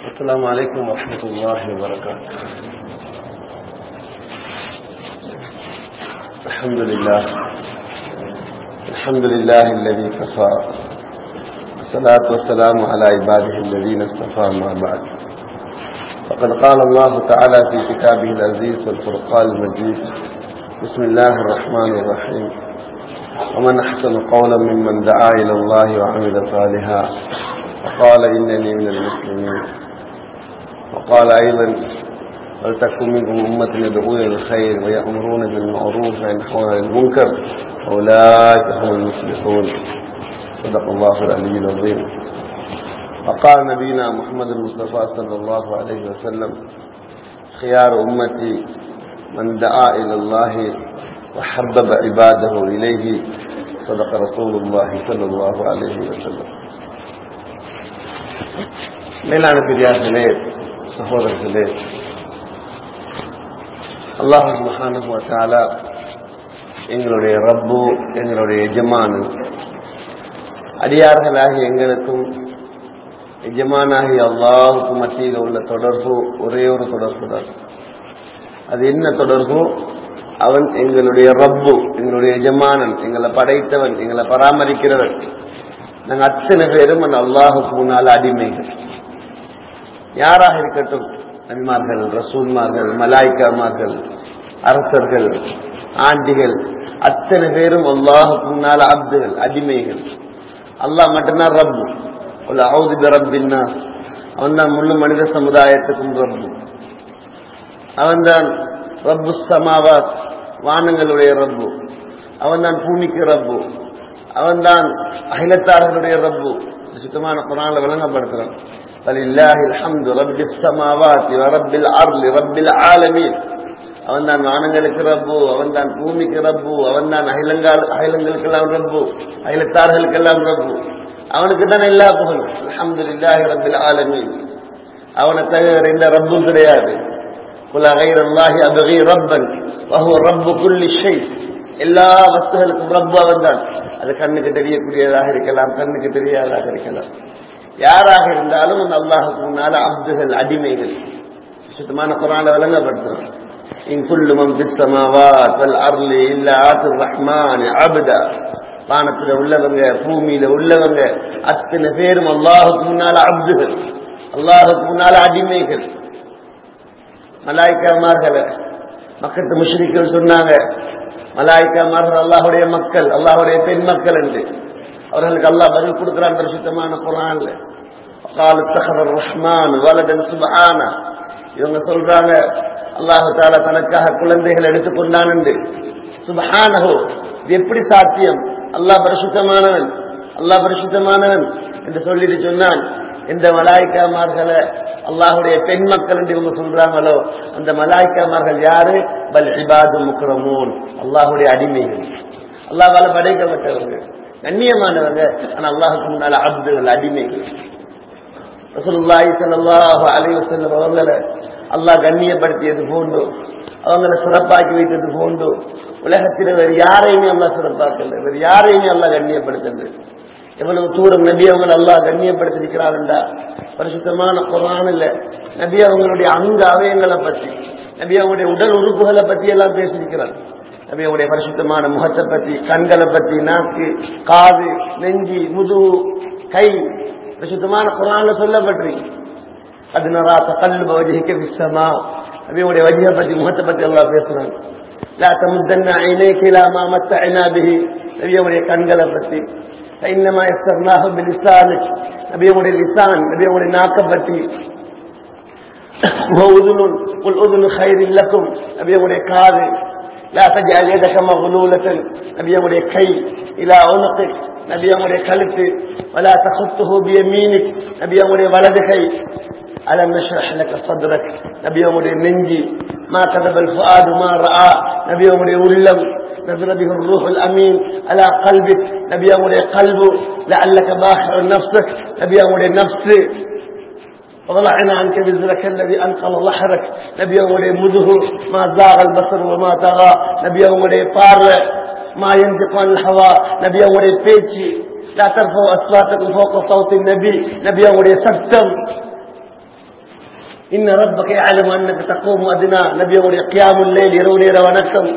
السلام عليكم ورحمة الله وبركاته الحمد لله الحمد لله الذي كفى الصلاة والسلام على عباده الذين اصطفى ما بعد فقد قال الله تعالى في كتابه العزيز والفرقان المجيد بسم الله الرحمن الرحيم ومن أحسن قولا ممن دعا إلى الله وعمل صالحا وقال إنني من المسلمين وقال أيضا ولتكن منهم أمة يدعون إلى الخير ويأمرون بالمعروف وينحون عن المنكر أولئك هم المفلحون صدق الله العلي العظيم وقال نبينا محمد المصطفى صلى الله عليه وسلم خيار أمتي من دعا إلى الله وحبب عباده إليه صدق رسول الله صلى الله عليه وسلم மேலான பெரியார்களே சகோதரர்களே அல்லாஹு மகானுவத்தாலா எங்களுடைய ரப்பு எங்களுடைய எஜமானு அடியார்களாகி எங்களுக்கும் எஜமானாகி அல்லாஹுக்கு மத்தியில் உள்ள தொடர்பு ஒரே ஒரு தொடர்பு தான் அது என்ன தொடர்பு அவன் எங்களுடைய ரப்பு எங்களுடைய எஜமானன் எங்களை படைத்தவன் எங்களை பராமரிக்கிறவன் நாங்க அத்தனை பேரும் அந்த அல்லாஹுக்கு முன்னால் அடிமைகள் யாராக இருக்கட்டும் நபிமார்கள் ரசூல்மார்கள் மலாய்க்காமார்கள் அரசர்கள் ஆண்டிகள் அத்தனை பேரும் அல்லாஹுக்கு முன்னால் அப்துகள் அடிமைகள் அல்லாஹ் மட்டும்தான் ரப்பு ஒரு அவுது ரப்பின்னா அவன் தான் முழு மனித சமுதாயத்துக்கும் ரப்பு அவன்தான் ரப்பு சமாவாத் வானங்களுடைய ரப்பு அவன்தான் பூமிக்கு ரப்பு அவன்தான் அகிலத்தார்களுடைய ரப்பு சுத்தமான குரான்ல விளங்கப்படுத்துறான் فلله الحمد رب السماوات ورب الارض رب العالمين அவன் தான் வானங்களுக்கு ரப்பு அவன் தான் பூமிக்கு ரப்பு அவன் தான் அகிலங்கால் அகிலங்களுக்கெல்லாம் ரப்பு அகிலத்தார்களுக்கெல்லாம் ரப்பு அவனுக்கு தான் எல்லா புகழும் அலமதுல்லாஹி ரபில் ஆலமீன் அவனை தவிர எந்த ரப்பும் கிடையாது குல غير الله ابغي ربا وهو رب كل شيء எல்லா வஸ்துகளுக்கும் ரப்பு அவன் தான் அது கண்ணுக்கு தெரியக்கூடியதாக இருக்கலாம் கண்ணுக்கு தெரியாததாக இருக்கலாம் யாராக இருந்தாலும் அந்த அல்லாஹுக்கு முன்னால அப்துகள் அடிமைகள் சுத்தமான குரான விளங்கப்படுத்துறோம் இன் குல்லு மம் பிஸ்ஸமாவாத் வல் அர்லி இல்ல ஆத்துர் ரஹ்மான் அப்தா வானத்துல உள்ளவங்க பூமியில உள்ளவங்க அத்தனை பேரும் அல்லாஹுக்கு முன்னால அப்துகள் அல்லாஹுக்கு முன்னால அடிமைகள் மலாய்க்காமார்களை மக்கத்து முஷ்ரிக்கள் சொன்னாங்க மலாய்க்காமார்கள் அல்லாஹுடைய மக்கள் அல்லாஹுடைய பெண் மக்கள் என்று அவர்களுக்கு அல்லாஹ் பதில் கொடுக்கிறான் பரிசுத்தமான குரான்ல قال اتخذ الرحمن ولدا سبحانه இவங்க சொல்றாங்க அல்லாஹு தாலா தனக்காக குழந்தைகள் எடுத்துக்கொண்டான் என்று சுபஹானஹோ இது எப்படி சாத்தியம் அல்லாஹ் பரிசுத்தமானவன் அல்லாஹ் பரிசுத்தமானவன் என்று சொல்லிட்டு சொன்னான் இந்த மலாய்க்காமார்களை அல்லாஹுடைய பெண் மக்கள் என்று இவங்க சொல்றாங்களோ அந்த மலாய்க்காமார்கள் யாரு பல் இபாது முக்ரமூன் அல்லாஹுடைய அடிமைகள் அல்லாஹால படைக்கப்பட்டவர்கள் கண்ணியமானவங்க ஆனா அல்லாஹுக்கு முன்னால அப்துகள் அடிமைகள் ரசூலுல்லாஹி ஸல்லல்லாஹு அலைஹி வஸல்லம் அவங்களை அல்லாஹ் கண்ணியப்படுத்தியது போன்று அவங்களை சிறப்பாக்கி வைத்தது போன்று உலகத்தில் வேறு யாரையுமே அல்லாஹ் சிறப்பாக்கல வேறு யாரையுமே அல்லாஹ் கண்ணியப்படுத்தல எவ்வளவு தூரம் நபி அவங்க அல்லாஹ் கண்ணியப்படுத்திருக்கிறாருண்டா பரிசுத்தமான குரான் இல்ல நபி அவங்களுடைய அங்க அவயங்களை பத்தி நபி அவங்களுடைய உடல் உறுப்புகளை பத்தி எல்லாம் பேசியிருக்கிறார் நபி அவங்களுடைய பரிசுத்தமான முகத்தை பத்தி கண்களை பத்தி நாக்கு காது நெஞ்சி முதுகு கை பரிசுத்தமான குரான்ல சொல்லப்பட்டிருக்கு அது நரா தகல்லுப வஜிக்க விசமா நபியுடைய வஜிக பத்தி முகத்தை பத்தி எல்லாம் பேசுறாங்க لا تمدن عينيك الى ما متعنا به நபியுடைய கண்களை பத்தி فانما يسرناه بلسانك நபியுடைய லிசான் நபியுடைய நாக்க பத்தி وأذن قل أذن خير لكم நபியுடைய காது لا تجعل يدك مغلولة நபியுடைய கை إلى عنقك நபியுடைய கழுத்து ولا تخطه بيمينك நபியுடைய வலது கை ألم نشرح لك صدرك நபியுடைய நெஞ்சி ما كذب الفؤاد ما رأى நபியுடைய உள்ளம் نزل به الروح الأمين على قلبك نبيامر قلب لعلك باخع نفسك نبيامر نفس وضلعنا عنك بذلك الذي أنقل ظهرك نبيامر مده ما زاغ البصر وما طغى نبيامر طار ما ينطق عن الهوى نبيامر بيتي لا ترفعوا أصواتكم فوق صوت النبي نبيامر سكتم இன்ன ரப்பக யாலும் அன்னக்கு தக்குவம் அதுனா நபியோடைய கியாமுல்லே இரவு நேர வணக்கம்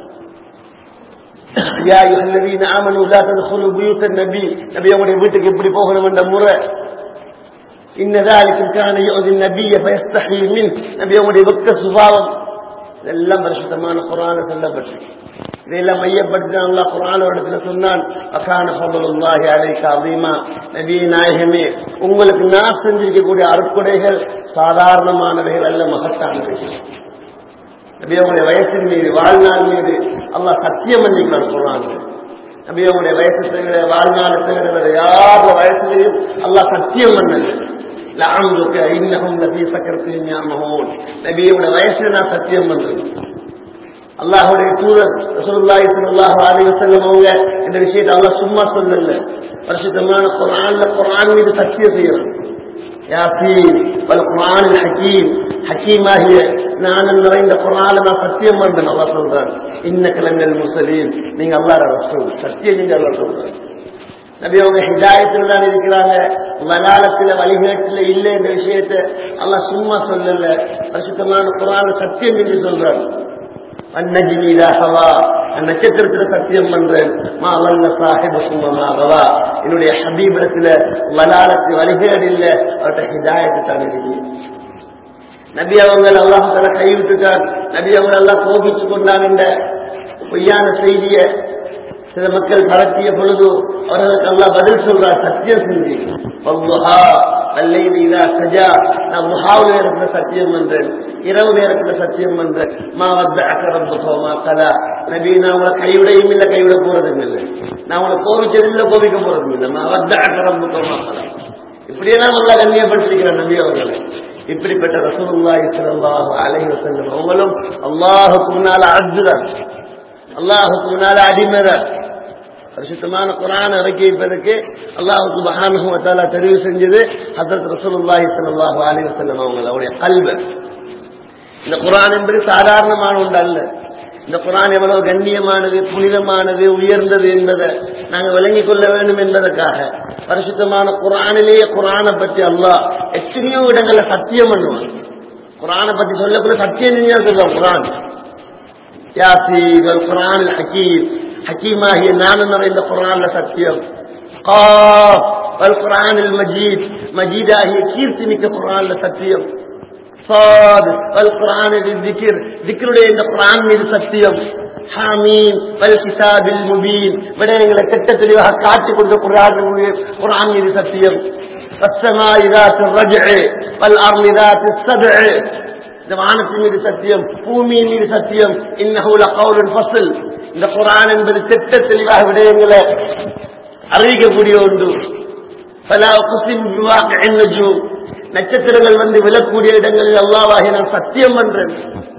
யா யுஹல்லதீன ஆமனு லா தத்குலு புயூத்த நபி நபியோடைய வீட்டுக்கு எப்படி போகணும் என்ற முறை இன்ன ذلك كان يؤذي النبي فيستحي منه நபியோடைய வெக்க சுபாவம் இதெல்லாம் பரிசுத்தமான குரான சொல்லப்பட்டு இதையெல்லாம் மையப்படுத்தி அல்லாஹ் குரான இடத்துல சொன்னான் அகான ஃபضலுல்லாஹி அலைக அதீமா நபி நாயகமே உங்களுக்கு நான் செஞ்சிருக்கக்கூடிய அருட்கொடைகள் சாதாரணமானவைகள் அல்ல மகத்தானவைகள் நபி அவங்களுடைய வயசின் மீது வாழ்நாள் மீது அல்லாஹ் சத்தியம் பண்ணிக்கிறான் குரான் நபி அவங்களுடைய வயசு தவிர வாழ்நாளை தவிர வேற யார வயசுலையும் அல்லாஹ் சத்தியம் பண்ணது லஅம்ருக இன்னஹும் லஃபீ சக்கரத்தின் ஞாமஹூன் நபியோட வயசுல நான் சத்தியம் பண்றேன் அல்லாஹுடைய தூதர் ரசூலுல்லாஹி ஸல்லல்லாஹு அலைஹி வஸல்லம் அவங்க இந்த விஷயத்தை அல்லாஹ் சும்மா சொல்லல பரிசுத்தமான குர்ஆன்ல குர்ஆன் மீது சத்தியம் செய்யணும் யாசீன் வல் குர்ஆனில் ஹக்கீம் ஹக்கீமாகிய ஞானம் நிறைந்த குர்ஆனை நான் சத்தியம் பண்றேன் அல்லாஹ் சொல்றார் இன்ன கலங்கள் முசலீம் நீங்க அல்லாஹ் ரசூல் சத்தியம் நீங்க அல்லாஹ் சொல்றார் நபி அவங்க ஹிதாயத்தில் தான் இருக்கிறாங்க வலாலத்துல வழிகேட்டுல இல்லை என்ற விஷயத்தை அல்லாஹ் சும்மா சொல்லல பரிசுத்தமான குரான சத்தியம் என்று சொல்றாங்க அந்நஜிமீதா ஹவா நட்சத்திரத்துல சத்தியம் பண்றேன் மா வல்ல சாஹிப சுமமாகவா என்னுடைய ஹபீபரத்துல வலாலத்து வழிகேடு இல்ல அவர்கிட்ட ஹிதாயத்து தான் இருக்கு நபி அவங்க அல்லாஹால கைவிட்டுட்டார் நபி அவங்க எல்லாம் கோபிச்சு கொண்டான் என்ற பொய்யான செய்தியை சில மக்கள் பரப்பிய பொழுது அவர்களுக்கு அல்லா பதில் சொல்றார் சத்தியம் செஞ்சு வல்லுஹா அல்லைது இதா சஜா நான் முஹாவு நேரத்துல சத்தியம் பண்றேன் இரவு நேரத்துல சத்தியம் பண்றேன் மா வத்த அக்கரப்பு மா கலா நபி நான் உங்களை கைவிடையும் இல்லை கைவிட போறதும் இல்லை நான் உங்களை கோபிச்சதும் இல்லை கோபிக்க போறதும் இல்லை மா வத்த அக்கரப்பு மா கலா இப்படியெல்லாம் நல்லா கண்ணியப்படுத்திருக்கிறேன் நபி அவர்களை இப்படிப்பட்ட ரசூலுல்லாஹி ஸல்லல்லாஹு அலைஹி வஸல்லம் அவங்களும் அல்லாஹுக்கு முன்னால அஜ்தான் அல்லாஹுக்கு முன்னால அடிமைதான் பரிசுத்தமான குரான் இறக்கி வைப்பதற்கு அல்லாஹு சுபஹானஹு வ தஆலா தெரிவு செஞ்சது ஹஜ்ரத் ரசூலுல்லாஹி ஸல்லல்லாஹு அலைஹி வஸல்லம் அவங்க அவருடைய கல்வ இந்த குரான் என்பது சாதாரணமான ஒன்று அல்ல இந்த குரான் எவ்வளவு கண்ணியமானது புனிதமானது உயர்ந்தது என்பதை நாங்கள் விளங்கிக் கொள்ள வேண்டும் என்பதற்காக பரிசுத்தமான குரானிலேயே குரானை பற்றி அல்லாஹ் எத்தனையோ இடங்களில் சத்தியம் பண்ணுவான் குரானை பற்றி சொல்லக்கூடிய சத்தியம் செஞ்சா சொல்லுவான் குரான் யாசீன் குரான் ஹக்கீம் ஹக்கீமாகிய நானும் நிறைந்த குரான்ல சத்தியம் காஃப் القرآن المجيد مجيد هي கீர்த்தி மிக்க குரான்ல சத்தியம் صاد والقرآن بالذكر ذكر இந்த குரான் மீது சத்தியம் ஹாமீம் வல் கிதாபில் முபீன் விடயங்களை திட்ட தெளிவாக காட்டி கொடுத்த குரான் குரான் மீது சத்தியம் والسماء ذات الرجع والأرض ذات السبع இந்த வானத்தின் மீது சத்தியம் பூமியின் மீது சத்தியம் இன்னஹுல கவுலன் ஃபசல் இந்த குரான் என்பது திட்ட தெளிவாக விடயங்களை அறிவிக்கக்கூடிய ஒன்று பல குசிம் நஜூம் நட்சத்திரங்கள் வந்து விழக்கூடிய இடங்களில் அல்லாவாக நான் சத்தியம் பண்றேன்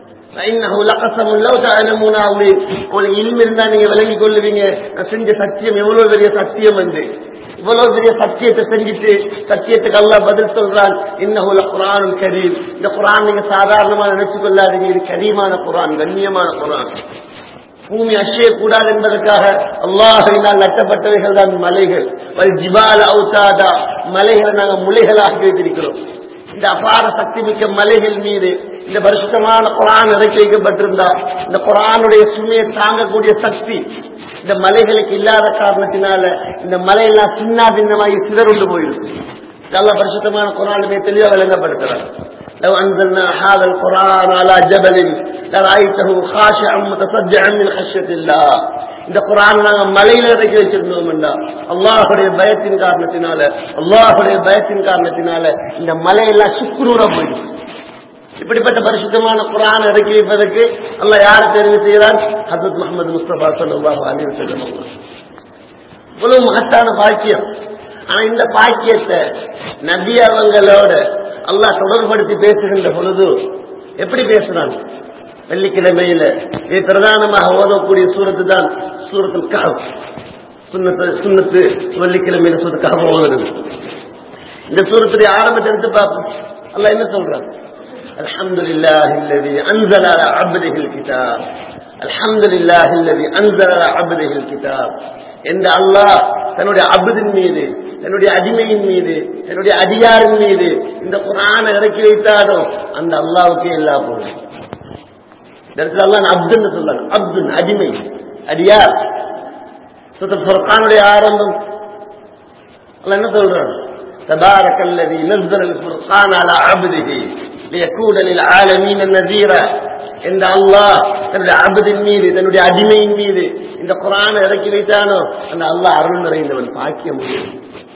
உங்களுக்கு இல்ம இருந்தா நீங்க விளங்கிக் கொள்ளுவீங்க நான் செஞ்ச சத்தியம் எவ்வளவு பெரிய சத்தியம் வந்து இவ்வளவு பெரிய சத்தியத்தை செஞ்சுட்டு சத்தியத்துக்கு அல்லா பதில் சொல்றான் இன்னஹுல குரான் கரீம் இந்த குரான் நீங்க சாதாரணமா நினைச்சு கொள்ளாதீங்க இது கரீமான குரான் கண்ணியமான குரான் பூமி அசைய கூடாது என்பதற்காக அல்லாஹினால் நட்டப்பட்டவைகள் தான் மலைகள் ஜிபால அவுத்தாதா மலைகளை நாங்கள் முளைகளாக வைத்திருக்கிறோம் இந்த அபார சக்தி மிக்க மலைகள் மீது இந்த பரிசுத்தமான குரான் இறக்கி வைக்கப்பட்டிருந்தா இந்த குரானுடைய சுமையை தாங்கக்கூடிய சக்தி இந்த மலைகளுக்கு இல்லாத காரணத்தினால இந்த மலையெல்லாம் சின்ன பின்னமாகி சிதறுண்டு போயிருக்கு நல்ல பரிசுத்தமான குரானுமே தெளிவாக விளங்கப்படுத்துறார் لو أنزلنا هذا القرآن على جبل لرأيته خاشعا متصدعا من خشية الله இந்த குரான் நாங்க மலையில இறக்கி வச்சிருந்தோம்டா அல்லாஹுடைய பயத்தின் காரணத்தினால அல்லாஹுடைய பயத்தின் காரணத்தினால இந்த மலையெல்லாம் சுக்குநூறா போயிடுச்சு இப்படிப்பட்ட பரிசுத்தமான குரான் இறக்கி வைப்பதற்கு அல்ல யார் தெரிவு செய்கிறார் ஹசரத் முகமது முஸ்தபா சல்லாஹ் அலி வசல்லம் இவ்வளவு மகத்தான பாக்கியம் ஆனா இந்த பாக்கியத்தை நபி அவங்களோட அல்லாஹ் தொடர்படுத்தி பேசுகின்ற பொழுது எப்படி பேசுறாங்க வெள்ளிக்கிழமையில இது பிரதானமாக ஓதக்கூடிய சூரத்து தான் சூரத்தில் கஹப் சுண்ணத்து சுண்ணத்து வெள்ளிக்கிழமையில சூரத்து கஹப் ஓதுறது இந்த சூரத்துடைய ஆரம்பத்தை எடுத்து பார்ப்போம் அல்லாஹ் என்ன சொல்றாங்க الحمد لله الذي أنزل على عبده الكتاب الحمد لله الذي أنزل على عبده الكتاب எந்த அல்லாஹ் தன்னுடைய அபுதின் மீது தன்னுடைய அடிமையின் மீது தன்னுடைய அடியாரின் மீது இந்த குரானை இறக்கி வைத்தாரோ அந்த அல்லாவுக்கே எல்லா போதும் இந்த இடத்துல அல்லாஹ் அப்துன்னு சொல்றாங்க அப்துன் அடிமை அடியார் சுத்தல் ஃபுர்கானுடைய ஆரம்பம் அல்லாஹ் என்ன சொல்றான் تبارك الذي نزل الفرقان على عبده ليكون للعالمين نذيرا இந்த அல்லாஹ் தன்னுடைய அபதின் மீது தன்னுடைய அடிமையின் மீது இந்த குரானை இறக்கி வைத்தானோ அந்த அல்லாஹ் அருள் நிறைந்தவன் பாக்கிய முடியும்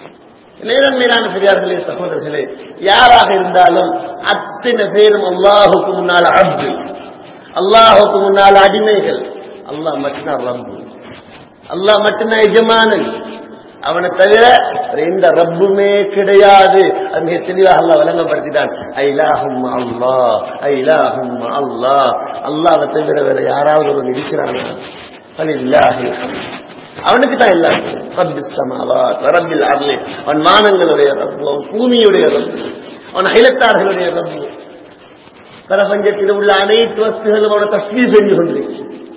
நேரம் மேலான பெரியார்களே சகோதரர்களே யாராக இருந்தாலும் அத்தனை பேரும் அல்லாஹுக்கு முன்னால் அப்து அல்லாஹுக்கு முன்னால் அடிமைகள் அல்லாஹ் மட்டும்தான் ரப்பு அல்லாஹ் மட்டும்தான் எஜமானன் அவனை தவிர வேற எந்த ரப்புமே கிடையாது அது மிக தெளிவாக அல்லாஹ் வழங்கப்படுத்திட்டான் ஐலாஹும் அல்லாஹ் ஐலாஹும் அல்லாஹ் அல்லாஹ்வை தவிர வேற யாராவது ஒரு இருக்கிறானா ஃபலில்லாஹில் ஹம்த். அவனுக்கு தான் எல்லாம் ரப்பிஸ் சமாவாத் ரப்பில் அர்லி அவன் வானங்களுடைய ரப்பு அவன் பூமியுடைய ரப்பு அவன் அகிலத்தார்களுடைய ரப்பு பிரபஞ்சத்தில் உள்ள அனைத்து வஸ்துகளும் அவனை தஸ்மீ செஞ்சு கொண்டிருக்கு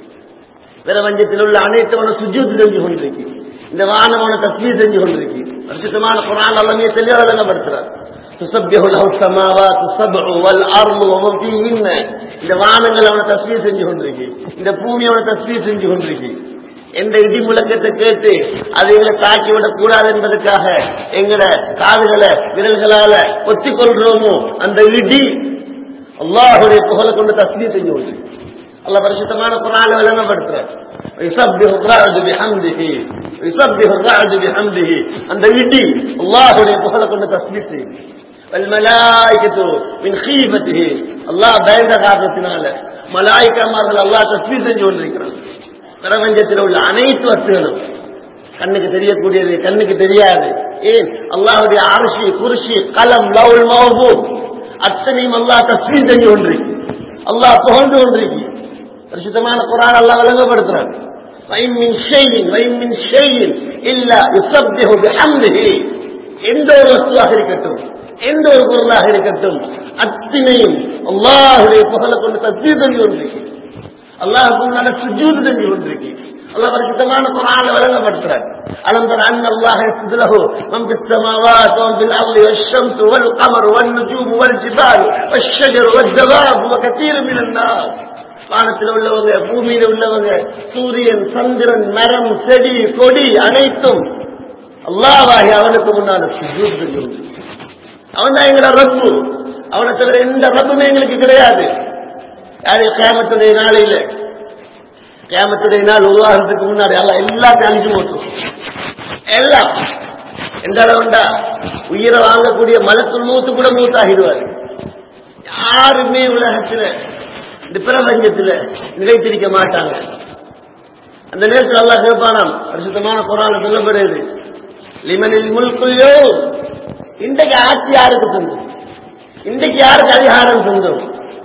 பிரபஞ்சத்தில் உள்ள அனைத்து அவனை சுஜூத் செஞ்சு கொண்டிருக்கு இந்த வானம் அவனை தஸ்மீ செஞ்சு கொண்டிருக்கு பரிசுத்தமான குரான் எல்லாமே தெளிவாக விளங்கப்படுத்துறார் تسبح له السماوات السبع والارض ومن فيهن இந்த வானங்கள் அவனை தஸ்மீ செஞ்சு கொண்டிருக்கு இந்த பூமி அவனை தஸ்மீ செஞ்சு கொண்டிருக்கு எந்த இடி முழக்கத்தை கேட்டு அதை எங்களை தாக்கி விடக் கூடாது என்பதற்காக எங்கட காதுகளை விரல்களால ஒத்திக் கொள்றோமோ அந்த இடி அல்லாஹுடைய புகழை கொண்டு தஸ்மீ செஞ்சு கொண்டிருக்கு அல்லாஹ் பரிசுத்தமான குரான விளங்கப்படுத்துறார் يسبح الرعد بحمده يسبح الرعد بحمده அந்த இடி அல்லாஹ்வுடைய புகழை கொண்டு தஸ்பீஹ் செய்யும் والملائكة من خيفته அல்லாஹ் பயந்த காரணத்தினால மலாய்க்காமார்கள் அல்லாஹ் தஸ்பீஹ் செஞ்சு கொண்டிருக்கிறான் பிரபஞ்சத்தில் உள்ள அனைத்து வஸ்துகளும் கண்ணுக்கு தெரியக்கூடியது கண்ணுக்கு தெரியாது ஏன் அல்லாஹ்வுடைய அரசி குருஷி கலம் லவுல் மௌபூத் அத்தனையும் அல்லாஹ் தஸ்பீஹ் செஞ்சு கொண்டிருக்கு அல்லாஹ் புகழ்ந்து கொண்டிருக்கு பரிசுத்தமான குரான் அல்லாஹ் விளங்கப்படுத்துறான் وَإِن مِّن شَيْءٍ وَإِن مِّن شَيْءٍ إِلَّا يُسَبِّحُ بِحَمْدِهِ எந்த ஒரு வஸ்துவாக இருக்கட்டும் எந்த ஒரு பொருளாக இருக்கட்டும் அத்தனையும் அல்லாஹுடைய புகழை கொண்டு தஸ்பீஹ் செஞ்சு கொண்டிருக்கு அல்லாஹுக்கு முன்னால சுஜூத் செஞ்சு கொண்டிருக்கு அல்லாஹ் பரிசுத்தமான குரான விளங்கப்படுத்துறார் அலம் தர அன் அல்லாஹ் யஸ்துலஹு மன் ஃபிஸ் ஸமாவாத் வ ஃபில் அர்தி வஷ்-ஷம்ஸு வல் கமரு வன் நுஜூமு வல் ஜிபாலு வஷ்-ஷஜரு வத்-தவாபு வ கதீரு மினன் நாஸ் வானத்தில் உள்ளவங்க பூமியில உள்ளவங்க சூரியன் சந்திரன் மரம் செடி கொடி அனைத்தும் அல்லாஹாகி அவனுக்கு முன்னால சுஜூத் செஞ்சு கொண்டிருக்கு. அவன் தான் எங்களோட ரப்பு அவனை தவிர எந்த ரப்புமே எங்களுக்கு கிடையாது யாரு கேமத்துடைய நாளையில கேமத்துடைய நாள் உருவாகிறதுக்கு முன்னாடி எல்லாம் எல்லாத்தையும் அழிஞ்சு போட்டும் எல்லாம் எந்த அளவுண்டா உயிரை வாங்கக்கூடிய மலத்துள் மூத்து கூட மூத்தாகிடுவார் யாருமே உலகத்துல இந்த பிரபஞ்சத்துல நிலைத்திருக்க மாட்டாங்க அந்த நேரத்தில் அல்லாஹ் கேட்பானாம் பரிசுத்தமான குரான சொல்லப்படுது லிமனில் முல்குல்யோ இன்றைக்கு ஆட்சி யாருக்கு சொந்தம் இன்றைக்கு யாருக்கு அதிகாரம் சொந்தம்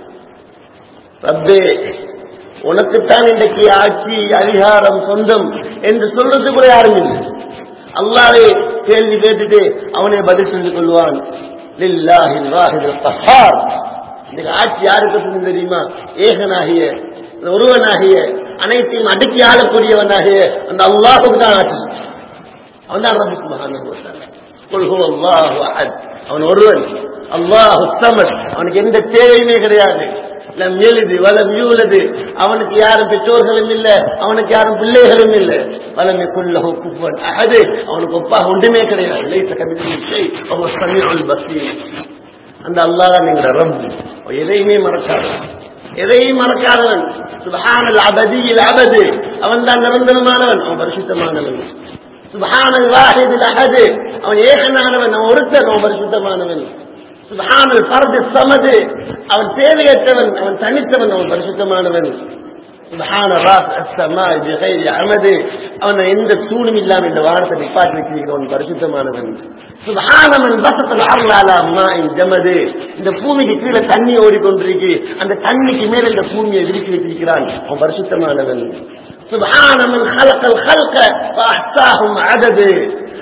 ரப்பே உனக்குத்தான் இன்றைக்கு ஆட்சி அதிகாரம் சொந்தம் என்று சொல்றது கூட யாரும் இல்லை அல்லாவே கேள்வி கேட்டுட்டு அவனே பதில் சொல்லி கொள்வான் லில்லாஹில் வாஹிதுல் கஹார் இந்த ஆட்சி யாருக்கு சொந்தம் தெரியுமா ஏகனாகிய இந்த ஒருவனாகிய அனைத்தையும் அடக்கி ஆளக்கூடியவனாகிய அந்த அல்லாஹுக்கு தான் ஆட்சி அவன் தான் ரப்பு சுப்ஹானஹு வ தஆலா குல் ஹுவ அல்லாஹு அஹத் அவன் ஒருவன் அல்லாஹு ஸமத் அவனுக்கு எந்த தேவையுமே கிடையாது லம் யலிது வலம் யூலது அவனுக்கு யாரும் பெற்றோர்களும் இல்ல அவனுக்கு யாரும் பிள்ளைகளும் இல்ல வலம் யகுல்லஹு குஃபுவன் அஹத் அவனுக்கு ஒப்பாக ஒன்றுமே கிடையாது லைஸ கமித்லிஹி ஷை வ ஹுவ ஸமீஉல் பஸீர் அந்த அல்லாஹ் தான் எங்களோட ரப்பு அவன் எதையுமே மறக்காதவன் எதையும் மறக்காதவன் சுபஹானல் அபதியில் அபது அவன் தான் நிரந்தரமானவன் அவன் பரிசுத்தமானவன் சுபஹானல் வாஹிதில் அஹது அவன் ஏகனானவன் அவன் ஒருத்தன் அவன் பரிசுத்தமானவன் சுபஹானல் ஃபர்து சமது அவன் தேவையற்றவன் அவன் தனித்தவன் அவன் பரிசுத்தமானவன் சுபஹான ராஸ் அஸ்ஸமா பிகைரி அமது அவன் எந்த தூணும் இல்லாம இந்த வானத்தை நிப்பாட்டி வச்சிருக்கிறவன் பரிசுத்தமானவன் சுபஹானமன் பசத்தில் அருளாலா மாயின் ஜமது இந்த பூமிக்கு கீழே தண்ணி ஓடிக்கொண்டிருக்கு அந்த தண்ணிக்கு மேல இந்த பூமியை விரிச்சு வச்சிருக்கிறான் அவன் பரிசுத்தமானவன் சுபஹானமன் خلق الخلق فاحصاهم عدد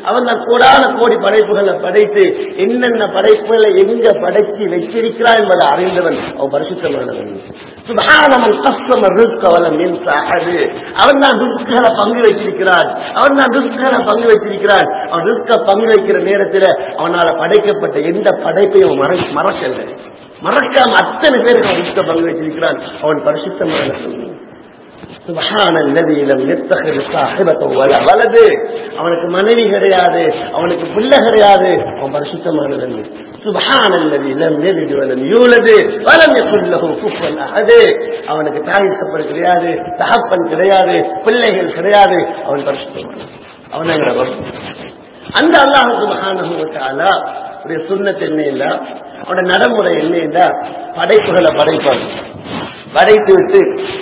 அவன் தான் கோடான கோடி படைப்புகளை படைத்து என்னென்ன படைப்புகளை எங்க படைச்சு வச்சிருக்கிறான் என்பதை அறிந்தவன் அவன் பரிசுத்தமானவன் சுபானவன் கஷ்டம ரிஸ்கவலம் மின்சாகது அவன் தான் ரிஸ்களை பங்கு வச்சிருக்கிறான் அவன் தான் ரிஸ்களை பங்கு வச்சிருக்கிறான் அவன் ரிஸ்க பங்கு வைக்கிற நேரத்தில் அவனால படைக்கப்பட்ட எந்த படைப்பையும் அவன் மறை மறக்கல மறக்காம அத்தனை பேருக்கு அவன் ரிஸ்க பங்கு வச்சிருக்கிறான் அவன் பரிசுத்தமானவன் சுபஹான அல்லதி லம் யத்தஹிர் சாஹிபத்தன் வலா வலது அவனுக்கு மனைவி கிடையாது அவனுக்கு பிள்ளை கிடையாது அவன் பரிசுத்தமானவன் சுபஹான அல்லதி லம் யலித் வலம் யூலது வலம் யகுல் லஹு குஃபுவன் அஹத் அவனுக்கு தாய் தகப்பன் கிடையாது தகப்பன் கிடையாது பிள்ளைகள் கிடையாது அவன் பரிசுத்தமானவன் அவன் எங்கட ரப் அந்த அல்லாஹ் சுபஹானஹு வ தஆலா உடைய சுன்னத் என்ன இல்ல அவனோட நடைமுறை என்ன இல்ல படைப்புகளை படைப்பான் படைத்து விட்டு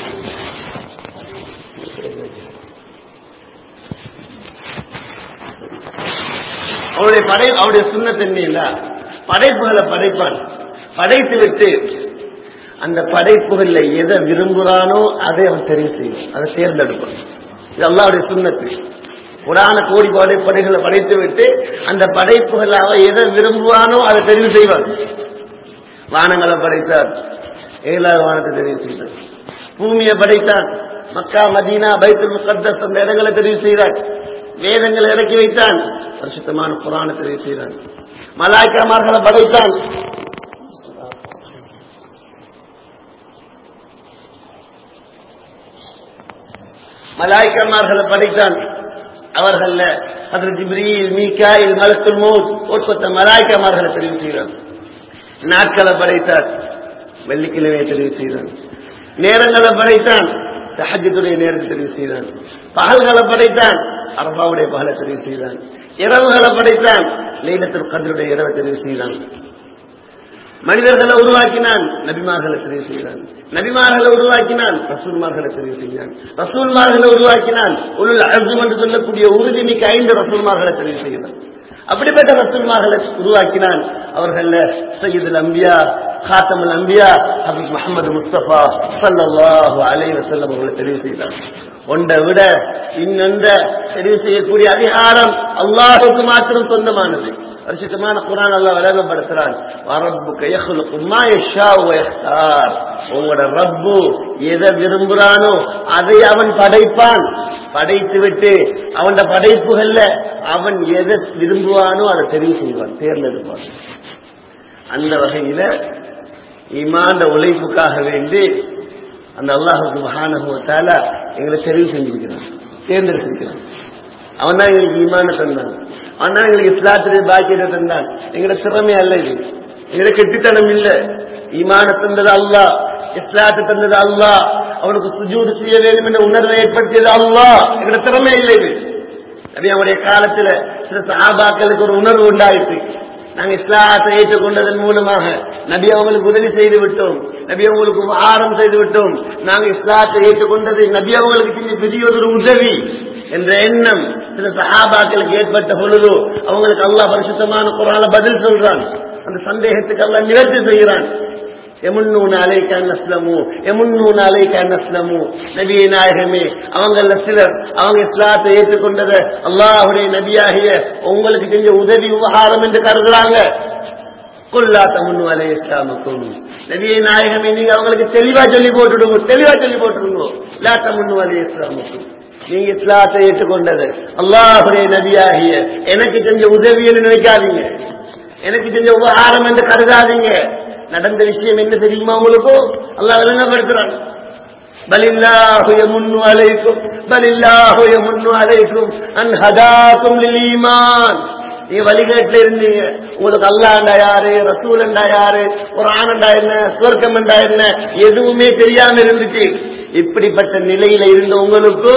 அவருடைய படை அவருடைய சுண்ணத்தன்மையில படைப்புகளை படைப்பான் படைத்து விட்டு அந்த படைப்புகள்ல எதை விரும்புறானோ அதை அவன் தெரிவு செய்யும் அதை தேர்ந்தெடுப்பான் இது அல்லாவுடைய சுண்ணத்து புராண கோடி படைப்படைகளை படைத்து விட்டு அந்த படைப்புகள் அவன் எதை விரும்புவானோ அதை தெரிவு செய்வான் வானங்களை படைத்தார் ஏழாவது வானத்தை தெரிவு செய்தார் பூமியை படைத்தான் மக்கா மதீனா பைத்துல் முகத்தஸ் அந்த இடங்களை தெரிவு செய்தார் வேதங்களை இறக்கி வைத்தான் பரிசுத்தமான புராணத்தை தெரிவு செய்தான் மலாய்க்காமார்களை படைத்தான் மலாய்க்கமார்களை படைத்தான் அவர்கள் அதில் ஜிப்ரீல் மீகாயில் மலக்குல் மௌத் ஒட்பத்த மலாய்க்கமார்களை தெரிவு செய்கிறான் நாட்களை படைத்தார் வெள்ளிக்கிழமையை தெரிவு செய்தான் நேரங்களை படைத்தான் தஹஜத்துடைய நேரத்தை தெரிவு செய்தான் பகல்களை படைத்தான் அரபாவுடைய பகலை தெரிவு செய்தான் இரவுகளை படைத்தான் லைலத்தில் கதருடைய இரவை தெரிவு செய்தான் மனிதர்களை உருவாக்கினான் நபிமார்களை தெரிவு செய்தான் நபிமார்களை உருவாக்கினான் ரசூல்மார்களை தெரிவு செய்தான் ரசூல்மார்களை உருவாக்கினான் உள்ள அர்ஜும் என்று சொல்லக்கூடிய உறுதிமிக்க ஐந்து ரசூல்மார்களை தெரிவு செய்தான் அப்படிப்பட்ட ரசூல்மார்களை உருவாக்கினான் அவர்கள் சையதுல் அம்பியா காத்தமுல் அம்பியா ஹபீப் முகமது முஸ்தபா சல்லாஹு அலை வசல்லம் அவர்களை தெரிவு செய்தார் ஒன்றை விட இன்னொன்ற தெரிவு செய்யக்கூடிய அதிகாரம் அல்லாஹுக்கு மாத்திரம் சொந்தமானது பரிசுத்தமான குரான் அல்லா விளங்கப்படுத்துறான் உங்களோட ரப்பு எதை விரும்புறானோ அதை அவன் படைப்பான் படைத்து விட்டு அவன் படைப்புகள்ல அவன் எதை விரும்புவானோ அதை தெரிவு செய்வான் தேர்ந்தெடுப்பான் அந்த வகையில இமாண்ட உழைப்புக்காக வேண்டி அந்த அல்லாஹுக்கு மகானகுவத்தால எங்களை தெரிவு செஞ்சிருக்கிறான் தேர்ந்தெடுத்திருக்கிறான் அவன் தான் எங்களுக்கு ஈமான தந்தான் அவன் தான் எங்களுக்கு இஸ்லாத்திலே பாக்கியத்தை தந்தான் எங்களோட திறமை அல்ல இது எங்களோட கெட்டித்தனம் இல்ல ஈமான தந்தது அல்லா இஸ்லாத்தை தந்தது அல்லா அவனுக்கு சுஜூடு செய்ய வேண்டும் என்ற உணர்வை ஏற்படுத்தியது அல்லா எங்களோட திறமை இல்லை இது அப்படி அவனுடைய காலத்துல சில சஹாபாக்களுக்கு ஒரு உணர்வு உண்டாயிற்று நாங்க இஸ்லாத்தை ஏற்றுக்கொண்டதன் மூலமாக நபி அவங்களுக்கு உதவி செய்து விட்டோம் நபி அவங்களுக்கு ஆரம் செய்து விட்டோம் நாங்க இஸ்லாத்தை ஏற்றுக்கொண்டது நபி அவங்களுக்கு செஞ்ச பெரிய ஒரு உதவி என்ற எண்ணம் சில சஹாபாக்களுக்கு ஏற்பட்ட பொழுது அவங்களுக்கு அல்லாஹ் பரிசுத்தமான குரான பதில் சொல்றான் அந்த சந்தேகத்துக்கு எல்லாம் நிவர்த்தி செய்கிறான் எமுன்னூன் அலைக்கான் அஸ்லமு எமுன்னூன் அலைக்கான் அஸ்லமு நபியை நாயகமே அவங்கள சிலர் அவங்க இஸ்லாத்தை ஏற்றுக்கொண்டத அல்லாஹுடைய நபியாகிய உங்களுக்கு செஞ்ச உதவி உபகாரம் என்று கருதுறாங்க கொல்லா தமுன்னு அலை இஸ்லாமுக்கும் நபியை நாயகமே நீங்க அவங்களுக்கு தெளிவா சொல்லி போட்டுடுங்க தெளிவா சொல்லி போட்டுடுங்க லா தமுன்னு அலை இஸ்லாமுக்கும் நீங்க இஸ்லாத்தை ஏற்றுக்கொண்டது அல்லாஹுடைய நபியாகிய எனக்கு செஞ்ச உதவி என்று நினைக்காதீங்க எனக்கு செஞ்ச உபகாரம் என்று கருதாதீங்க நடந்த விஷயம் என்ன தெரியுமா உங்களுக்கு அல்லாஹ் விளங்கப்படுத்துறான் பலில்லாஹு யமுன்னு அலைக்கும் பலில்லாஹு யமுன்னு அலைக்கும் அன் ஹதாக்கும் லில் ஈமான் நீங்க வழிகேட்டுல இருந்தீங்க உங்களுக்கு அல்லாண்டா யாரு ரசூலண்டா யாரு ஒரு ஆனண்டா என்ன சுவர்க்கம் என்றா என்ன எதுவுமே தெரியாம இருந்துச்சு இப்படிப்பட்ட நிலையில இருந்த உங்களுக்கு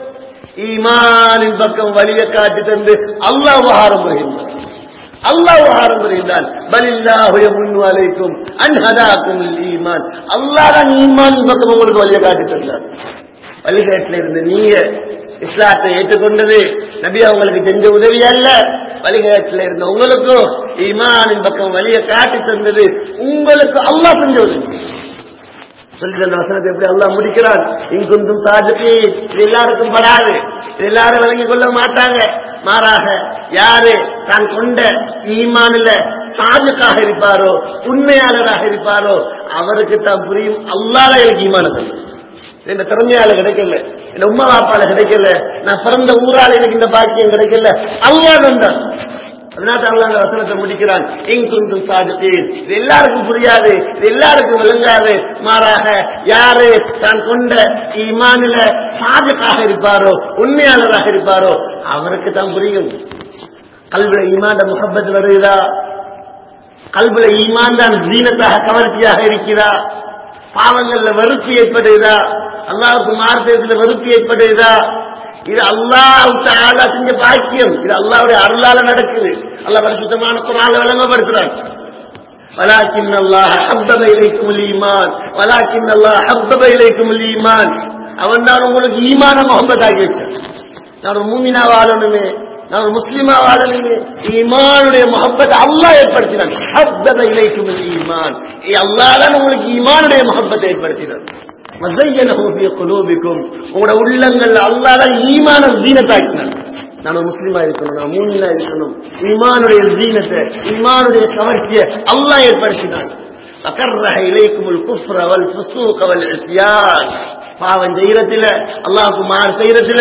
ஈமானின் பக்கம் வழியை காட்டி தந்து அல்லாஹ் உபகாரம் புரிகின்றான் அல்லாஹ் உபகாரம் புரிகின்றான் பலில்லாஹுய முன்னு அலைக்கும் அன்ஹதாக்கும் ஈமான் அல்லாஹ் தான் ஈமானின் பக்கம் உங்களுக்கு வழியை காட்டி தந்தார் வழிகேட்டில் இருந்து நீங்க இஸ்லாத்தை ஏற்றுக்கொண்டது நபி அவங்களுக்கு செஞ்ச உதவி அல்ல வழிகேட்டில் இருந்த உங்களுக்கும் ஈமானின் பக்கம் வழியை காட்டி தந்தது உங்களுக்கு அல்லாஹ் செஞ்ச உதவி சொல்லி அந்த வசனத்தை எப்படி அல்லாஹ் முடிக்கிறான் இங்குந்தும் சாஜபி இது எல்லாருக்கும் படாது இது எல்லாரும் விளங்கிக் கொள்ள மாட்டாங்க மாறாக யாரு தான் கொண்ட ஈமானில சாதுக்காக இருப்பாரோ உண்மையாளராக இருப்பாரோ அவருக்கு தான் புரியும் அல்லாத எனக்கு ஈமான தரும் இந்த திறமையால கிடைக்கல இந்த உம்மா பாப்பால கிடைக்கல நான் பிறந்த ஊரால எனக்கு இந்த பாக்கியம் கிடைக்கல அல்லா தான் அதனால அல்லாஹ் அந்த வசனத்தை முடிக்கிறான் எங்குந்தும் சாதித்தேன் இது எல்லாருக்கும் புரியாது இது எல்லாருக்கும் விளங்காது மாறாக யாரு தான் கொண்ட ஈமானில சாதுக்காக இருப்பாரோ உண்மையாளராக இருப்பாரோ அவருக்கு தான் புரியும் கல்வில ஈமாண்ட முகப்பத் வருகிறா கல்வில ஈமான் தான் ஜீனத்தாக கவர்ச்சியாக இருக்கிறா பாவங்கள்ல வெறுப்பு ஏற்படுகிறா அல்லாவுக்கு மார்க்கத்தில் வெறுப்பு ஏற்படுகிறா இது அல்லாஹ் தாலா செஞ்ச பாக்கியம் இது அல்லாவுடைய அருளால நடக்குது அல்லாஹ் பரிசுத்தமான குரால விளங்கப்படுத்துறான் ولكن الله حبب اليكم الايمان ولكن الله حبب اليكم الايمان அவன் தான் உங்களுக்கு ஈமான முகமது ஆகி வச்சான் நான் ஒரு மூமினா வாழணுமே நான் ஒரு முஸ்லிமா வாழணுமே ஈமானுடைய முகப்பத்தை அல்லாஹ் ஏற்படுத்தினான் ஹப்பத இலைக்கும் ஈமான் அல்லாஹ் தான் உங்களுக்கு ஈமானுடைய முகப்பத்தை ஏற்படுத்தினான் மஸையனஹு ஃபீ குலூபிக்கும் உங்களோட உள்ளங்கள் அல்லாஹ் தான் ஈமான ஜீனத்தாக்கினான் நான் ஒரு முஸ்லிமா இருக்கணும் நான் மூமினா இருக்கணும் ஈமானுடைய ஜீனத்தை ஈமானுடைய கவர்ச்சியை அல்லாஹ் ஏற்படுத்தினான் فكره إليكم الكفر والفسوق والعصيان பாவம் செய்யறதுல அல்லாஹ்வுக்கு மாறு செய்யறதுல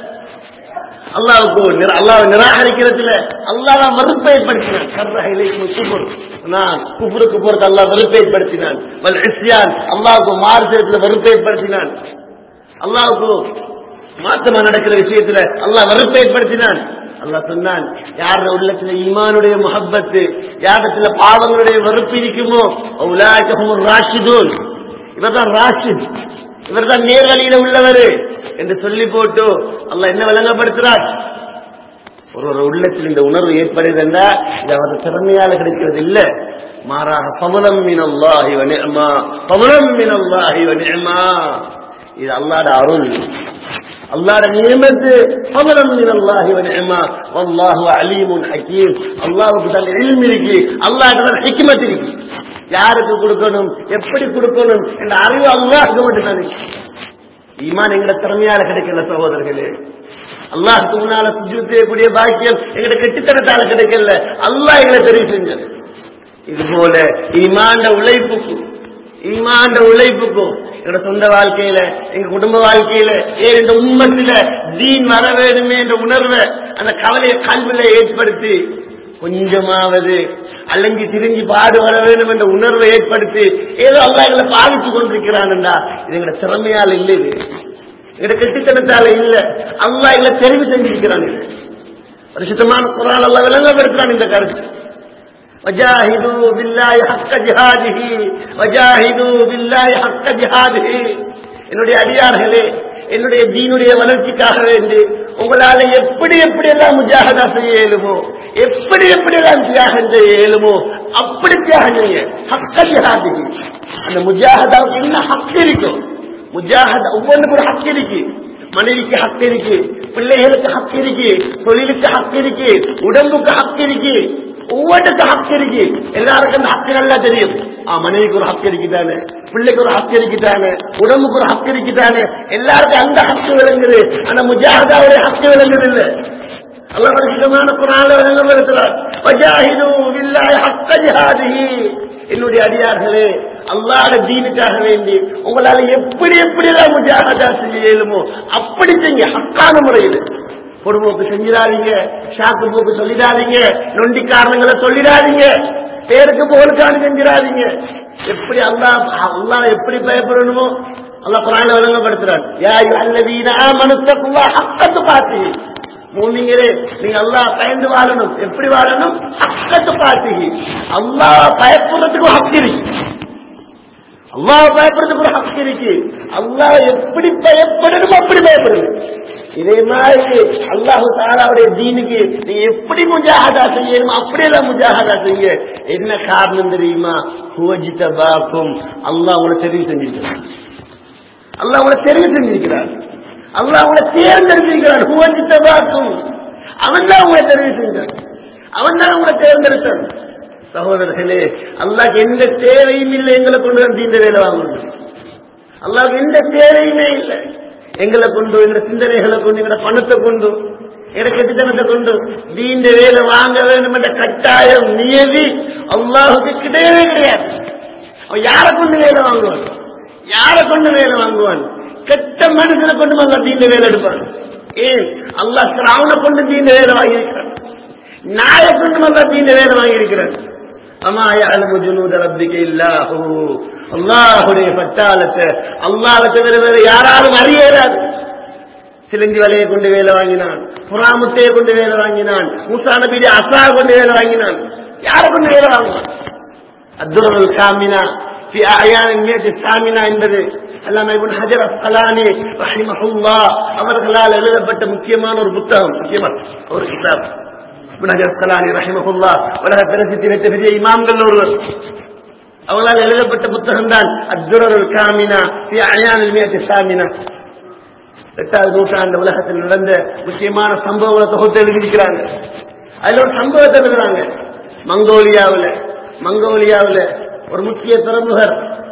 அல்லாவுக்கு அல்லாவை நிராகரிக்கிறதுல அல்லாஹ் மறுப்பை ஏற்படுத்தினான் கர்ரஹ இலைக்கும் குஃபுர் நான் குஃபுருக்கு போறது அல்லாஹ் வெறுப்பை ஏற்படுத்தினான் வல் இஸ்யான் அல்லாஹ்வுக்கு மாறுதலத்துல வெறுப்பை ஏற்படுத்தினான் அல்லாஹ்வுக்கு மாற்றமா நடக்கிற விஷயத்துல அல்லாஹ் வெறுப்பை ஏற்படுத்தினான் அல்லாஹ் சொன்னான் யார உள்ளத்துல ஈமானுடைய முஹப்பத்து யாரத்துல பாவங்களுடைய வெறுப்பு இருக்குமோ அவுலாக்கஹும் ராஷிதூன் இவர்தான் ராஷித் இவர்தான் நேர்வழியில உள்ளவர் என்று சொல்லி போட்டு அல்லாஹ் என்ன விளங்கப்படுத்துறார் ஒரு ஒரு உள்ளத்தில் இந்த உணர்வு ஏற்படுது என்றால் இது அவரது திறமையால கிடைக்கிறது இல்ல மாறாக பவலம் மினல்லாஹி வ நிஅமா பவலம் மினல்லாஹி வ நிஅமா இது அல்லாஹ்ட அருள் அல்லாஹ்ட நியமத்து பவலம் மினல்லாஹி வ நிஅமா வல்லாஹு அலீமுன் ஹக்கீம் அல்லாஹ்வுக்கு தான் இல்ம் இருக்கு அல்லாஹ்ட்ட தான் ஹிக்மத் இருக்கு யாருக்கு கொடுக்கணும் எப்படி கொடுக்கணும் என்ற அறிவு அல்லாஹ்க்கு மட்டும்தான் இருக்கு ஈமான் எங்கட திறமையால கிடைக்கல சகோதரர்களே அல்லாஹுக்கு முன்னால சுஜூத் செய்யக்கூடிய பாக்கியம் எங்கட கெட்டித்தனத்தால கிடைக்கல அல்லாஹ் எங்களை தெரிவு செஞ்சது இது போல ஈமாண்ட உழைப்புக்கும் ஈமாண்ட உழைப்புக்கும் எங்களோட சொந்த வாழ்க்கையில எங்க குடும்ப வாழ்க்கையில ஏன் இந்த உண்மத்தில தீன் வர வேணுமே என்ற உணர்வை அந்த கவலையை கல்வில ஏற்படுத்தி கொஞ்சமாவது அலங்கி திரிஞ்சு பாடு வர வேண்டும் என்ற உணர்வை ஏற்படுத்தி ஏதோ அல்லா எங்களை பாதிச்சு கொண்டிருக்கிறான்டா இது எங்களோட திறமையால இல்லை இது எங்களோட கெட்டித்தனத்தால இல்ல அல்லா எங்களை தெரிவு செஞ்சிருக்கிறான் இது பரிசுத்தமான குரான் அல்ல விளங்கப்படுத்துறான் இந்த கருத்து وجاهدوا بالله حق جهاده وجاهدوا بالله حق جهاده என்னுடைய அடியார்களே என்னுடைய தீனுடைய வளர்ச்சிக்காக வேண்டி உங்களால எப்படி எப்படி எல்லாம் முஜாகதா செய்ய இயலுமோ எப்படி எப்படி எல்லாம் தியாகம் செய்ய இயலுமோ அப்படி தியாகம் செய்ய ஹக்க ஜிஹாதி அந்த முஜாகதாவுக்கு என்ன ஹக்கு இருக்கும் முஜாகதா ஒவ்வொன்றுக்கு ஒரு ஹக்கு இருக்கு மனைவிக்கு ஹக்கு இருக்கு பிள்ளைகளுக்கு ஹக்கு இருக்கு தொழிலுக்கு ஹக்கு இருக்கு உடம்புக்கு ஹக்கு இருக்கு ஒவ்வொன்றுக்கும் ஹக்கு இருக்கு எல்லாருக்கும் அந்த ஹக்குகள்லாம் தெரியும் ஆ மனைவிக்கு ஒரு ஹக்கு இருக்குதானே பிள்ளைக்கு ஒரு ஹக்கு இருக்குதானே உடம்புக்கு ஒரு ஹக்கு இருக்குதானே எல்லாருக்கும் அந்த ஹக்கு விளங்குது ஆனா முஜாஹதாவுடைய ஹக்கு விளங்குது இல்ல அல்லாஹ் பரிசுத்தமான குரான விளங்கப்படுத்துறார் வஜாஹிது பில்லாஹி ஹக்க ஜிஹாதிஹி என்னுடைய அடியார்களே அல்லாஹ்ட தீனுக்காக வேண்டி உங்களால எப்படி எப்படி எல்லாம் முஜாஹதா செய்ய இயலுமோ அப்படி செய்ய ஹக்கான முறையில் பொடுபோக்கு செஞ்சிடாதீங்க ஷாக்கு போக்கு சொல்லிடாதீங்க நொண்டி காரணங்களை சொல்லிடாதீங்க பேருக்கு போலுக்கான செஞ்சிடாதீங்க எப்படி அல்லா அல்லா எப்படி பயப்படணுமோ அல்லா குரான விளங்கப்படுத்துறார் யா அல்லவீன ஆமனுத்தக்குல்லா ஹக்கத்து பார்த்து மூமிங்களே நீங்க அல்லாஹ் பயந்து வாழணும் எப்படி வாழணும் ஹக்கத்து பார்த்து அல்லாஹ் பயப்படுறதுக்கு ஹக்கு இருக்கு அல்லாஹ் பயப்படுறதுக்கு ஒரு ஹக்கு இருக்கு அல்லாஹ் எப்படி பயப்படணும் அப்படி பயப்படணும் இதே மாதிரி அல்லாஹு தாலாவுடைய தீனுக்கு நீங்க எப்படி முஜாஹதா செய்யணும் அப்படியெல்லாம் முஜாஹதா செய்ய என்ன காரணம் தெரியுமா ஹுவஜித பாக்கும் அல்லாஹ் உங்களை தெரிவு செஞ்சிருக்கிறார் அல்லாஹ் உங்களை தெரிவு செஞ்சிருக்கிறார் அல்லாஹ் உங்களை தேர்ந்தெடுத்திருக்கிறார் ஹுவஜித பாக்கும் அவன் தான் உங்களை தெரிவு செஞ்சான் அவன் தான் உங்களை தேர்ந்தெடுத்தான் சகோதரர்களே அல்லாஹ் எந்த தேவையும் இல்லை எங்களை கொண்டு வந்து இந்த வேலை வாங்கணும் அல்லாஹ் எந்த தேவையுமே இல்லை எங்களை கொண்டு எங்க சிந்தனைகளை கொண்டு எங்களோட பணத்தை கொண்டு கெட்டுத்தனத்தை கொண்டு தீண்ட வேலை வாங்க வேண்டும் என்ற கட்டாயம் நியதி அல்லாஹுக்கு கிடையவே கிடையாது அவன் யாரை கொண்டு வேலை வாங்குவான் யாரை கொண்டு வேலை வாங்குவான் கெட்ட மனுஷனை கொண்டு அல்லா தீண்ட வேலை எடுப்பான் ஏன் அல்லாஹ் சிராவனை கொண்டு தீண்ட வேலை வாங்கியிருக்கிறான் நாயை கொண்டு அல்லா தீண்ட வேலை வாங்கியிருக்கிறான் அம்மா யாழமு ஜுனூத ரப்பிக்க இல்லாஹு அல்லாஹுடைய பட்டாளத்தை அல்லாஹை தவிர வேறு யாராலும் அறியறாது சிலந்தி வலையை கொண்டு வேலை வாங்கினான் புறாமுத்தையை கொண்டு வேலை வாங்கினான் மூசா நபிடி அசா கொண்டு வேலை வாங்கினான் யாரை கொண்டு வேலை வாங்குவான் அத்துரல் காமினா في أعيان المئة الثامنة என்பது அல்லாம இப்னு ஹஜர் அஸ்கலானி ரஹிமஹுல்லா அவர்களால் எழுதப்பட்ட முக்கியமான ஒரு புத்தகம் முக்கியமான ஒரு கிதாப் இப்னு ஹஜர் அஸ்கலானி ரஹிமஹுல்லா உலக பிரசித்தி பெற்ற பெரிய இமாம்கள் ஒருவர் அவங்களால் எழுதப்பட்ட புத்தகம் தான் அத்துரல் காமினா في أعيان المئة الثامنة எட்டாவது நூற்றாண்டு உலகத்தில் நடந்த முக்கியமான சம்பவங்களை தொகுத்து எழுதியிருக்கிறாங்க அதுல ஒரு சம்பவத்தை எழுதுறாங்க மங்கோலியாவில் மங்கோலியாவில் ஒரு முக்கிய பிரமுகர்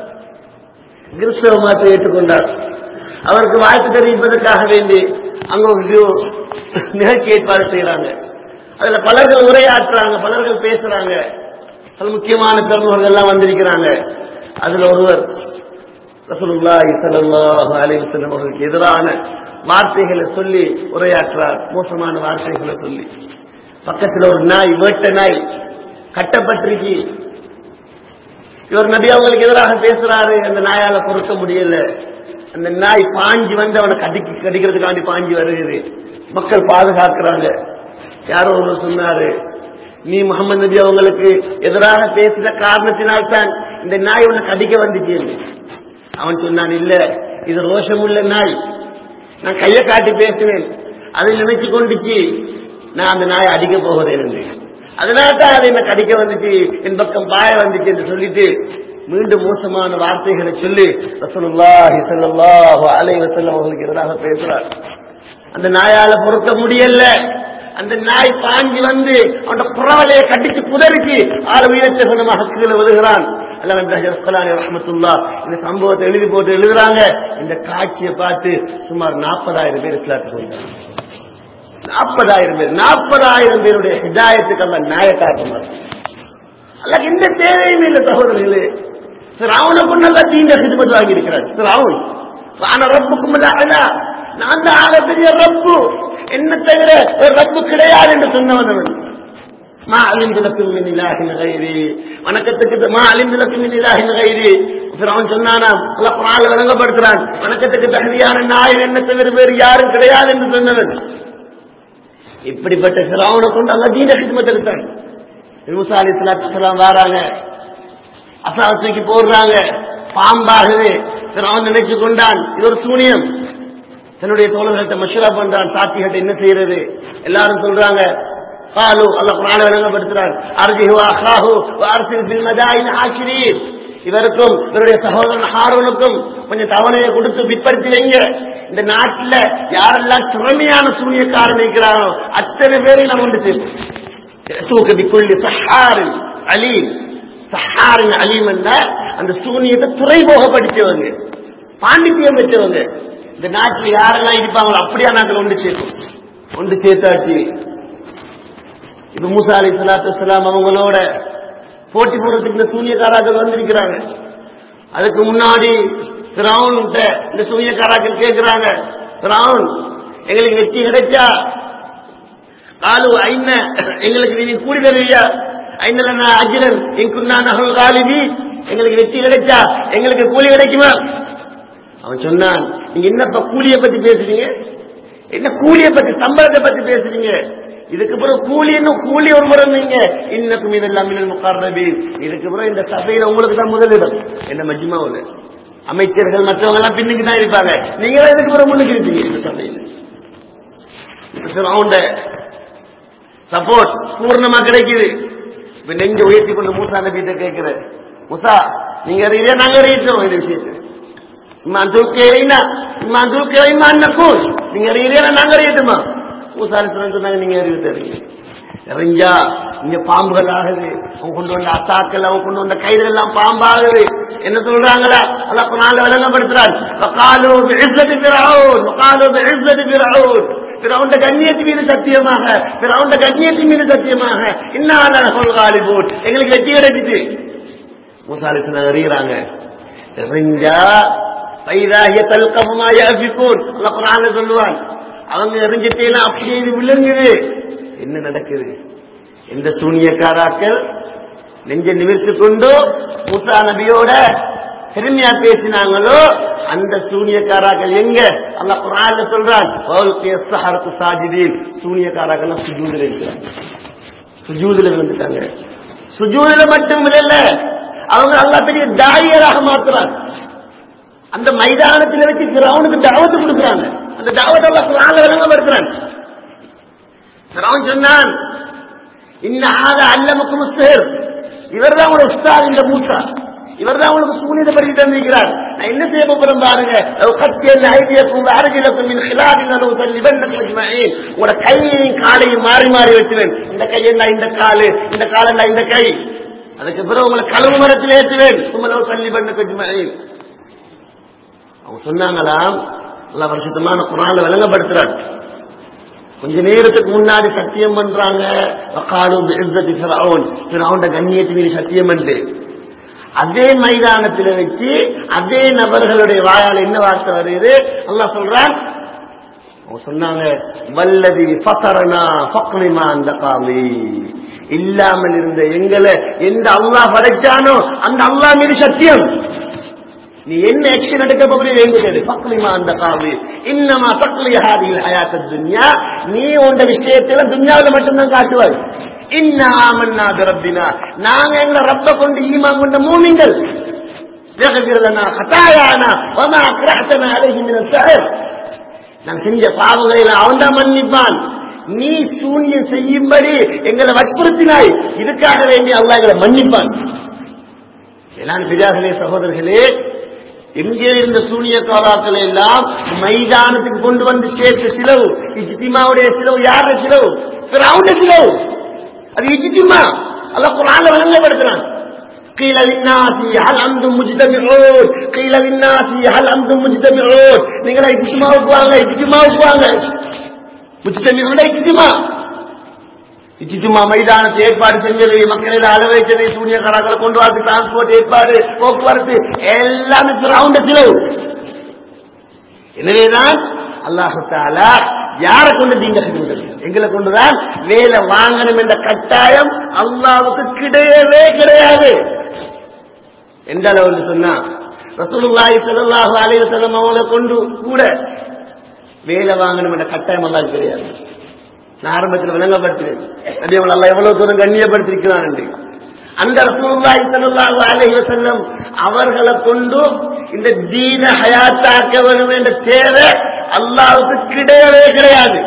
கிறிஸ்தவ மதத்தை ஏற்றுக்கொண்டார் அவருக்கு வாழ்த்து தெரிவிப்பதற்காக வேண்டி அங்க ஒரு நிகழ்ச்சி ஏற்பாடு செய்யறாங்க அதுல பலர்கள் உரையாற்றுறாங்க பலர்கள் பேசுறாங்க பல முக்கியமான பிரமுகர்கள் எல்லாம் வந்திருக்கிறாங்க அதுல ஒருவர் ரசூலுல்லாஹி ஸல்லல்லாஹு அலைஹி வஸல்லம் அவர்களுக்கு எதிரான வார்த்தைகளை சொல்லி உரையாற்றார் மோசமான வார்த்தைகளை சொல்லி பக்கத்தில் ஒரு நாய் வேட்ட நாய் கட்டப்பட்டிருக்கு இவர் நபி அவங்களுக்கு எதிராக பேசுறாரு அந்த நாயால பொறுக்க முடியல அந்த நாய் பாஞ்சு வந்து அவனை கடிக்க கடிக்கிறதுக்காண்டி பாஞ்சு வருகிறது மக்கள் பாதுகாக்கிறாங்க யாரோ ஒருவர் சொன்னாரு நீ முகமது நபி அவங்களுக்கு எதிராக பேசின காரணத்தினால்தான் இந்த நாய் உன்னை கடிக்க வந்துச்சு அவன் சொன்னான் இல்ல இது ரோஷமுள்ள நாய் நான் கையை காட்டி பேசினேன் அதை நினைச்சு கொண்டுச்சு நான் அந்த நாயை அடிக்க போகிறேன் என்று அதனால தான் அதை என்ன கடிக்க வந்துச்சு என் பக்கம் பாய வந்துச்சு என்று சொல்லிட்டு மீண்டும் மோசமான வார்த்தைகளை சொல்லி ரசூலுல்லாஹி ஸல்லல்லாஹு அலைஹி வஸல்லம் அவர்களுக்கு எதிராக பேசுறார் அந்த நாயால பொறுக்க முடியல அந்த நாய் பாஞ்சி வந்து அவனோட புறவலையை கட்டிச்சு புதறிச்சு ஆள் உயிரற்ற சொன்ன ஹக்குகளை விழுகிறான் ரஹமத்துல்லா இந்த சம்பவத்தை எழுதி போட்டு எழுதுறாங்க இந்த காட்சியை பார்த்து சுமார் நாற்பதாயிரம் பேர் இஸ்லாத்துக்கு வந்தாங்க நாற்பதாயிரம் பேர் நாற்பதாயிரம் பேருடைய ஹிதாயத்துக்கு அந்த நாயக்காட்டம் அல்ல எந்த தேவையும் இல்லை சகோதரர்களே ராவண பொண்ணல்ல தீண்ட சிதுமத்து வாங்கி இருக்கிறார் ராவன் வான ரப்புக்கும் நான் தான் ஆக பெரிய ரப்பு என்ன தவிர ஒரு ரப்பு கிடையாது என்று சொன்னவன் அவன் மா அலிந்துலக்கும் மின் இலாஹின் கைரி வணக்கத்துக்கு மா அலிந்துலக்கும் மின் இலாஹின் கைரி அவன் சொன்னானா அல்ல குரான்ல விளங்கப்படுத்துறான் வணக்கத்துக்கு தகுதியான நாயன் என்ன தவிர வேறு யாரும் கிடையாது என்று சொன்னவன் இப்படிப்பட்ட சிராவனை கொண்டு அல்ல தீன ஹிதமத் எடுத்தாங்க மூசா அலி சலாத்துலாம் வராங்க அசாவை தூக்கி போடுறாங்க பாம்பாகவே சிராவன் நினைச்சு கொண்டான் இது ஒரு சூனியம் தன்னுடைய தோழர்கள்ட்ட மஷூரா பண்றான் சாத்திகிட்ட என்ன செய்யறது எல்லாரும் சொல்றாங்க قالوا الله قرآن விளங்கப்படுத்துறார் அர்ஜிஹு அஹாஹு வார்சில் பில் மதாயின் ஆஷிரீன் இவருக்கும் இவருடைய சகோதரன் ஹாரூனுக்கும் கொஞ்சம் தவணையை கொடுத்து பிற்படுத்தி வைங்க இந்த நாட்டுல யாரெல்லாம் திறமையான சூனியக்காரன் இருக்கிறாரோ அத்தனை பேரையும் நம்ம கொண்டு சேர்ப்போம் பிக்குள்ளி சஹாரின் அலீம் சஹாரின் அலீம் என்ற அந்த சூனியத்தை துறை போக படிச்சவங்க பாண்டித்யம் வச்சவங்க இந்த நாட்டில் யாரெல்லாம் இருப்பாங்களோ அப்படியா நாங்கள் ஒன்று சேர்ப்போம் ஒன்று சேர்த்தாச்சு இப்ப மூசா அலி சலாத்து வலாம் அவங்களோட போட்டி போடுறதுக்கு இந்த சூனியக்காராக்கள் வந்திருக்கிறாங்க அதுக்கு முன்னாடி திராவன் இந்த சூனியக்காராக்கள் கேட்கிறாங்க திராவன் எங்களுக்கு வெற்றி கிடைச்சா காலு ஐன எங்களுக்கு நீங்க கூலி தருவியா ஐநல அஜிரன் எங்குன்னா நகல் காலிபி எங்களுக்கு வெற்றி கிடைச்சா எங்களுக்கு கூலி கிடைக்குமா அவன் சொன்னான் நீங்க என்னப்ப கூலியை பத்தி பேசுறீங்க என்ன கூலியை பத்தி சம்பளத்தை பத்தி பேசுறீங்க இதுக்கு பிறகு கூலி இன்னும் கூலி ஒரு முறை நீங்க இன்னக்கும் இதெல்லாம் முக்காரபி இதுக்கு பிறகு இந்த சபையில உங்களுக்கு தான் முதலிடம் என்ன மஜ்மாவில் அமைச்சர்கள் மற்றவங்க எல்லாம் பின்னுக்கு தான் இருப்பாங்க நீங்க தான் இதுக்கு பிறகு முன்னுக்கு இருப்பீங்க இந்த சபையில் சப்போர்ட் பூர்ணமா கிடைக்குது இப்ப நெஞ்ச உயர்த்தி கொண்டு மூசா நபிட்ட கேட்கிற முசா நீங்க அறியா நாங்க அறியிட்டோம் இந்த விஷயத்தை இம்மான் தூக்கேரினா இம்மான் தூக்கேரிமா நக்கூர் நீங்க அறியா நாங்க அறியட்டுமா மூசாரி சொன்னாங்க நீங்க அறிவு தெரியும் எறிஞ்சா இங்க பாம்புகள் ஆகுது அவன் கொண்டு வந்த அத்தாக்கள் அவன் கொண்டு வந்த கைகள் எல்லாம் பாம்பாகுது என்ன சொல்றாங்களா அல்ல நாள் விளங்கப்படுத்துறான் வக்காலு பிஇஸ்ஸதி ஃபிரௌன் வக்காலு பிஇஸ்ஸதி ஃபிரௌன் பிறவுண்ட கண்ணியத்தின் மீது சத்தியமாக பிறவுண்ட கண்ணியத்தின் மீது சத்தியமாக இன்னால சொல்காலி போட் எங்களுக்கு வெற்றி கிடைச்சிட்டு மூசாலிசன் அறிகிறாங்க எறிஞ்சா பைதாகிய தல்கமாய அபிப்போன் அல்ல குரான சொல்லுவான் அவங்க எறிஞ்சிட்டேலாம் அப்படியே இது விழுங்குது என்ன நடக்குது எந்த சூனியக்காராக்கள் நெஞ்ச நிமிர்த்து கொண்டு மூசா நபியோட பெருமையா பேசினாங்களோ அந்த சூனியக்காராக்கள் எங்க அல்ல குரான்ல சொல்றான் சஹருக்கு சாஜிதீன் சூனியக்காராக்கள் சுஜூதில் இருக்கிறாங்க சுஜூதில் விழுந்துட்டாங்க சுஜூதில் மட்டும் இல்ல அவங்க அல்லா பெரிய தாயராக மாத்துறாங்க அந்த மைதானத்தில் வச்சு கிரவுனுக்கு தாவத்து கொடுக்குறாங்க அந்த தாவத்தை அல்லா குரான்ல விளங்கப்படுத்துறாங்க சொன்னான் இன்ன அல்லமுக்கும் சேர் இவர் தான் உங்களோட உஸ்தாத் இந்த மூசா இவர் தான் உங்களுக்கு சூனியத்தை பற்றி தந்திருக்கிறார் நான் என்ன செய்ய போறேன் பாருங்க கத்தி அந்த ஐடியக்கும் அரசியலுக்கும் உங்களோட கையையும் காலையும் மாறி மாறி வச்சுவேன் இந்த கை என்ன இந்த காலு இந்த கால் என்ன இந்த கை அதுக்கு பிறகு உங்களை கழுவு மரத்தில் ஏற்றுவேன் சுமலவு தள்ளி பண்ண கொஞ்சம் அவங்க சொன்னாங்களாம் நல்ல வருஷத்தமான குரால விளங்கப்படுத்துறார் கொஞ்ச நேரத்துக்கு முன்னாடி சத்தியம் பண்றாங்க கண்ணியத்தின் மீது சத்தியம் பண்ணு அதே மைதானத்தில் வச்சு அதே நபர்களுடைய வாயால் என்ன வார்த்தை வருது அல்லா சொல்றான் சொன்னாங்க வல்லதி பத்தரனா பக்ரிமா அந்த காமி இல்லாமல் இருந்த எங்களை எந்த அல்லாஹ் படைச்சானோ அந்த அல்லாஹ் மீது சத்தியம் நீ என்ன ஆக்ஷன் எடுக்க போகிறீங்க எங்க கேடு பக்லிமா அந்த காவி இன்னமா தக்லியாதில் ஹயாத்த துன்யா நீ உண்ட விஷயத்துல துன்யாவில மட்டும்தான் காட்டுவாய் இன்னாமன்னா ரப்பினா நாங்க எங்களை ரப்ப கொண்டு ஈமான் கொண்ட மூமிங்கள் நான் செஞ்ச பாவங்களில் அவன் தான் மன்னிப்பான் நீ சூனியம் செய்யும்படி எங்களை வற்புறுத்தினாய் இதுக்காக வேண்டி அல்லா எங்களை மன்னிப்பான் எல்லாம் பிதார்களே சகோதரர்களே எங்கே இருந்த சூனியக்காராக்கள் எல்லாம் மைதானத்துக்கு கொண்டு வந்து சேர்த்த சிலவு இஜித்திமாவுடைய சிலவு யார சிலவு பிறவுண்ட சிலவு அது இஜித்திமா அல்ல குரான விளங்கப்படுத்துறான் قيل للناس هل انتم مجتمعون قيل للناس هل انتم مجتمعون நீங்க இஜ்திமாவுக்கு வாங்க இஜ்திமாவுக்கு வாங்க முஜ்தமிஉன இஜ்திமா இஜ்திமா மைதானத்தை ஏற்பாடு செஞ்சது மக்களை அள வைத்தது சூனியக்காரர்களை கொண்டு வரது டிரான்ஸ்போர்ட் ஏற்பாடு போக்குவரத்து எல்லாமே கிரவுண்ட சிலவு எனவேதான் அல்லாஹு தாலா யாரை கொண்டு நீங்க எங்களை கொண்டுதான் வேலை வாங்கணும் என்ற கட்டாயம் அல்லாவுக்கு கிடையவே கிடையாது எந்த அளவு சொன்னா ரசூலுல்லாஹி ஸல்லல்லாஹு அலைஹி வஸல்லம் அவங்களை கொண்டு கூட வேலை வாங்கணும் என்ற கட்டாயம் அல்லாஹ் கிடையாது நான் ஆரம்பத்தில் விளங்கப்படுத்தினேன் நபி அவங்களை அல்லாஹ் எவ்வளவு தூரம் கண்ணியப்படுத்திருக்கிறான் என்று அந்த ரசூலுல்லாஹி ஸல்லல்லாஹு அலைஹி வஸல்லம் அவர்களை கொண்டு இந்த தீன ஹயாத்தாக்க வேண்டும் என்ற தேவை அல்லாவுக்கு கிடையவே கிடையாது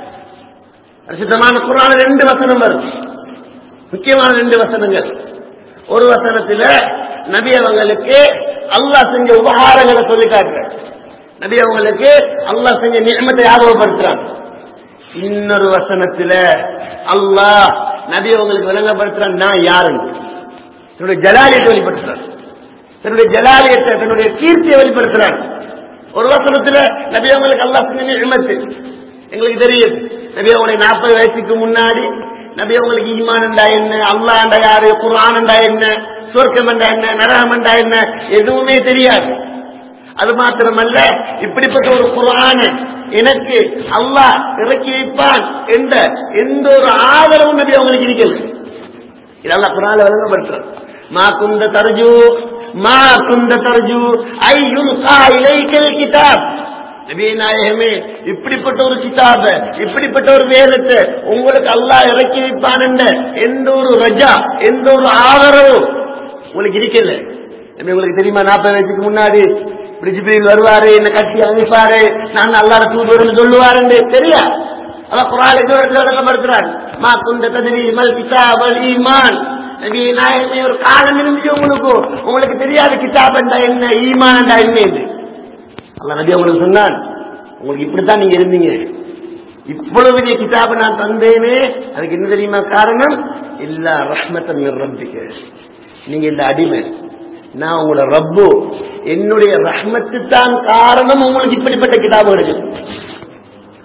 பிரசித்தமான குரான ரெண்டு வசனம் வரும் முக்கியமான ரெண்டு வசனங்கள் ஒரு வசனத்துல நபி அவங்களுக்கு அல்லாஹ் செஞ்ச உபகாரங்களை சொல்லி காட்டுறேன் நபி அவங்களுக்கு அல்லாஹ் செஞ்ச நியமத்தை ஞாபகப்படுத்துறாங்க இன்னொரு வசனத்துல அல்லாஹ் நபி அவங்களுக்கு விளங்கப்படுத்துறான் நான் யாருன்னு தன்னுடைய ஜலாலியத்தை வெளிப்படுத்துறான் தன்னுடைய ஜலாலியத்தை தன்னுடைய கீர்த்தியை வெளிப்படுத்துறான் ஒரு வசனத்துல நபி அவங்களுக்கு அல்லாஹ் செஞ்ச நியமத்து எங்களுக்கு தெரியும் நபி அவங்களுடைய நாற்பது வயசுக்கு முன்னாடி நபி அவங்களுக்கு ஈமான் என்றா என்ன அல்லாஹ் என்றா யாரு குர்ஆன் என்றா என்ன சொர்க்கம் என்றா என்ன நரகம் என்றா என்ன எதுவுமே தெரியாது அது மாத்திரமல்ல இப்படிப்பட்ட ஒரு குரான எனக்கு அல்லாஹ் இறக்கி வைப்பான் என்ற எந்த ஒரு ஆதரவும் நபி அவங்களுக்கு இருக்கிறது இதெல்லாம் குரான விளங்கப்படுத்துறோம் மா குந்த தர்ஜு மா குந்த தர்ஜு ஐயுல் இலைக்கல் கிதாப் நபிய நாயகமே இப்படிப்பட்ட ஒரு கிதாப இப்படிப்பட்ட ஒரு வேதத்தை உங்களுக்கு அல்லாஹ் இறக்கி வைப்பான் என்ற எந்த ஒரு ரஜா எந்த ஒரு ஆதரவு உங்களுக்கு இருக்கல நபி உங்களுக்கு தெரியுமா நாற்பது வயசுக்கு முன்னாடி பிரிஜிபிரியில் வருவாரு என்ன கட்சி அமைப்பாரு நான் அல்லாத தூதுவர்னு சொல்லுவாரு தெரியா அதான் குரான் இன்னொரு இடத்துல விளக்கப்படுத்துறார் மா குந்த ததிரி மல் கிதாபல் ஈமான் நபி நாயகமே ஒரு காலம் இருந்துச்சு உங்களுக்கு உங்களுக்கு தெரியாது கிதாப் என்றா என்ன ஈமான் என்றா என்ன இது அல்ல நபி உங்களுக்கு சொன்னான் உங்களுக்கு இப்படித்தான் நீங்க இருந்தீங்க இவ்வளவு பெரிய கிதாபை நான் தந்தேனே அதுக்கு என்ன தெரியுமா காரணம் இல்ல ரஹ்மத்தன் ரப்பிக்க நீங்க இந்த அடிமை நான் உங்களோட ரப்பு என்னுடைய ரஹ்மத்து தான் காரணம் உங்களுக்கு இப்படிப்பட்ட கிதாபு கிடைக்கும்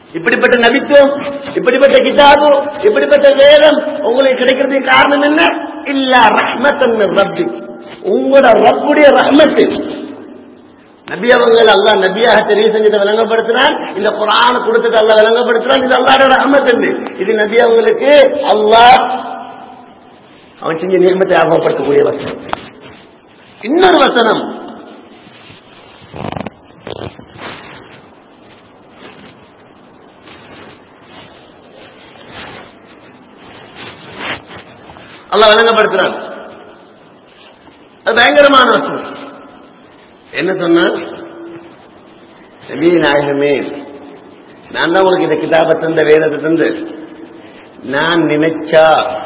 இப்படிப்பட்ட நபித்துவம் இப்படிப்பட்ட கிதாபு இப்படிப்பட்ட வேதம் உங்களுக்கு கிடைக்கிறதுக்கு காரணம் என்ன இல்ல ரஹ்மத்தன் ரப்பி உங்களோட ரப்புடைய ரஹ்மத்து நபி அவங்கள் அல்லா நபியாக தெரிவு செஞ்சதை விளங்கப்படுத்தினான் இந்த குரான கொடுத்தது அல்ல விளங்கப்படுத்தினான் இது அல்லாட ரஹமத் என்று இது நபி அவங்களுக்கு அல்லாஹ் அவன் செஞ்ச நியமத்தை ஆகப்படுத்தக்கூடிய வசனம் இன்னொரு வசனம் அல்லாஹ் விளங்கப்படுத்துறான் அது பயங்கரமான வசனம் என்ன சொன்ன நபி நாயகமே நான் தான் உங்களுக்கு இந்த கிதாபை தந்த வேதத்தை தந்து நான் நினைச்சா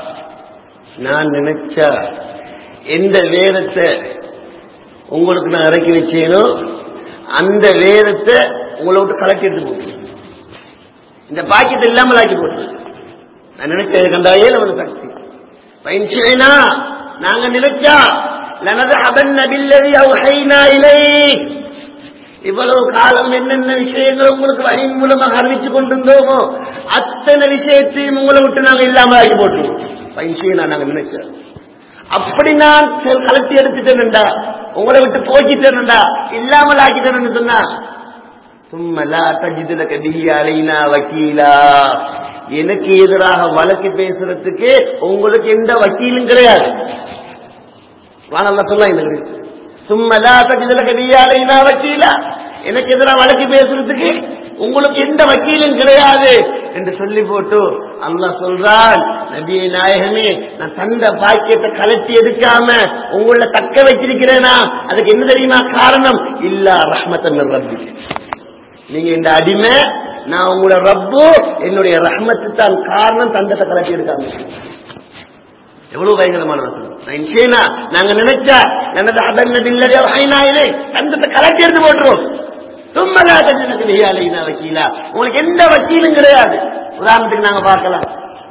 நான் நினைச்சா எந்த வேதத்தை உங்களுக்கு நான் இறக்கி வச்சேனோ அந்த வேதத்தை உங்களை விட்டு கலட்டி எடுத்து போட்டு இந்த பாக்கியத்தை இல்லாமல் ஆக்கி போட்டு நான் நினைச்ச கண்டாயே நமக்கு சக்தி பயிற்சினா நாங்க நினைச்சா لنذهبن بالذي أوحينا إليك இவ்வளவு காலம் என்னென்ன விஷயங்கள் உங்களுக்கு வகையின் மூலமாக அறிவிச்சு கொண்டிருந்தோமோ அத்தனை விஷயத்தையும் உங்களை விட்டு நாங்க இல்லாம ஆகி போட்டுருவோம் பயிற்சியை நாங்க நினைச்சோம் அப்படி நான் கலட்டி எடுத்துட்டேன்டா உங்களை விட்டு போக்கிட்டேன்டா இல்லாமல் ஆக்கிட்டேன்னு சொன்னா சும்மலா தஜிதுலக பிஹி அலைனா வக்கீலா எனக்கு எதிராக வழக்கு பேசுறதுக்கு உங்களுக்கு எந்த வக்கீலும் கிடையாது வானல்ல சொல்ல எனக்கு சும்மலா தஜிதுலக பிஹி அலைனா வக்கீலா எனக்கு எதிராக வழக்கு பேசுறதுக்கு உங்களுக்கு எந்த வக்கீலும் கிடையாது என்று சொல்லி போட்டு அல்லாஹ் சொல்றான் நபியை நாயகமே நான் தந்த பாக்கியத்தை கலட்டி எடுக்காம உங்களை தக்க வச்சிருக்கிறேனா அதுக்கு என்ன தெரியுமா காரணம் இல்ல ரஹ்மத்தன் ரப்பி நீங்க இந்த அடிமை நான் உங்களோட ரப்பு என்னுடைய ரஹ்மத்து தான் காரணம் தந்தத்தை கலட்டி எடுக்காம எவ்வளவு பயங்கரமான வசனம் நான் நிச்சயமா நாங்க நினைச்சா எனது அதன் பில்லடியே தந்தத்தை கலட்டி எடுத்து போட்டுரும் சும்மலா தஞ்சனத்தில் ஹியாலைனா வக்கீலா உங்களுக்கு எந்த வக்கீலும் கிடையாது உதாரணத்துக்கு நாங்க பார்க்கலாம்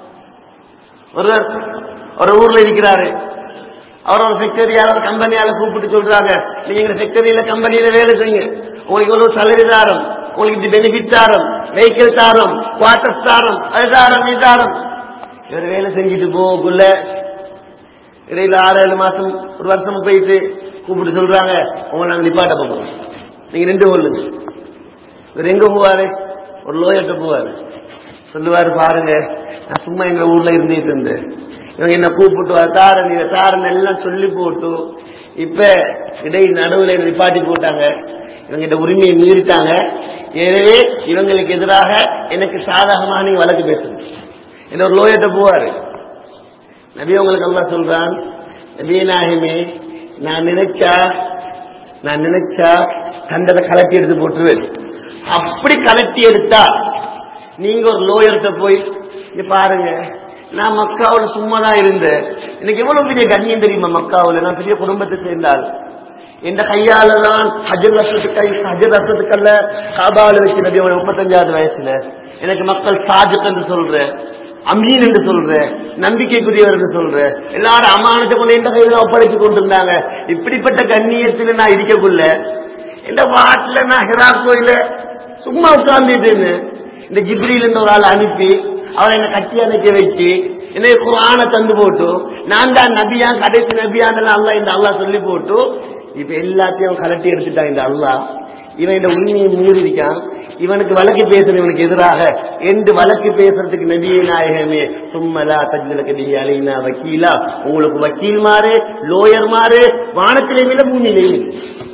ஒருவர் ஒரு ஊர்ல இருக்கிறாரு அவர் ஒரு செக்டரியால கம்பெனியால கூப்பிட்டு சொல்றாங்க நீங்க எங்க செக்டரியில கம்பெனியில வேலை செய்யுங்க உங்களுக்கு இவ்வளவு சலரி தாரம் உங்களுக்கு இது பெனிஃபிட் தாரம் வெஹிக்கிள் தாரம் குவார்டர்ஸ் தாரம் அது தாரம் இது தாரம் இவர் வேலை செஞ்சுட்டு போகக்குள்ள இடையில ஆறு ஏழு மாசம் ஒரு வருஷம் போயிட்டு கூப்பிட்டு சொல்றாங்க உங்களை நாங்க நிப்பாட்ட போகிறோம் நீங்க நின்று கொள்ளுங்க இவர் எங்க போவாரு ஒரு லோயர்கிட்ட போவாரு சொல்லுவாரு பாருங்க நான் சும்மா எங்க ஊர்ல இருந்துட்டு இருந்தேன் இவங்க என்ன கூப்பிட்டு வா தாரன் இதை தாரன் எல்லாம் சொல்லி போட்டு இப்ப இடை நடுவில் என்ன நிப்பாட்டி போட்டாங்க இவங்க இந்த உரிமையை மீறிட்டாங்க எனவே இவங்களுக்கு எதிராக எனக்கு சாதகமாக நீங்க வழக்கு பேசணும் என்ன ஒரு லோயர்கிட்ட போவாரு நபி உங்களுக்கு அல்லா சொல்றான் நபி நாயகமே நான் நினைச்சா நான் நினைச்சா தண்டனை கலட்டி எடுத்து போட்டுருவேன் அப்படி கலட்டி எடுத்தா நீங்க ஒரு லோயர்கிட்ட போய் இங்க பாருங்க நான் மக்காவுல சும்மா தான் இருந்தேன் எனக்கு எவ்வளவு பெரிய கண்ணியம் தெரியுமா மக்காவுல நான் பெரிய குடும்பத்தை சேர்ந்தால் இந்த கையால தான் ஹஜர் ரசத்துக்கு ஹஜர் ரசத்துக்கல்ல காபால வச்சு நபி அவன் முப்பத்தஞ்சாவது வயசுல எனக்கு மக்கள் சாஜத் என்று சொல்றேன் அமீன் என்று சொல்றேன் நம்பிக்கைக்குரியவர் என்று சொல்றேன் எல்லாரும் அமானத்தை கொண்டு எந்த கையில ஒப்படைச்சு கொண்டிருந்தாங்க இப்படிப்பட்ட கண்ணியத்தில் நான் இருக்கக்குள்ள இந்த வாட்டில் நான் ஹிரா கோயில சும்மா உட்கார்ந்துட்டு இந்த ஜிப்ரில் ஒரு ஆள் அனுப்பி அவரை என்ன கட்டி அணைக்க வச்சு என்னை குரான தந்து போட்டு நான் தான் நபியா கடைசி நபியான்னு அல்லா இந்த அல்லா சொல்லி போட்டு இப்ப எல்லாத்தையும் கலட்டி எடுத்துட்டான் இந்த அல்லா இவன் இந்த உண்மையை மீறி இருக்கான் இவனுக்கு வழக்கு பேசுற இவனுக்கு எதிராக எந்த வழக்கு பேசுறதுக்கு நபியே நாயகமே சும்மலா தஜ்ஜலுக்கு பிஹி அலைனா வக்கீலா உங்களுக்கு வக்கீல் மாறு லோயர் மாறு வானத்திலே மேல பூமியிலேயும்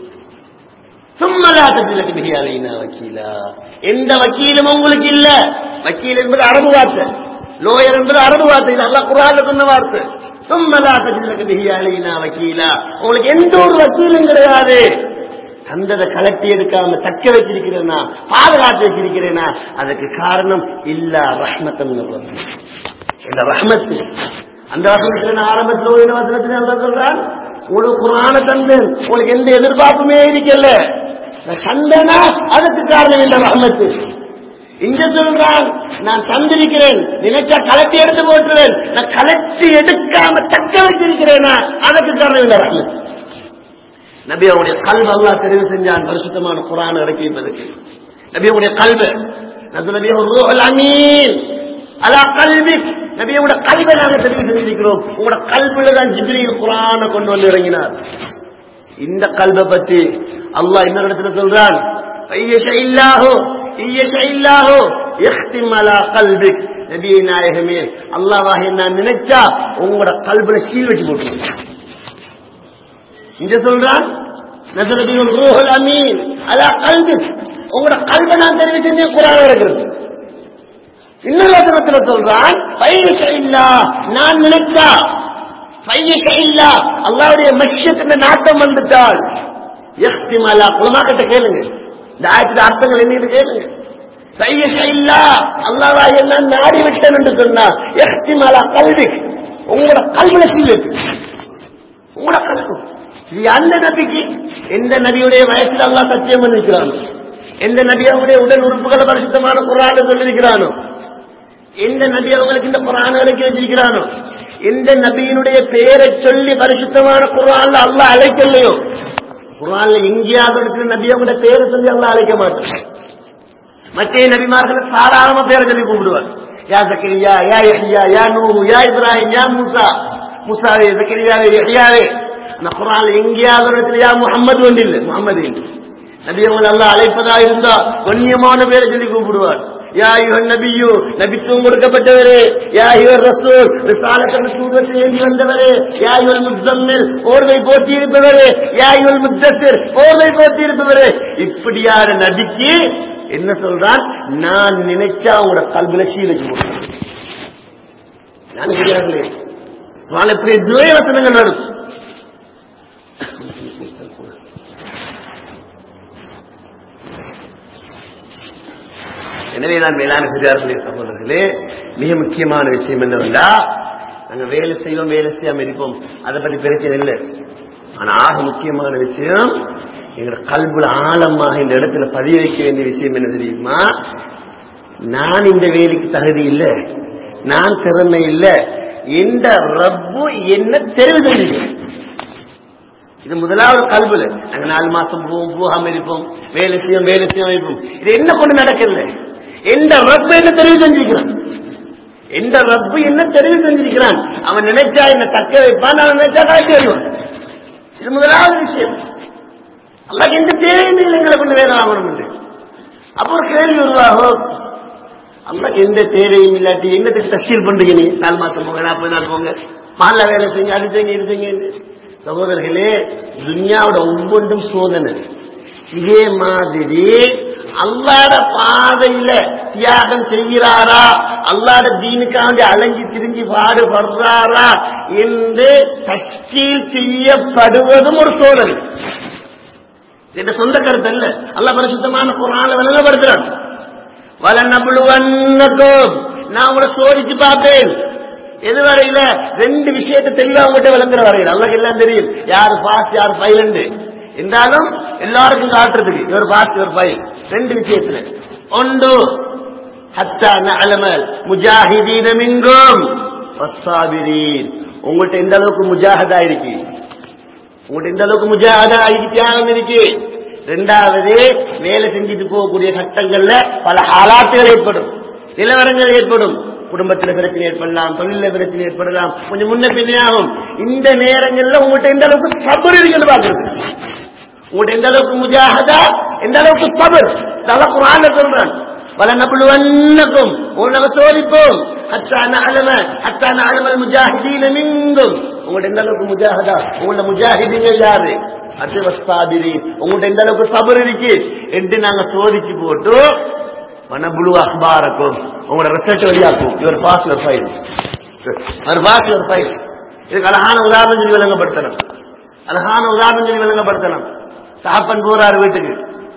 சும்மலா தஜ்ஜலுக்கு பிஹி அலைனா வக்கீலா எந்த வக்கீலும் உங்களுக்கு இல்ல வக்கீல் என்பது அரபு வார்த்தை லோயர் என்பது அரபு வார்த்தை இது அல்லா குரான்ல சொன்ன வார்த்தை சும்மலா தஜ்ஜலுக்கு பிஹி அலைனா வக்கீலா உங்களுக்கு எந்த ஒரு வக்கீலும் கிடையாது தந்ததை கலட்டி எடுக்காம தக்க வச்சிருக்கிறேனா பாதுகாத்து வச்சிருக்கிறேனா அதுக்கு காரணம் இல்ல ரஹ்மத்தம் இந்த ரஹ்மத்து அந்த வசனத்துல நான் ஆரம்பத்தில் ஒரு வசனத்துல என்ன சொல்றான் உங்களுக்கு குரான தந்தேன் உங்களுக்கு எந்த எதிர்பார்ப்புமே இருக்கல தந்தனா அதுக்கு காரணம் இந்த ரஹ்மத்து இங்க சொல்றான் நான் தந்திருக்கிறேன் நினைச்சா கலட்டி எடுத்து போட்டுருவேன் நான் கலட்டி எடுக்காம தக்க வச்சிருக்கிறேனா அதுக்கு காரணம் இந்த ரஹ்மத்து நபி அவருடைய கல்வ அல்லா தெரிவு செஞ்சான் பரிசுத்தமான குரான் இறக்கி வைப்பதற்கு நபி அவருடைய கல்வ நசுல பிஹி ரூஹுல் அமீன் அலா கல்விக் நபியோட கல்வை நாங்க தெரிவு செஞ்சிருக்கிறோம் உங்களோட கல்வில தான் ஜிப்ரீல் குரானை கொண்டு வந்து இறங்கினார் இந்த கல்வை பற்றி அல்லாஹ் இன்னொரு இடத்துல சொல்றான் ஐயஷ இல்லாஹோ ஐயஷ இல்லாஹோ இஹ்திம் அலா கல்விக் நபியை நாயகமே அல்லாஹ் நான் நினைச்சா உங்களோட கல்வில சீல் வச்சு போட்டுருவேன் இங்க சொல்றான் நசல பிஹி ரூஹுல் அமீன் அலா கல்விக் உங்களோட கல்வை நான் தெரிவிச்சேன் குரான் இருக்கிறது இன்னொரு வசனத்துல சொல்றான் பையக இல்லா நான் நினைச்சா பையக இல்லா அல்லாவுடைய மஷ்யத்தின் நாட்டம் வந்துட்டால் எஹ்திமலா குலமா கிட்ட கேளுங்க இந்த ஆயத்துக்கு அர்த்தங்கள் என்ன கேளுங்க பையக இல்லா அல்லாவா என்ன நாடி விட்டேன் என்று சொன்னா எஹ்திமலா கல்வி உங்களோட கல்வில சீல் உங்களோட கல்வி இது அந்த நபிக்கு எந்த நபியுடைய வயசுல அல்லா சத்தியம் பண்ணிருக்கிறானோ எந்த நபியாவுடைய உடல் உறுப்புகளை பரிசுத்தமான குரான சொல்லியிருக்கிறானோ எந்த நபி அவங்களுக்கு இந்த குரான் விளக்கி வச்சிருக்கிறானோ எந்த நபியினுடைய பெயரை சொல்லி பரிசுத்தமான குரான்ல அல்ல அழைக்கலையோ குரான்ல எங்கேயாவது இருக்கிற நபி அவங்களோட பெயரை சொல்லி அல்ல அழைக்க மாட்டான் மற்ற நபிமார்களை சாதாரண பேரை சொல்லி கூப்பிடுவார் யா சக்கரியா யா யஹ்யா யா நூஹு யா இப்ராஹிம் யா மூசா மூசாவே சக்கரியாவே யஹ்யாவே அந்த குரான்ல எங்கேயாவது ஒரு இடத்துல யா முகம்மது ஒன்று இல்லை முகமது இல்லை நபி அவங்களை அல்ல அழைப்பதா இருந்தா கண்ணியமான பேரை சொல்லி கூப்பிடுவார் யா யுவன் நபியு நபித்துவம் கொடுக்கப்பட்டவரே யா யுவர் ரசூல் ரிசாலத்தன சூரத்தை ஏந்தி வந்தவரே யா யுவல் முத்தம்மில் போர்வை போட்டி இருப்பவரே யா யுவல் முத்தத்தில் போர்வை போட்டி இருப்பவரே இப்படியான நபிக்கு என்ன சொல்றான் நான் நினைச்சா உங்களோட கல்வில சீலச்சு போடுறேன் நான் சொல்கிறார்களே வாழ இப்படி துறை வசனங்கள் வரும் எனவே நான் மேலான பெரியார்களே சகோதரர்களே மிக முக்கியமான விஷயம் என்னவென்றா நாங்க வேலை செய்வோம் வேலை செய்யாம இருப்போம் அதை பத்தி பிரச்சனை இல்லை ஆனா ஆக முக்கியமான விஷயம் எங்களோட கல்புல ஆழமாக இந்த இடத்துல பதிய வைக்க வேண்டிய விஷயம் என்ன தெரியுமா நான் இந்த வேலைக்கு தகுதி இல்லை நான் திறமை இல்லை எந்த ரப்பு என்ன தெரிவு தெரியும் இது முதலாவது கல்புல நாங்க நாலு மாசம் போவோம் போகாம இருப்போம் வேலை செய்யும் வேலை செய்யாம இருப்போம் இது என்ன கொண்டு நடக்கல எந்த ரப்பு என்ன தெரிவு செஞ்சிருக்கிறான் எந்த ரப்பு என்ன தெரிவு செஞ்சிருக்கிறான் அவன் நினைச்சா என்ன தக்க வைப்பான் அவன் நினைச்சா காய்ச்சி வருவான் இது முதலாவது விஷயம் அல்லாஹ் எந்த தேவையும் இல்லை எங்களை கொண்டு வேலை ஆகணும் என்று அப்போ ஒரு கேள்வி உருவாகும் அல்லாஹ் எந்த தேவையும் இல்லாட்டி என்னத்துக்கு தஸ்டீல் பண்றீங்க நீ நாலு மாசம் போங்க நாற்பது நாள் போங்க மாலை வேலை செய்யுங்க அது செய்யுங்க இது செய்யுங்க சகோதரர்களே துன்யாவோட ஒவ்வொன்றும் சோதனை இதே மாதிரி அல்லாட பாதையில தியாகம் செய்கிறாரா அல்லாட தீனுக்காண்டி அலைஞ்சி திரிஞ்சு பாடுபடுறாரா என்று தஸ்டீல் செய்யப்படுவதும் ஒரு சோதனை என்ற சொந்த கருத்து அல்ல அல்ல பரிசுத்தமான குரான விளங்கப்படுத்துறான் வலநபுழுவன்னக்கும் நான் உங்களை சோதிச்சு பார்ப்பேன் எது வரையில ரெண்டு விஷயத்தை தெளிவா உங்ககிட்ட விளங்குற வரையில் அல்லக்கு எல்லாம் தெரியும் யாரு பாஸ் யார் ஃபைல் இருந்தாலும் எல்லாருக்கும் காட்டுறதுக்கு இவர் பாஸ் இவர் ஃபைல் ரெண்டு விஷயத்துல ஒன்று ஹத்தா நலமல் முஜாஹிதீன மின்கும் வஸ்ஸாபிரீன் உங்கள்கிட்ட எந்த அளவுக்கு முஜாஹதா இருக்கு உங்கள்கிட்ட எந்த அளவுக்கு முஜாஹதா இருக்கு தியாகம் இருக்கு ரெண்டாவது வேலை செஞ்சுட்டு போகக்கூடிய கட்டங்கள்ல பல ஹாலாட்டுகள் ஏற்படும் நிலவரங்கள் ஏற்படும் குடும்பத்துல பிரச்சனை ஏற்படலாம் தொழில பிரச்சனை ஏற்படலாம் கொஞ்சம் முன்ன பின்னே ஆகும் இந்த நேரங்கள்ல உங்கள்கிட்ட எந்த அளவுக்கு சபர் இருக்குன்னு பாக்குறது உங்கள்கிட்ட எந்த அளவுக்கு முஜாஹதா எந்த அளவுக்கு சபர் தல குரான் சொல்றான் வலநபுழுவன்னக்கும் ஒரு நம்ம சோதிப்போம் ஹத்தா நஅலம ஹத்தா நஅலமல் முஜாஹிதீன மின்கும் உங்கள்ட்ட எந்த அளவுக்கு முஜாஹதா உங்களோட முஜாஹிதீங்க யாரு அது வஸ்தாபிரி உங்கள்ட்ட எந்த அளவுக்கு சபர் இருக்கு என்று நாங்க சோதிச்சு போட்டு வனபுழு அக்பாரக்கும் உங்களோட ரிசர்ச் வழியாக்கும் இவர் பாஸ் ஒரு ஃபைல் அவர் பாஸ் ஒரு ஃபைல் இதுக்கு அழகான உதாரணம் சொல்லி விளங்கப்படுத்தணும் அழகான உதாரணம் சொல்லி விளங்கப்படுத்தணும் சாப்பன் போறாரு வீட்டுக்கு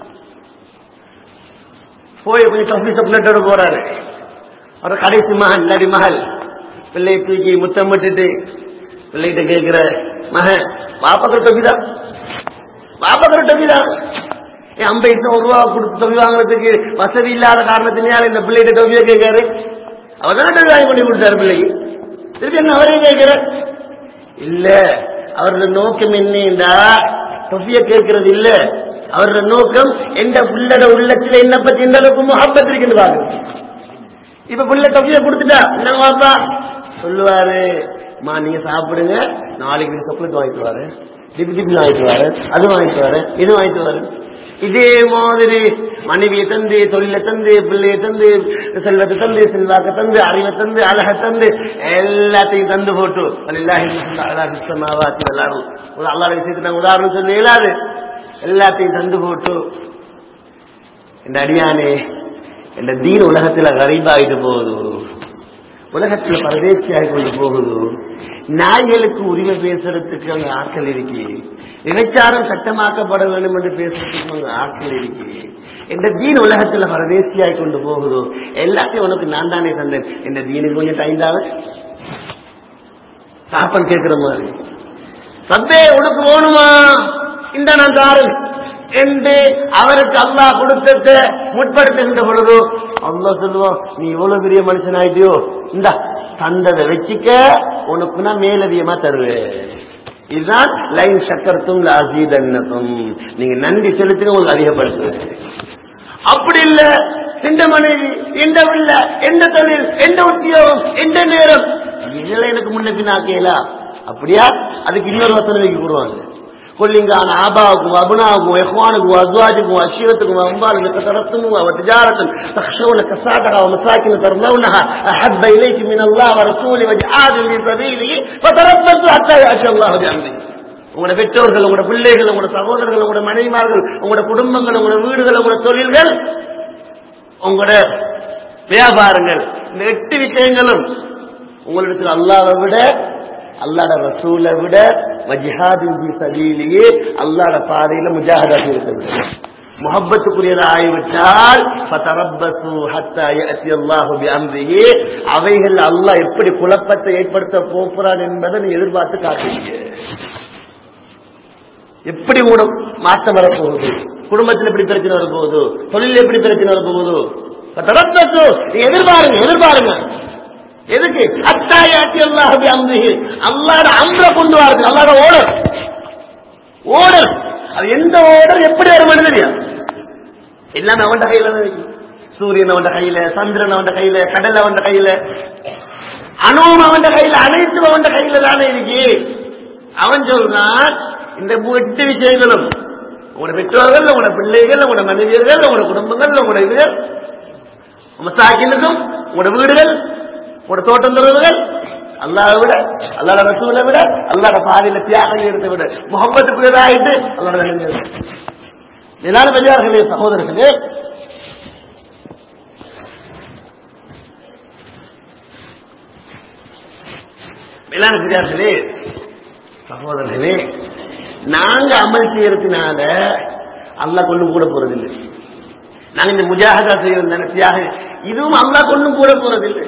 போய் கொஞ்சம் கம்பி சப்ளட்டோட போறாரு அவர் கடைசி மகன் இல்லாடி மகள் பிள்ளையை தூக்கி முத்தம் விட்டுட்டு பிள்ளைகிட்ட கேட்கிற மகன் பாப்பாக்கிற தொப்பிதான் பாப்பாக்கிற தொப்பிதான் என் ஐம்பது ஒரு ரூபா கொடுத்து தொகை வாங்குறதுக்கு வசதி இல்லாத காரணத்தினால இந்த பிள்ளைகிட்ட தொகையை கேட்காரு அவர் தானே தொகை வாங்கி பண்ணி கொடுத்தாரு பிள்ளைக்கு திருப்பி என்ன அவரே கேட்கிற இல்ல அவரது நோக்கம் என்னண்டா தொகையை கேட்கறது இல்ல அவரோட நோக்கம் எந்த புள்ளட உள்ளத்துல என்ன பத்தி எந்த அளவுக்கு முகப்பத் இருக்குன்னு பாருங்க இப்ப புள்ள தொகையை கொடுத்துட்டா என்ன வாப்பா சொல்லுவாரு மா நீங்க சாப்பிடுங்க நாளைக்கு நீங்க சொக்கலத்து வாங்கிட்டு வாரு டிபி டிபி வாங்கிட்டு வாரு அது வாங்கிட்டு வாரு இது வாங்கிட்டு வாரு இதே மாதிரி மனைவியை தந்து தொழிலை தந்து பிள்ளையை தந்து செல்வத்தை தந்து செல்வாக்க தந்து அறிவை தந்து அழகை தந்து எல்லாத்தையும் தந்து போட்டு அல்லாஹ் அல்லாஹ் எல்லாரும் ஒரு அல்லாஹ் விஷயத்துக்கு நாங்க உதாரணம் சொல்ல இயலாது எல்லாத்தையும் தந்து போட்டு இந்த அடியானே இந்த தீன் உலகத்துல கரீபாயிட்டு போகுது உலகத்துல பரதேசியாகி கொண்டு போகுது நாய்களுக்கு உரிமை பேசுறதுக்கு அங்க ஆட்கள் இருக்கு விபச்சாரம் சட்டமாக்கப்பட வேண்டும் என்று பேசுறதுக்கு அங்க ஆட்கள் இருக்கு இந்த தீன் உலகத்துல பரதேசியாகி கொண்டு போகுது எல்லாத்தையும் உனக்கு நான் தானே தந்தேன் இந்த தீனுக்கு கொஞ்சம் டைம் தாவே சாப்பன் கேட்கிற மாதிரி சத்தே உனக்கு வேணுமா இந்த நான் தாரேன் என்று அவருக்கு அல்லாஹ் கொடுத்தத முற்படுத்துகின்ற பொழுது அல்லாஹ் சொல்லுவான் நீ இவ்வளவு பெரிய மனுஷன் ஆயிட்டியோ இந்த தந்ததை வச்சுக்க உனக்கு நான் மேலதிகமா தருவேன் இதுதான் லைன் சக்கரத்தும் லாசீதன்னத்தும் நீங்க நன்றி செலுத்தின உங்களுக்கு அதிகப்படுத்துவேன் அப்படி இல்ல எந்த மனைவி எந்த உள்ள எந்த தொழில் எந்த உத்தியோகம் எந்த நேரம் இதெல்லாம் எனக்கு முன்ன பின்னாக்கேலா அப்படியா அதுக்கு இன்னொரு வசனம் வைக்க கூடுவாங்க قلنغان آباؤكم وأبناؤكم وإخوانكم وأزواجكم وعشيرتكم وأموالكم اقترفتموها وتجارة تخشون كسادها ومساكن ترضونها أحب إليكم من الله ورسوله وجهاد في سبيله فتربصوا حتى يأتي الله بأمره உங்களோட பெற்றோர்கள் உங்களோட பிள்ளைகள் உங்களோட சகோதரர்கள் உங்களோட மனைவிமார்கள் உங்களோட குடும்பங்கள் உங்களோட வீடுகள் உங்களோட தொழில்கள் உங்களோட வியாபாரங்கள் இந்த எட்டு விஷயங்களும் உங்களிடத்தில் அல்லாவை விட அல்லாட ரசூலை விட வஜிஹாதின் சபீலியே அல்லாட பாதையில முஜாஹதா செய்யறது விட முகப்பத்துக்குரியதா ஆகிவிட்டால் அவைகள் அல்லாஹ் எப்படி குழப்பத்தை ஏற்படுத்த போகிறான் என்பதை நீ எதிர்பார்த்து காட்டுவீங்க எப்படி உங்களோட மாற்றம் வரப்போகுது குடும்பத்தில் எப்படி பிரச்சனை வரப்போகுது தொழில் எப்படி பிரச்சனை வரப்போகுது தரப்பத்து எதிர்பாருங்க எதிர்பாருங்க எதுக்கு அத்தாயாத்தி அல்லாஹ் அம்ரிஹி அல்லாட அம்ர கொண்டு வரது அல்லாட ஓடர் ஓடர் அது எந்த ஓடர் எப்படி வரும் தெரியும் எல்லாமே அவன் கையில தான் இருக்கு சூரியன் அவன் கையில சந்திரன் அவன் கையில கடல் அவன் கையில அணுவும் அவன் கையில அனைத்தும் அவன் கையில தானே இருக்கு அவன் சொல்றான் இந்த எட்டு விஷயங்களும் உங்களோட பெற்றோர்கள் உங்களோட பிள்ளைகள் உங்களோட மனைவியர்கள் உங்களோட குடும்பங்கள் உங்களோட இதுகள் மசாக்கினுக்கும் உங்களோட வீடுகள் உங்களோட தோட்டம் துறவுகள் அல்லாவை விட அல்லாட ரசூலை விட அல்லாட பாதையில தியாகம் எடுத்து விட முகம்மதுக்குரியதாயிட்டு அல்லாட நிலான பெரியார்களே சகோதரர்களே மேலான பெரியார்களே சகோதரர்களே நாங்க அமல் செய்யறதுனால அல்லாஹ் கொண்டு கூட போறதில்லை நாங்க இந்த முஜாகதா செய்யறது தியாக இதுவும் அல்லாஹ் கொண்டும் கூட போறதில்லை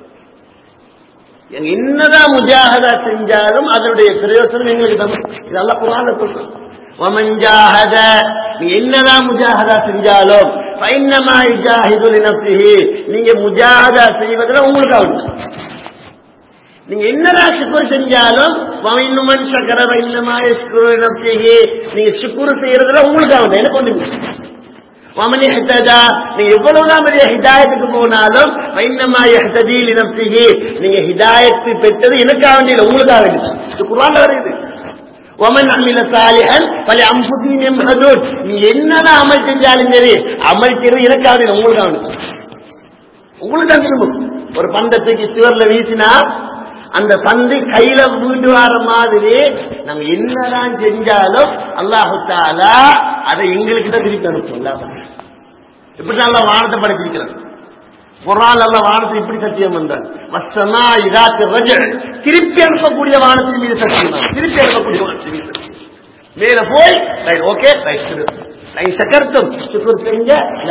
எங்க என்னதான் முஜாகதா செஞ்சாலும் அதனுடைய பிரயோசனம் எங்களுக்கு தான் இதெல்லாம் குரான சொல்றோம் வமஞ்சாகத நீ என்னதான் முஜாகதா செஞ்சாலும் பைன்னமா இஜாஹிது நப்சிஹி நீங்க முஜாகதா செய்வதில் உங்களுக்கு ஆகுது நீங்க என்னதான் சுக்குர் செஞ்சாலும் இன்னுமன் சக்கர வைன்னமா சுக்குரு நப்சிஹி நீங்க சுக்குர் செய்யறதுல உங்களுக்கு ஆகுது எனக்கு ஒண்ணுங்க வமனி ஹிததா நீங்க எவ்வளவுதான் பெரிய ஹிதாயத்துக்கு போனாலும் வைன்னமா யஹ்ததி லினப்சிஹி நீங்க ஹிதாயத்து பெற்றது எனக்காக வேண்டிய உங்களுக்காக வேண்டிய இது குர்ஆன்ல வருது ومن عمل صالحا فلانفسهم يمهدون நீ என்னதான் அமல் செஞ்சாலும் சரி அமல் செய்யறது எனக்காக வேண்டிய உங்களுக்காக வேண்டிய உங்களுக்கு தான் திரும்பும் ஒரு பந்தத்துக்கு சுவர்ல வீசினா அந்த பந்து கையில வீண்டு வர மாதிரி நாங்க என்னதான் செஞ்சாலும் அல்லாஹு தாலா அதை எங்களுக்கு தான் திருப்பி அனுப்பும் இப்படி நல்லா வானத்தை படைச்சிருக்கிறான் குரான் அல்ல வானத்தை இப்படி சத்தியம் வந்தார் மசமா இதாத்து ரஜ திருப்பி அனுப்பக்கூடிய வானத்தின் மீது சத்தியம் திருப்பி அனுப்பக்கூடிய வானத்தின் மீது சத்தியம் மேல போய் ரைட் ஓகே ரைட் ரைட் சக்கர்த்தம் சுக்குர் செஞ்ச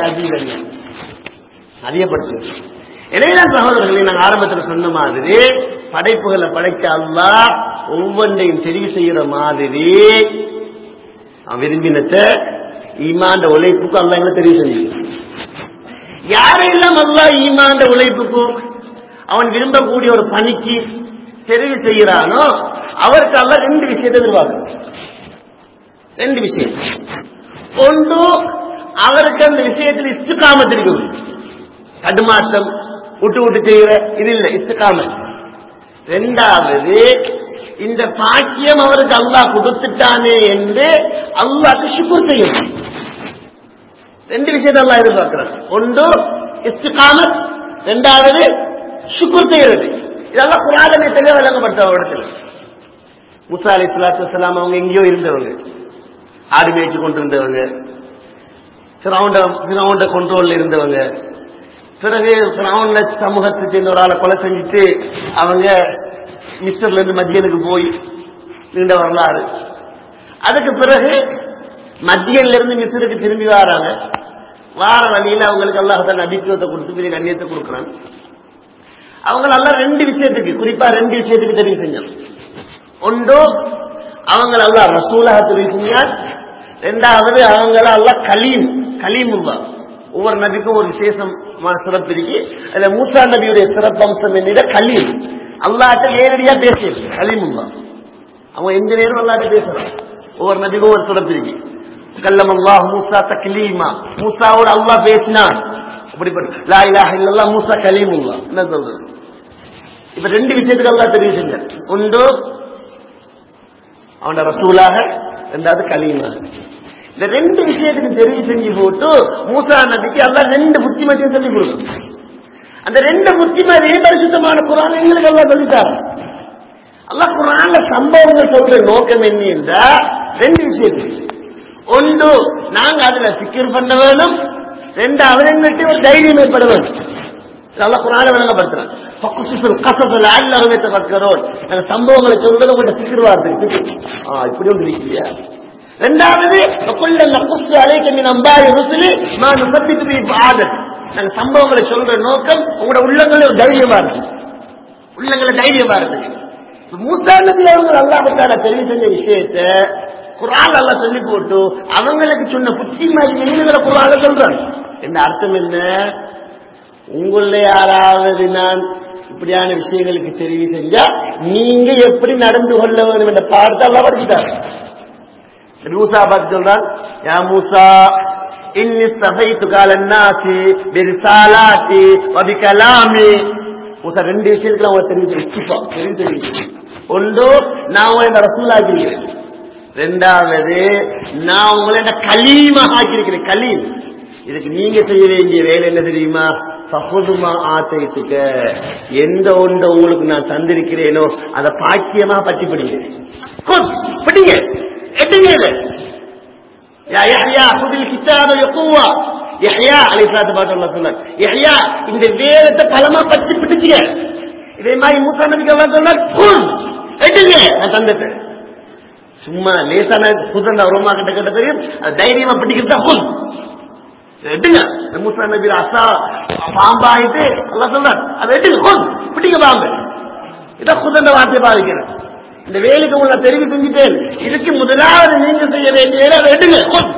அதிகப்படுத்து எனவே சகோதரர்களை நாங்கள் ஆரம்பத்தில் சொன்ன மாதிரி படைப்புகளை படைக்க அல்லா ஒவ்வொன்றையும் தெரிவு செய்யற மாதிரி அவன் விரும்பினத்த ஈமாண்ட உழைப்புக்கு அல்ல எங்களை தெரிவு செஞ்சு யாரெல்லாம் அல்லா ஈமாண்ட உழைப்புக்கும் அவன் விரும்பக்கூடிய ஒரு பணிக்கு தெரிவு செய்கிறானோ அவருக்கு அல்ல ரெண்டு விஷயத்தை எதிர்பார்க்க ரெண்டு விஷயம் ஒன்று அவருக்கு அந்த விஷயத்தில் இஸ்துக்காமத் இருக்கும் தடுமாற்றம் விட்டு விட்டு செய்கிற இது இல்லை இஸ்துக்காமத் ரெண்டாவது இந்த பாக்கியம் அவருக்கு அல்லாஹ் கொடுத்துட்டானே என்று அல்லாஹ்க்கு சுக்குர் செய்யும் ரெண்டு விஷயத்தை அல்லாஹ் எதிர்பார்க்கிறார் ஒன்று இஸ்திகாமத் ரெண்டாவது சுக்குர் செய்கிறது இதெல்லாம் குராதனை தெளிவாக விளங்கப்பட்ட ஒரு இடத்துல முசா அலி சலாத்து வலாம் அவங்க எங்கேயோ இருந்தவங்க ஆடு மேய்ச்சி கொண்டிருந்தவங்க பிறவுண்ட கண்ட்ரோல்ல இருந்தவங்க பிறகு பிறவுண்ட சமூகத்தை சேர்ந்த ஒரு ஆளை கொலை செஞ்சுட்டு அவங்க மிஸ்டர்ல இருந்து மத்தியனுக்கு போய் நீண்ட வரலாறு அதுக்கு பிறகு மத்தியன்ல இருந்து மிஸ்ருக்கு திரும்பி வராங்க வார வழியில அவங்களுக்கு அல்லாஹால நபித்துவத்தை கொடுத்து பெரிய கண்ணியத்தை கொடுக்குறாங்க அவங்க நல்லா ரெண்டு விஷயத்துக்கு குறிப்பா ரெண்டு விஷயத்துக்கு தெரிவு செஞ்சாங்க ஒன்று அவங்க அல்லா ரசூலாக தெரிவு செஞ்சார் ரெண்டாவது அவங்கள அல்லா கலீம் கலீமுல்லா ஒவ்வொரு நபிக்கும் ஒரு விசேஷமான சிறப்பு இருக்கு அதுல மூசா நபியுடைய சிறப்பம்சம் என்னிட கலீம் அல்லாட்ட நேரடியா பேசியது கலீமுல்லா அவங்க எந்த நேரம் அல்லாட்ட பேசுறாங்க ஒவ்வொரு நபிக்கும் ஒரு சிறப்பு இருக்கு கல்லம் அல்லாஹ் மூசா தக்லீமா மூசாவோட அல்லாஹ் பேசினான் அப்படிப்பட்ட லா இலாஹ இல்லல்லாஹ் மூசா கலீமுல்லா என்ன சொல்றது இப்ப ரெண்டு விஷயத்துக்கு அல்லாஹ் தெரிவு செஞ்சார் ஒன்று அவனோட ரசூலாக ரெண்டாவது கலீமாக இந்த ரெண்டு விஷயத்துக்கு தெரிவு செஞ்சு போட்டு மூசா நபிக்கு எல்லாம் ரெண்டு புத்திமதியும் சொல்லி கொடுக்கும் அந்த ரெண்டு புத்திமதியும் பரிசுத்தமான குரான் எங்களுக்கு எல்லாம் சொல்லித்தார் அல்லாஹ் குரான்ல சம்பவங்கள் சொல்ற நோக்கம் என்ன என்றா ரெண்டு விஷயத்துக்கு ஒன்று நாங்க அதுல சிக்கர் பண்ண வேணும் ரெண்டாவது எங்களுக்கு ஒரு தைரியம் ஏற்பட வேணும் நல்லா குரான விளங்கப்படுத்துறேன் சம்பவங்களை சொல்றது உங்கள்ட்ட சிக்கர் வார்த்தை இப்படி ஒன்று இல்லையா ரெண்டாவது அழைக்க நம்பாரி ருசுலி நான் சந்தித்து ஆதர் நாங்க சம்பவங்களை சொல்ற நோக்கம் உங்களோட உள்ளங்கள ஒரு தைரியமா இருக்கு உள்ளங்கள தைரியமா இருக்கு மூசா நபி அவங்க அல்லாஹால தெரிவு செஞ்ச விஷயத்த குரான் எல்லாம் சொல்லி போட்டு அவங்களுக்கு சொன்ன புத்தி மாதிரி எங்களை குரான சொல்றாங்க என்ன அர்த்தம் என்ன உங்கள யாராவது நான் இப்படியான விஷயங்களுக்கு தெரிவு செஞ்சா நீங்க எப்படி நடந்து கொள்ள வேண்டும் என்ற பாடத்தை எல்லாம் படிச்சுட்டாங்க மூசா பார்த்து சொல்றான் யா மூசா இன்னி சபைத்து காலன்னாசி பெருசாலாத்தி வபிகலாமி மூசா ரெண்டு விஷயத்துக்கு அவங்க தெரிவிச்சு தெரிவி தெரிவிச்சு ஒன்று நான் உங்களை இந்த ரசூலாக்கிறேன் ரெண்டாவது நான் உங்களை இந்த கலீமாக ஆக்கியிருக்கிறேன் கலீம் இதுக்கு நீங்க செய்ய வேண்டிய வேலை என்ன தெரியுமா சகுதுமா ஆசைத்துக்க எந்த ஒன்றை உங்களுக்கு நான் தந்திருக்கிறேனோ அதை பாக்கியமா பற்றி பிடிங்க பிடிங்க எட்டுங்க இதை யா யஹ்யா குதில் கிதாப யகுவா யஹ்யா அலைஹிஸ்ஸலாத்து பாத்து அல்லாஹ் சொன்னார் யஹ்யா இந்த வேதத்தை பலமா பற்றி பிடிச்சுங்க இதே மாதிரி மூசா நபிக்கு அல்லாஹ் சொன்னார் குல் எட்டுங்க நான் தந்துட்டேன் சும்மா லேசான புதன் ரோமா கிட்ட கிட்ட தெரியும் அது தைரியமா பிடிக்கிறதா குல் எட்டுங்க மூசா நபி அசா பாம்பாயிட்டு அல்லாஹ் சொன்னார் அதை எட்டுங்க குல் பிடிங்க பாம்பு இதான் குதண்ட வார்த்தையை பாதிக்கிறேன் இந்த வேலைக்கு உங்களை தெரிவு செஞ்சுட்டேன் இதுக்கு முதலாவது நீங்க செய்ய வேண்டிய வேலை அதை எடுங்க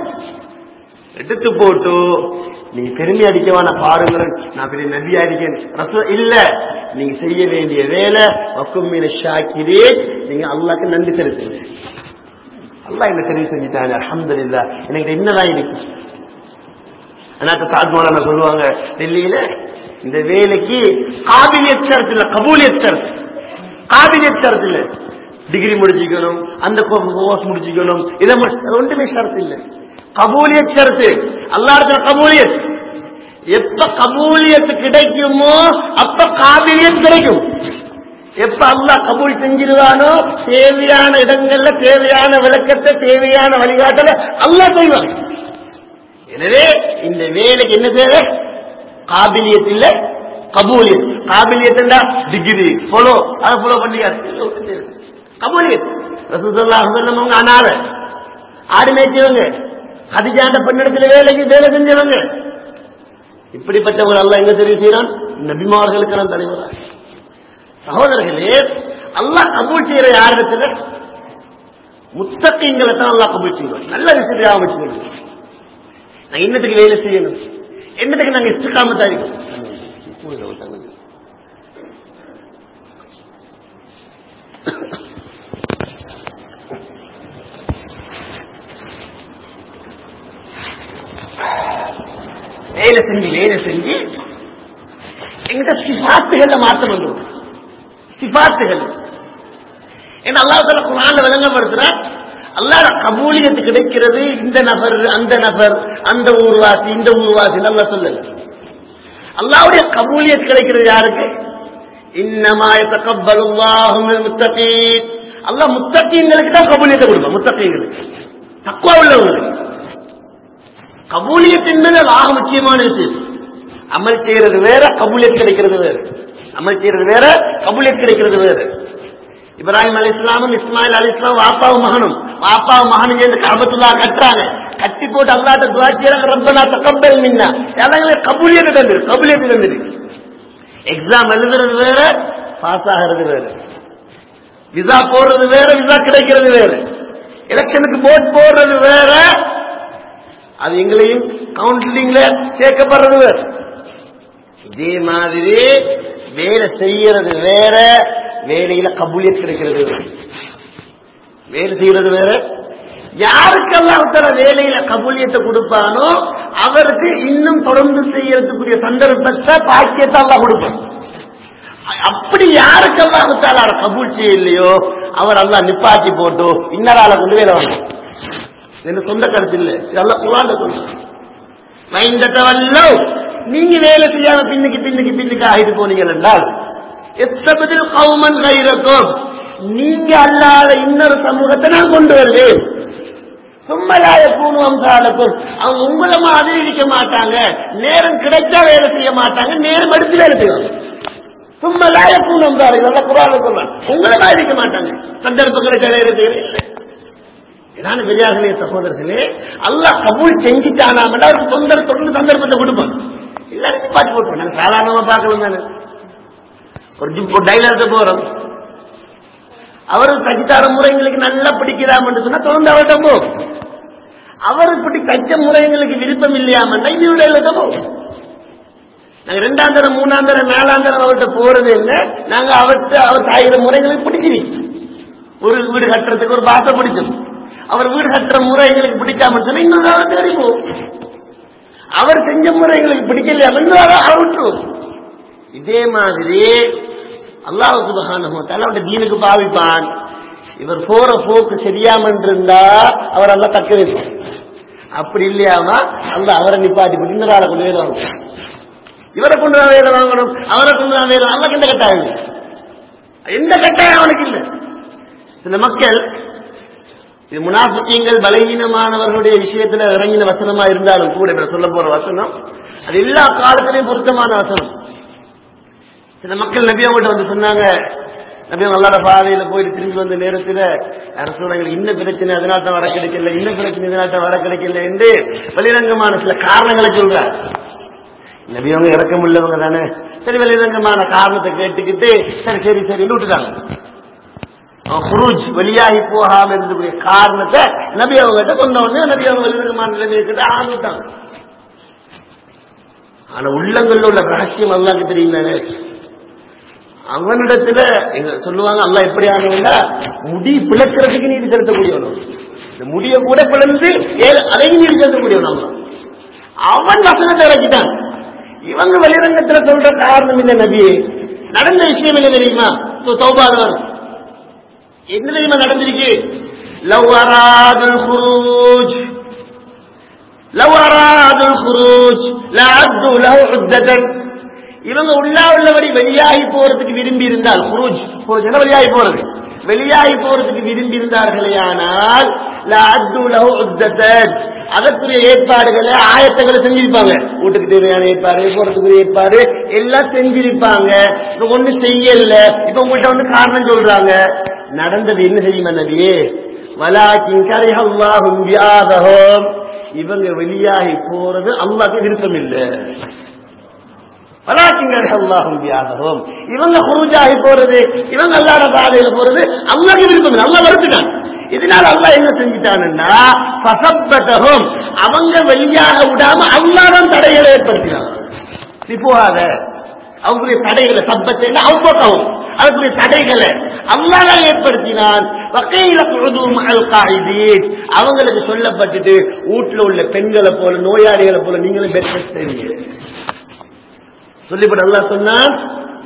எடுத்து போட்டு நீங்க பெருமை அடிக்கவான பாருங்கள் நான் பெரிய நபி அடிக்கேன் ரசூ இல்ல நீங்க செய்ய வேண்டிய வேலை வக்கும் மீன ஷாக்கிரே நீங்க அல்லாக்கு நன்றி செலுத்துங்க அல்லாஹ் என்ன தெரிவு செஞ்சுட்டாங்க அல்ஹம்துலில்லாஹ் எனக்கு என்னதான் இருக்கு அண்ணாத்த தாஜ்மஹால் சொல்லுவாங்க டெல்லியில இந்த வேலைக்கு காபிலியத் ஷரத் இல்ல கபூலியத் ஷரத் காபிலியத் ஷரத் இல்ல டிகிரி முடிச்சுக்கணும் அந்த கோர்ஸ் முடிச்சுக்கணும் இதை ஒன்றுமே ஷரத்து இல்லை கபூலியத் ஷரத்து அல்லாஹ் கபூலியத் எப்ப கபூலியத் கிடைக்குமோ அப்ப காபிலியத் கிடைக்கும் எப்ப அல்லாஹ் கபூல் செஞ்சிருவானோ தேவையான இடங்கள்ல தேவையான விளக்கத்தை தேவையான வழிகாட்டல அல்லாஹ் செய்வான் எனவே இந்த வேலைக்கு என்ன தேவை காபிலியத் இல்ல கபூலியத் காபிலியத் டிகிரி ஃபாலோ அதை ஃபாலோ பண்ணிக்காரு கபூலியத் ரசூசல்லாஹ் அவங்க அனாத ஆடு மேய்ச்சவங்க அதிஜாண்ட பெண்ணிடத்துல வேலைக்கு வேலை செஞ்சவங்க இப்படிப்பட்டவங்க எல்லாம் எங்க தெரிவு செய்யறான் நபிமார்களுக்கு நான் தலைவரா சகோதரர்களே அல்லாஹ் கபூல் செய்யற யாரிடத்துல முத்தகைங்களை தான் அல்லாஹ் கபூல் செய்வோம் நல்ல விஷயத்தை ஆரம்பிச்சு நான் என்னத்துக்கு வேலை செய்யணும் என்னத்துக்கு நாங்க இஷ்டக்காமத்தா இருக்கோம் வேலை செஞ்சு வேலை செஞ்சு எங்கிட்ட சிபாத்துகள்ல மாற்றம் வந்துடும் சிபாத்துகள் ஏன்னா அல்லாஹ் தஆலா குர்ஆன்ல விளங்கப்படுத்துறார் அல்லாஹ் கபூலியத்து கிடைக்கிறது இந்த நபர் அந்த நபர் அந்த ஊர்வாசி இந்த ஊர்வாசி நல்லா சொல்லல அல்லாஹ்வுடைய கபூலியத் கிடைக்கிறது யாருக்கு இன்னமா யதகப்பலுல்லாஹு மினல் முத்தகீன் அல்லாஹ் முத்தகீன்களுக்கு தான் கபூலியத்தை கொடுப்பான் முத்தகீன்களுக்கு தக்வா உள்ளவங்களுக்கு கபூலியத் என்பது அது ஆக முக்கியமான விஷயம் அமல் செய்யறது வேற கபூலியத் கிடைக்கிறது வேற அமல் செய்யறது வேற கபூலியத் கிடைக்கிறது வேற இப்ராஹிம் அலி இஸ்லாமும் இஸ்மாயில் அலி இஸ்லாம் வாப்பாவும் மகனும் வாப்பாவும் மகனும் சேர்ந்து கபத்துல்லா கட்டுறாங்க கட்டி போட்டு அல்லாட்ட துவா செய்யறாங்க ரப்பனா தகப்பல் மின்னா எல்லாம் கபூலியத்து தந்துரு கபூலியத்து தந்துரு எக்ஸாம் எழுதுறது வேற பாஸ் ஆகிறது வேற விசா போடுறது வேற விசா கிடைக்கிறது வேற எலெக்ஷனுக்கு போட் போடுறது வேற அது எங்களையும் கவுன்சிலிங்ல சேர்க்கப்படுறது வேற இதே மாதிரி வேலை செய்யறது வேற வேலையில கபூலியத் கிடைக்கிறது வேற வேலை செய்யறது வேற யாருக்கெல்லாம் தர வேலையில கபூலியத்தை கொடுப்பானோ அவருக்கு இன்னும் தொடர்ந்து செய்யறதுக்குரிய சந்தர்ப்பத்தை பாக்கியத்தை எல்லாம் கொடுப்பான் அப்படி யாருக்கெல்லாம் விட்டால கபூல் செய்யலையோ அவர் எல்லாம் நிப்பாட்டி போட்டு இன்னரால கொண்டு வேலை வாங்க என் சொந்த கருத்து இல்லை இதெல்லாம் குரான் சொல்லுங்க வைந்தட்டவல்லோ நீங்க வேலை செய்யாம பின்னுக்கு பின்னுக்கு பின்னுக்கு ஆகிட்டு போனீங்க என்றால் எத்தபதில் கவுமன் கைரக்கும் நீங்க அல்லாத இன்னொரு சமூகத்தை நான் கொண்டு வருவேன் சும்மலாய பூணுவம் சாலக்கும் அவங்க உங்களை மாதிரி இருக்க மாட்டாங்க நேரம் கிடைச்சா வேலை செய்ய மாட்டாங்க நேரம் எடுத்து வேலை செய்வாங்க சும்மலாய பூணம் சாலை நல்லா குரான சொல்றான் உங்களை மாதிரி இருக்க மாட்டாங்க சந்தர்ப்பம் கிடைச்சா வேலை செய்யல இதான பெரியார்களே சகோதரர்களே அல்லாஹ் கபூல் செஞ்சுட்டானாம அவருக்கு சொந்த தொடர்ந்து சந்தர்ப்பத்தை கொடுப்பான் எல்லாருக்கும் பாட்டு போட்டுருவோம் நாங்க சாதாரணமா பார்க்கலாம் தானே ஒரு டைலாக போறோம் அவர் தச்சித்தார முறைங்களுக்கு நல்லா பிடிக்கிறாமன்னு சொன்னா தொடர்ந்து அவர்கிட்ட போ அவர் இப்படி தச்ச முறைங்களுக்கு விருப்பம் இல்லையாமன்னா இவருடைய போகும் நாங்க ரெண்டாம் தரம் மூணாம் தரம் நாலாம் தரம் அவர்கிட்ட போறது இல்லை நாங்க அவர்கிட்ட அவர் தாயிர முறைங்களுக்கு பிடிக்கிறீங்க ஒரு வீடு கட்டுறதுக்கு ஒரு பாசை பிடிச்சோம் அவர் வீடு கட்டுற முறை எங்களுக்கு பிடிக்காம சொன்னா இன்னொரு ஆளை தேடி போவோம் அவர் செஞ்ச முறை எங்களுக்கு பிடிக்கலையா இன்னொரு ஆளை விட்டுருவோம் இதே மாதிரி அல்லாஹ் சுபஹானஹு தலாவுடைய தீனுக்கு பாவிப்பான் இவர் போற போக்கு சரியாம இருந்தா அவர் எல்லாம் தக்க வைப்பான் அப்படி இல்லையாமா அல்ல அவரை நிப்பாட்டி போட்டு இன்னொரு ஆளை கொண்டு வேலை வாங்கணும் இவரை கொண்டு தான் வேலை வாங்கணும் அவரை கொண்டு தான் வேலை அல்ல எந்த கட்டாயம் இல்லை. எந்த கட்டாயம் அவனுக்கு இல்லை சில மக்கள் இது முனாஃபிக்கீங்கள் பலகீனமானவர்களுடைய விஷயத்துல இறங்கின வசனமா இருந்தாலும் கூட இப்ப சொல்ல போற வசனம் அது எல்லா காலத்திலையும் பொருத்தமான வசனம் சில மக்கள் நபி அவங்கள்ட்ட வந்து சொன்னாங்க நபி அவங்க அல்லாட பாதையில போயிட்டு திரும்பி வந்த நேரத்துல அரசு இன்ன பிரச்சனை அதனால தான் வர கிடைக்கல இன்ன பிரச்சனை இதனால தான் வர கிடைக்கல என்று வெளிரங்கமான சில காரணங்களை சொல்றார் நபி அவங்க இறக்கம் உள்ளவங்க தானே சரி வெளிரங்கமான காரணத்தை கேட்டுக்கிட்டு சரி சரி சரி விட்டுட்டாங்க குரூஜ் வெளியாகி போகாம இருந்தக்கூடிய காரணத்தை நபி அவங்ககிட்ட சொன்ன உடனே நபி அவங்க வெளிரங்கமான நிலைமையை கிட்ட ஆரம்பித்தாங்க ஆனா உள்ளங்கள்ல உள்ள ரகசியம் அல்லாக்கு தெரியுங்களே அவனிடத்துல எங்க சொல்லுவாங்க அல்லா எப்படி ஆனவங்க முடி பிளக்கிறதுக்கு நீதி செலுத்தக்கூடியவனும் இந்த முடிய கூட பிளந்து ஏ- அதையும் நீதி செலுத்தக்கூடியவன் அவன் அவன் வசனத்தை இறக்கிட்டான் இவங்க வெளிரங்கத்துல சொல்ற காரணம் இல்ல நபியே நடந்த விஷயம் என்ன தெரியுமா தௌபாதவர் என்ன தெரியுமா நடந்திருக்கு லவ் அராதுல் குரூஜ் லவ் அராதுல் குரூஜ் லஅத்து லஹு உத்ததன் இவங்க உள்ளா உள்ளபடி வெளியாகி போறதுக்கு விரும்பி இருந்தால் குரூஜ் குரூஜ் என்ன வெளியாகி போறது வெளியாகி போறதுக்கு விரும்பி இருந்தார்களே ஆனால் லஅத்து லஹு உத்ததன் அதற்குரிய ஏற்பாடுகளை ஆயத்தங்களை செஞ்சிருப்பாங்க வீட்டுக்கு தேவையான ஏற்பாடு போறதுக்குரிய ஏற்பாடு எல்லாம் செஞ்சிருப்பாங்க இப்ப ஒண்ணு செய்யல இப்ப உங்கள்கிட்ட வந்து காரணம் சொல்றாங்க நடந்தது என்ன தெரியுமா நபியே வலாக்கின் கரைஹல்லாஹும் வியாதஹம் இவங்க வெளியாகி போறது அல்லாஹ்க்கு விருப்பம் இல்லை வலாக்கின் கரைஹல்லாஹும் வியாதஹம் இவங்க குருஜாகி போறது இவங்க அல்லாட பாதையில போறது அல்லாஹ்க்கு விருப்பம் இல்லை அல்லாஹ் வருத்துட்டான் இதனால அல்லாஹ் என்ன செஞ்சிட்டான்னா பசப்பட்டகும் அவங்க வெளியாக விடாம அல்லாதான் தடைகளை ஏற்படுத்தினான் நீ போகாத அவங்களுடைய தடைகளை சப்பத்தை அவ்வளவும் அதுக்குரிய தடைகளை அல்லாதான் ஏற்படுத்தினான் வகையில பொழுதும் அல் காயிதீன் அவங்களுக்கு சொல்லப்பட்டுட்டு வீட்டுல உள்ள பெண்களை போல நோயாளிகளை போல நீங்களும் பெட் செய்வீங்க சொல்லிவிட அல்லாஹ் சொன்னான்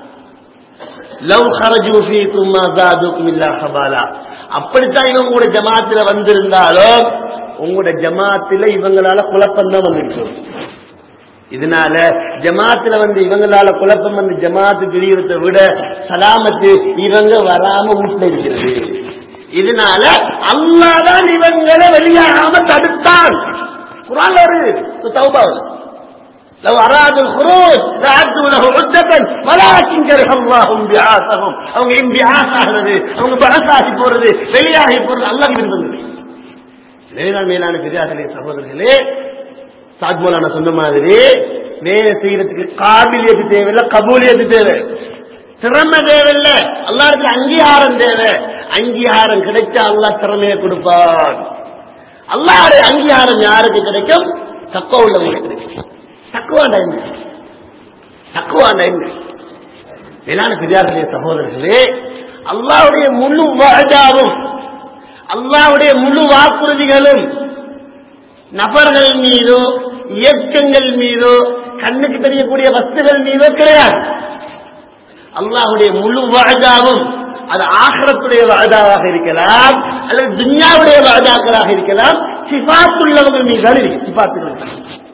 லவ் ஹரஜு ஃபீக்கும் மா ஜாதுக்கும் இல்லா ஹபாலா அப்படித்தான் இவங்க உங்களோட ஜமாத்துல வந்திருந்தாலும் உங்களோட ஜமாத்துல இவங்களால குழப்பம் தான் வந்திருக்கும் இதனால ஜமாத்துல வந்து இவங்களால குழப்பம் வந்து ஜமாத்து பிரியறதை விட சலாமத்து இவங்க வராம வீட்டுல இருக்கிறது இதனால அல்லாதான் இவங்களை வெளியாகாம தடுத்தான் குரான் வருது தௌபாவில் لو أرادوا الخروج لأعدوا له عدة ولكن كره الله انبعاثهم அவங்க இன்பியாஸ் ஆகிறது அவங்க பழசாகி போறது வெளியாகி போறது அல்லாஹ் விரும்புகிறது மேலான மேலான பெரியார்களே சகோதரர்களே சாத்மோலான சொன்ன மாதிரி வேலை செய்யறதுக்கு காபிலியத்து தேவையில்லை கபூலியத்து தேவை திறமை தேவையில்ல அல்லாருக்கு அங்கீகாரம் தேவை அங்கீகாரம் கிடைச்சா அல்லாஹ் திறமையை கொடுப்பான் அல்லாருடைய அங்கீகாரம் யாருக்கு கிடைக்கும் தக்குவ உள்ளவங்களுக்கு கிடைக்கும் தக்குவாண்டா என்ன தக்குவாண்டா என்ன மேலான பெரியார்களே சகோதரர்களே அல்லாவுடைய முழு வாஜாவும் அல்லாவுடைய முழு வாக்குறுதிகளும் நபர்கள் மீதோ இயக்கங்கள் மீதோ கண்ணுக்கு தெரியக்கூடிய வஸ்துகள் மீதோ கிடையாது அல்லாஹுடைய முழு வாஜாவும் அது ஆகரத்துடைய வாஜாவாக இருக்கலாம் அல்லது துன்யாவுடைய வாஜாக்களாக இருக்கலாம் சிபாத்துள்ளவர்கள் மீது தான் இருக்கு சிபாத்துகள்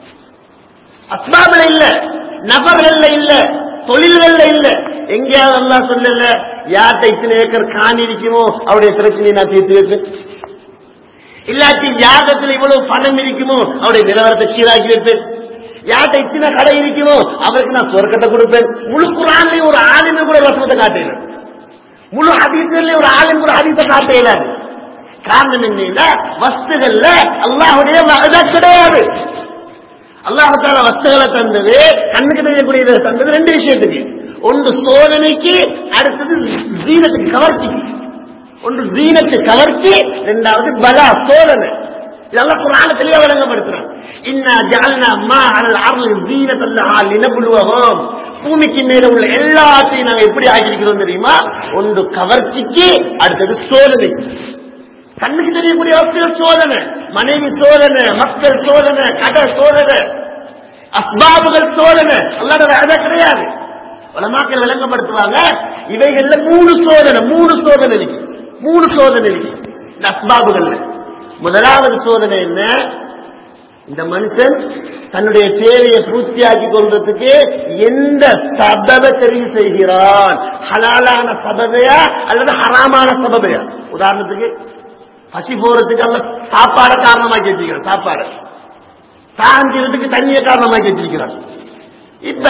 அஸ்மாபில இல்ல நபர்கள்ல இல்ல தொழில்கள்ல இல்ல எங்கேயாவது அல்லா சொல்லல யார்கிட்ட இத்தனை ஏக்கர் காணி இருக்குமோ அவருடைய பிரச்சனையை நான் தீர்த்து வைப்பேன் இல்லாட்டி யாரிடத்துல இவ்வளவு பணம் இருக்குமோ அவருடைய நிலவரத்தை சீராக்கி வைப்பேன் யார்கிட்ட இத்தனை கடை இருக்குமோ அவருக்கு நான் சொர்க்கத்தை கொடுப்பேன் முழு குரான்லயும் ஒரு ஆளுமை கூட வசனத்தை காட்டல முழு அதிசயம் ஒரு ஆளும் கூட அதிசத்தை காட்ட இயலாது காரணம் என்ன வஸ்துகள்ல அல்லாஹுடைய மகதா கிடையாது அல்லாஹால வஸ்துகளை தந்தது கண்ணுக்கு தெரியக்கூடியதை தந்தது ரெண்டு விஷயத்துக்கு ஒன்று சோதனைக்கு அடுத்தது ஜீனத்துக்கு கவர்ச்சிக்கு ஒன்று ஜீனத்து கவர்ச்சி ரெண்டாவது பலா சோதனை இதெல்லாம் குரான தெளிவா விளங்கப்படுத்துறோம் இன்னா ஜால்னா அம்மா அல் அருள் ஜீனத்தல்ல லினபுலுவகம் பூமிக்கு மேல உள்ள எல்லாத்தையும் நாங்க எப்படி ஆகியிருக்கிறோம் தெரியுமா ஒன்று கவர்ச்சிக்கு அடுத்தது சோதனை கண்ணுக்கு தெரியக்கூடிய வஸ்துகள் சோதனை மனைவி சோதனை மக்கள் சோதனை கடை சோதனை அஸ்பாபுகள் சோதனை அல்லாத வேற கிடையாது உலமாக்கள் விளங்கப்படுத்துவாங்க இவைகள்ல மூணு சோதனை மூணு சோதனை இருக்கு மூணு சோதனை இருக்கு இந்த அஸ்பாபுகள்ல முதலாவது சோதனை என்ன இந்த மனுஷன் தன்னுடைய தேவையை பூர்த்தியாக்கி கொள்றதுக்கு எந்த சபவை தெரிவு செய்கிறான் ஹலாலான சபவையா அல்லது ஹராமான சபவையா உதாரணத்துக்கு பசி போறதுக்கு அல்ல சாப்பாட காரணமாக்கி வச்சிருக்கிறான் சாப்பாடு தாங்கிறதுக்கு தண்ணியை காரணமாக்கி வச்சிருக்கிறான் இப்ப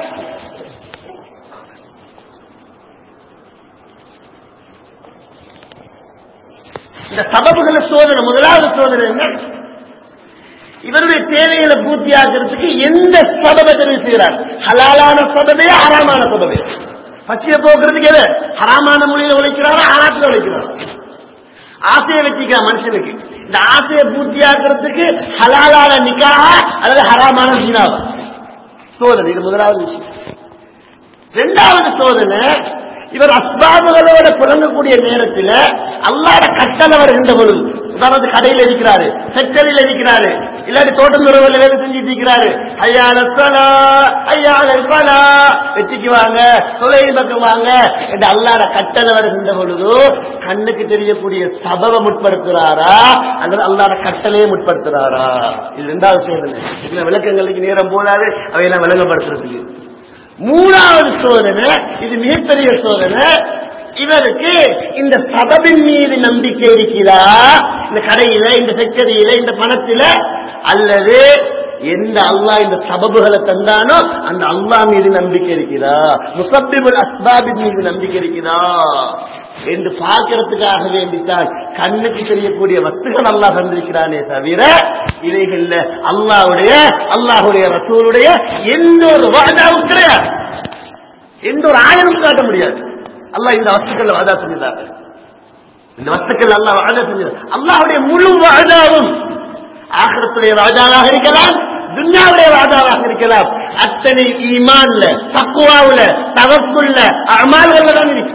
இந்த சபபுகள சோதனை முதலாவது சோதனை என்ன இவருடைய தேவைகளை பூர்த்தியாக்குறதுக்கு எந்த சபபை தெரிவு செய்கிறார் ஹலாலான சபதையா ஹராமான சபதையா பசிய போக்குறதுக்கு எது ஹராமான மொழியில உழைக்கிறாரா ஆராத்துல உழைக்கிறாரா ஆசையை வச்சுக்க மனுஷனுக்கு இந்த ஆசையை பூர்த்தியாக்குறதுக்கு ஹலாலான நிக்காக அல்லது ஹராமான ஜீனாவா சோதனை இது முதலாவது விஷயம் இரண்டாவது சோதனை இவர் அஸ்பாபுகளோட புழங்கக்கூடிய நேரத்தில் அல்லாத கட்டளை வருகின்ற பொழுது உதாரணத்து கடையில் இருக்கிறாரு ஃபேக்டரியில் இருக்கிறாரு இல்லாட்டி தோட்டம் துறவில் வேலை செஞ்சுட்டு இருக்கிறாரு ஐயால சலா ஐயால சலா வெற்றிக்கு வாங்க தொலைவில் பக்கம் வாங்க என்று அல்லாத கட்டளை வருகின்ற பொழுது கண்ணுக்கு தெரியக்கூடிய சபவை முற்படுத்துறாரா அல்லது அல்லாத கட்டளையை முற்படுத்துறாரா இது ரெண்டாவது சோதனை இந்த விளக்கங்களுக்கு நேரம் போதாது அவையெல்லாம் விளங்கப்படுத்துறதுக்கு மூணாவது சோதனை இது மிகப்பெரிய சோதனை இவருக்கு இந்த சபபின் மீது நம்பிக்கை இருக்கிறா இந்த கடையில இந்த ஃபேக்டரியில இந்த பணத்தில அல்லது எந்த அல்லாஹ் இந்த சபபுகளை தந்தானோ அந்த அல்லாஹ் மீது நம்பிக்கை இருக்கிறா முசப்பிபுல் அஸ்பாபின் மீது நம்பிக்கை இருக்கிறா என்று பார்க்கறதுக்காக வேண்டித்தான் கண்ணுக்கு தெரியக்கூடிய வஸ்துகள் அல்லாஹ் தந்திருக்கிறானே தவிர இவைகள்ல அல்லாஹ்வுடைய அல்லாஹுடைய ரசூலுடைய எந்த ஒரு வாதாவும் கிடையாது எந்த ஒரு ஆயனும் காட்ட முடியாது அல்லாஹ் இந்த வஸ்துக்கள் வாதா செஞ்சாங்க இந்த வஸ்துக்கள் அல்லாஹ் வாதா செஞ்சார் அல்லாஹுடைய முழு வாதாவும் ஆகிரத்துடைய ராஜாவாக இருக்கலாம் துன்யாவுடைய ராஜாவாக இருக்கலாம் அத்தனை ஈமான்ல தக்குவாவுல தவக்குள்ள அமால்கள்ல தான் இருக்கு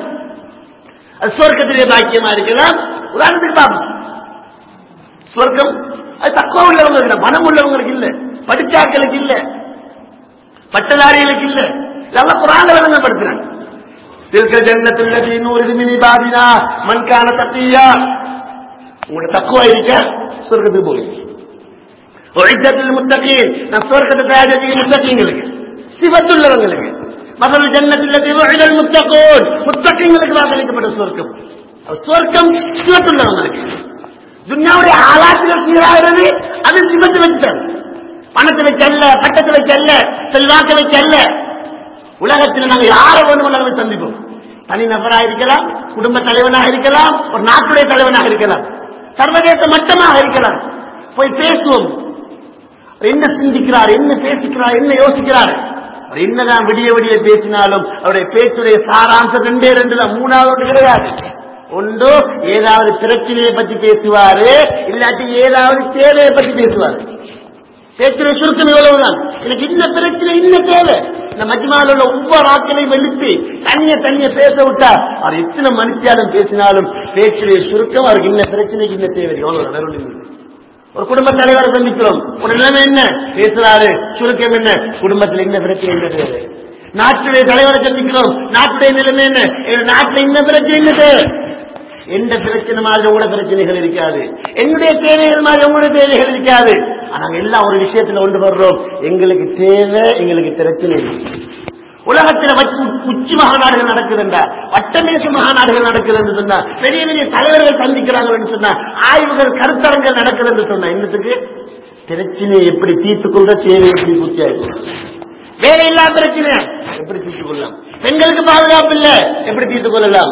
அது சொர்க்கத்திலே பாக்கியமா இருக்கலாம் உதாரணத்துக்கு பார்ப்போம் சொர்க்கம் அது தக்குவா உள்ளவங்களுக்கு இல்ல மனம் உள்ளவங்களுக்கு இல்ல படிச்சாக்களுக்கு இல்ல பட்டதாரிகளுக்கு இல்ல இதெல்லாம் குரான விளங்கப்படுத்துறாங்க تلك الجنة التي نورث من عبادنا من كان تقيا உங்களோட தக்குவா இருக்க சொர்க்கத்துக்கு போவீங்க உழைத்தத்தில் முத்தகீன் நான் சொர்க்கத்தை தயாரிச்சு முத்தகீங்களுக்கு சிவத்துள்ளவங்களுக்கு மகள் ஜன்னத்தில் உழைதல் முத்தகோன் முத்தகீங்களுக்கு வாக்களிக்கப்பட்ட சொர்க்கம் அது சொர்க்கம் சிவத்துள்ளவங்களுக்கு துன்யாவுடைய ஆளாட்டுகள் சீராகிறது அது சிவத்தை வச்சுட்டார் பணத்தை வச்சல்ல பட்டத்தை வச்சல்ல செல்வாக்க வச்சல்ல உலகத்தில் நாங்கள் யாரை வேணுமெல்லாம் சந்திப்போம் தனி நபராக இருக்கலாம் குடும்ப தலைவனாக இருக்கலாம் ஒரு நாட்டுடைய தலைவனாக இருக்கலாம் சர்வதேச மட்டமாக இருக்கலாம் போய் பேசுவோம் அவர் என்ன சிந்திக்கிறார் என்ன பேசிக்கிறார் என்ன யோசிக்கிறார் அவர் என்னதான் விடிய விடிய பேசினாலும் அவருடைய பேச்சுடைய சாராம்சம் ரெண்டே ரெண்டு தான் மூணாவது ஒன்று கிடையாது ஒன்று ஏதாவது பிரச்சனையை பற்றி பேசுவாரு இல்லாட்டி ஏதாவது தேவையை பற்றி பேசுவாரு பேச்சுடைய சுருக்கம் இவ்வளவுதான் எனக்கு இன்ன பிரச்சனை இன்ன தேவை இந்த மஜ்மாவில் உள்ள ஒவ்வொரு ஆட்களையும் எழுப்பி தனிய தனிய பேச விட்டா அவர் எத்தனை மனுஷியாலும் பேசினாலும் பேச்சுடைய சுருக்கம் அவருக்கு இன்ன பிரச்சனைக்கு இன்ன தேவை எவ்வளவு வேற ஒண்ணும் இல்லை. ஒரு குடும்ப தலைவரை சந்திக்கிறோம் ஒரு நிலைமை என்ன பேசுறாரு சுருக்கம் என்ன குடும்பத்தில் என்ன பிரச்சனை என்ன தேவை நாட்டுடைய தலைவரை சந்திக்கிறோம் நாட்டுடைய நிலைமை என்ன எங்க நாட்டுல இந்த பிரச்சனை என்ன தேவை எந்த பிரச்சனை மாதிரி உங்களோட பிரச்சனைகள் இருக்காது என்னுடைய தேவைகள் மாதிரி உங்களுடைய தேவைகள் இருக்காது ஆனா எல்லாம் ஒரு விஷயத்துல கொண்டு வர்றோம் எங்களுக்கு தேவை எங்களுக்கு பிரச்சனை இல்லை. உலகத்துல வச்சு உச்சி மகாநாடுகள் நடக்குதுண்டா வட்டமேச மகாநாடுகள் நடக்குதுன்னு சொன்னா பெரிய பெரிய தலைவர்கள் சந்திக்கிறாங்கன்னு சொன்னா ஆய்வுகள் கருத்தரங்கள் நடக்குதுன்னு சொன்னா என்னத்துக்கு பிரச்சனையை எப்படி தீர்த்துக் கொள்ள தேவை எப்படி பூர்த்தி ஆகும் வேலையில்லா பிரச்சனை எப்படி தீர்த்துக் கொள்ளலாம் பெண்களுக்கு பாதுகாப்பு இல்ல எப்படி தீர்த்துக் கொள்ளலாம்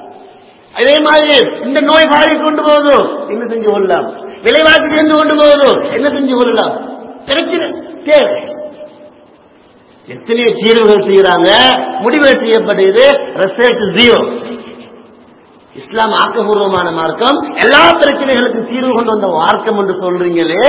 அதே மாதிரி இந்த நோய் பாதி கொண்டு போகுது என்ன செஞ்சு கொள்ளலாம் விலைவாசி சேர்ந்து கொண்டு போகுது என்ன செஞ்சு கொள்ளலாம் பிரச்சனை தேவை எத்தனையோ தீர்வுகள் செய்யறாங்க முடிவுகள் செய்யப்படுகிறது ரிசல்ட் ஜீரோ இஸ்லாம் ஆக்கபூர்வமான மார்க்கம் எல்லா பிரச்சனைகளுக்கும் தீர்வு கொண்டு வந்த மார்க்கம் என்று சொல்றீங்களே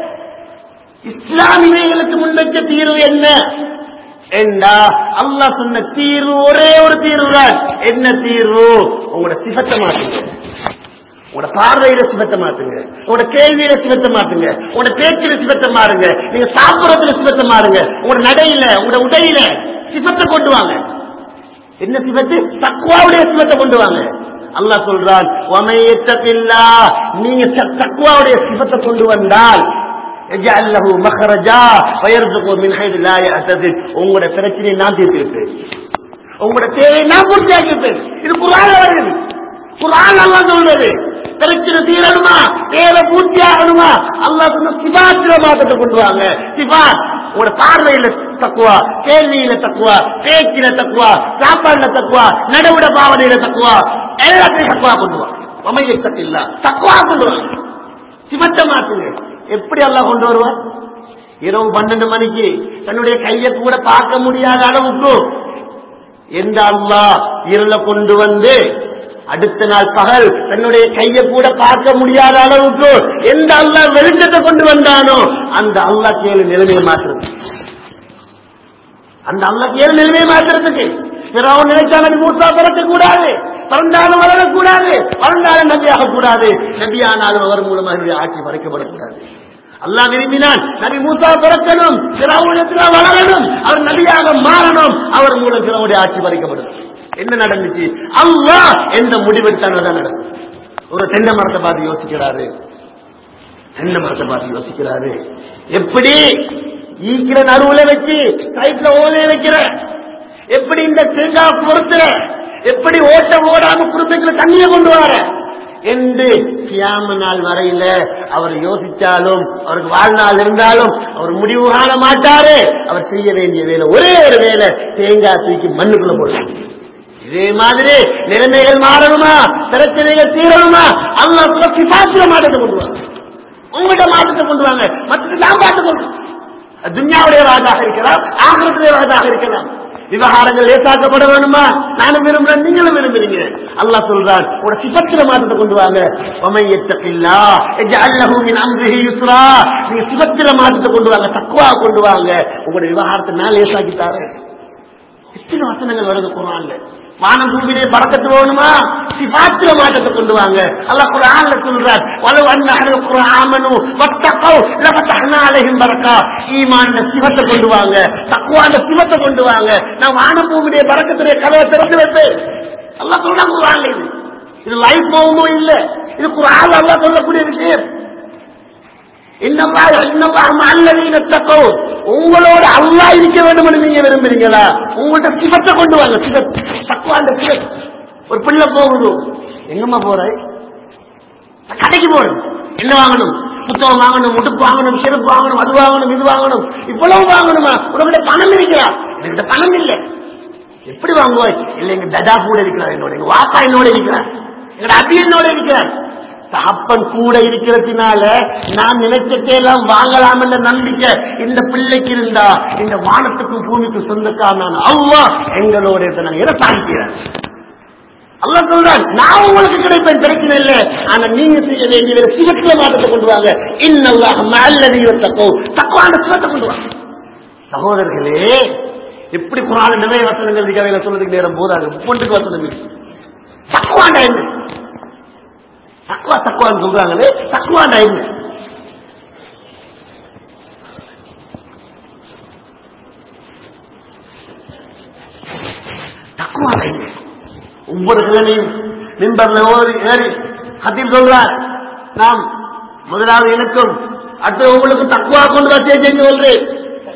இஸ்லாமியர்களுக்கு முன்வைச்ச தீர்வு என்ன என்றா அல்லாஹ் சொன்ன தீர்வு ஒரே ஒரு தீர்வு தான் என்ன தீர்வு உங்களோட சிவத்தை மாத்துங்க உங்களோட பார்வையில சிவத்தை மாத்துங்க உங்களோட கேள்வியில சிவத்தை மாத்துங்க உங்களோட பேச்சில சிவத்தை மாறுங்க நீங்க சாப்பிடறதுல சிவத்தை மாறுங்க உங்களோட நடையில உங்களோட உடையில சிவத்தை கொண்டு வாங்க என்ன சிவத்து தக்குவாவுடைய சிவத்தை கொண்டு வாங்க அல்லாஹ் சொல்றான் ஒமையத்தப்பில்லா நீங்க ச- தக்குவாவுடைய சிவத்தை கொண்டு வந்தால் يجعل له مخرجا ويرزقه من حيث لا يحتسب உங்களோட பிரச்சனையை நான் தீர்த்திருப்பேன் உங்களோட தேவையை நான் பூர்த்தியாக்கியிருப்பேன் இது குரான் வருது குரான் அல்லாஹ் சொல்றது பிரச்சனை தீரணுமா தேவை பூர்த்தி ஆகணுமா அல்லாஹ் சொன்ன சிபாத்திர மாற்றத்தை கொண்டு வாங்க சிபாத் உங்களோட பார்வையில தக்குவா கேள்வியில தக்குவா பேச்சில தக்குவா சாப்பாடுல தக்குவா நடவுட பாவனையில தக்குவா எல்லாத்தையும் தக்குவா கொண்டு வா அமைய தக்கில்ல தக்குவா கொண்டு வா சிவத்தை மாத்துங்க எப்படி அல்லாஹ் கொண்டு வருவார் இரவு பன்னெண்டு மணிக்கு தன்னுடைய கையை கூட பார்க்க முடியாத அளவுக்கு எந்த அல்லாஹ் இருள கொண்டு வந்து அடுத்த நாள் பகல் தன்னுடைய கையை கூட பார்க்க முடியாத அளவுக்கு எந்த அல்லாஹ் வெளிச்சத்தை கொண்டு வந்தானோ அந்த அல்லாஹ் கேளு நிலைமையை மாற்றுறது அந்த அல்லாஹ் கேளு நிலைமையை மாற்றுறதுக்கு பிறவன் நினைச்சா நபி மூசா பிறக்க கூடாது பிறந்தாலும் வளரக்கூடாது வளர்ந்தாலும் நபியாக கூடாது நபியானாலும் அவர் மூலமாக என்னுடைய ஆட்சி மறைக்கப்படக்கூடாது அல்லாஹ் விரும்பினான் நபி மூசா பிறக்கணும் பிறவுனத்தில் வளரணும் அவர் நபியாக மாறணும் அவர் மூலம் பிறவுடைய ஆட்சி மறைக்கப்படும் என்ன நடந்துச்சு அல்லாஹ் எந்த முடிவெடுத்தானதான் நடக்கும் ஒரு தென்னை மரத்தை பார்த்து யோசிக்கிறாரு தென்னை மரத்தை பார்த்து யோசிக்கிறாரு எப்படி ஈக்கிற நடுவுல வச்சு சைட்ல ஓலைய வைக்கிற எப்படி இந்த தேங்காய் பொறுத்துற எப்படி ஓட்ட ஓடாம குடும்பத்துல தண்ணியை கொண்டு வர என்று கியாம நாள் வரையில அவர் யோசிச்சாலும் அவருக்கு வாழ்நாள் இருந்தாலும் அவர் முடிவு காண மாட்டாரு அவர் செய்ய வேண்டிய வேலை ஒரே ஒரு வேலை தேங்காய் தூக்கி மண்ணுக்குள்ள போடுவாங்க இதே மாதிரி நிலைமைகள் மாறணுமா பிரச்சனைகள் தீரணுமா அல்லா சிபாத்திர மாற்றத்தை கொண்டு வாங்க உங்கள்கிட்ட மாற்றத்தை கொண்டு வாங்க மற்ற நான் மாற்றம் கொண்டு துன்யாவுடைய ராஜாக இருக்கலாம் ஆகிரத்துடைய ராஜாக இருக்கலாம் விவகாரங்கள் லேசாக்கப்பட வேணுமா நானும் விரும்புறேன் நீங்களும் விரும்புறீங்க அல்லாஹ் சொல்றான் உட சிபத்திர மாற்றத்தை கொண்டு வாங்க وَمَن يَتَّقِ اللَّهَ يَجْعَل لَّهُ مِنْ أَمْرِهِ يُسْرًا நீங்க சிபத்திர மாற்றத்தை கொண்டு வாங்க தக்வா கொண்டு வாங்க உங்களுடைய விவகாரத்தை நான் லேசாக்கி தரேன் எத்தனை வசனங்கள் வருது குரான்ல வானம் பூமியிலே பறக்கத்து போகணுமா சிபாத்திர மாற்றத்தை கொண்டு வாங்க அல்லாஹ் குரான்ல சொல்றார் வலவு அன்னஹனு குர்ஆமனு வத்தகௌ லஃபதஹ்னா அலைஹிம் பரக்கா ஈமான் சிவத்தை கொண்டு வாங்க தக்வான சிவத்தை கொண்டு வாங்க நான் வானம் பூமியிலே பறக்கத்துடைய கதவை திறந்து வைப்பேன் அல்லாஹ் சொல்றான் குரான்ல இது இது லைஃப் மௌமோ இல்ல இது குரான் அல்லாஹ் சொல்லக்கூடிய விஷயம் இன்னல்லாஹ் இன்னல்லாஹ் மஅல்லதீன தக்கௌ உங்களோட அல்லாஹ் இருக்க வேண்டும் என்று நீங்க விரும்புறீங்களா உங்கள்ட்ட சிவத்தை கொண்டு வாங்க சிவத் தக்குவாண்ட சிவத் ஒரு பிள்ளை போகுது எங்கம்மா போற கடைக்கு போகணும் என்ன வாங்கணும் புத்தகம் வாங்கணும் உடுப்பு வாங்கணும் செருப்பு வாங்கணும் அது வாங்கணும் இது வாங்கணும் இவ்வளவு வாங்கணுமா உங்ககிட்ட பணம் இருக்கிறா என்கிட்ட பணம் இல்லை எப்படி வாங்குவாய் இல்ல எங்க தடா கூட இருக்கிறார் என்னோட எங்க வாப்பா என்னோட இருக்கிறார் எங்க அபி என்னோட இருக்கிறார் தகப்பன் கூட இருக்கிறதுனால நான் நினைச்சதே எல்லாம் வாங்கலாம் என்ற நம்பிக்கை இந்த பிள்ளைக்கு இருந்தா இந்த வானத்துக்கும் பூமிக்கும் சொந்தக்காரன் அவ்வா எங்களோட இருந்த நான் எதை சாதிக்கிறேன் அல்ல சொல்றான் நான் உங்களுக்கு கிடைப்பேன் பிரச்சனை இல்லை ஆனா நீங்க செய்ய வேண்டிய வேலை சிவத்துல மாற்றத்தை கொண்டு வாங்க இன்னல்லாஹ் மல்லதி தக்கோ தக்குவான சிவத்தை கொண்டு வாங்க சகோதரர்களே எப்படி குரான் நிறைய வசனங்கள் இருக்காங்க சொல்றதுக்கு நேரம் போதாது ஒவ்வொன்றுக்கு வசனம் இருக்கு தக்குவாண்டா என்ன தக்குவா தக்குவான்னு சொல்றாங்களே தக்குவாண்டா என்ன தக்குவாண்டா என்ன ஒவ்வொரு கிழமையும் மின்பர்ல ஓடி ஏறி ஹத்தீப் சொல்றார் நாம் முதலாவது எனக்கும் அடுத்து உங்களுக்கு தக்குவா கொண்டு வா சேர்த்து சொல்றேன்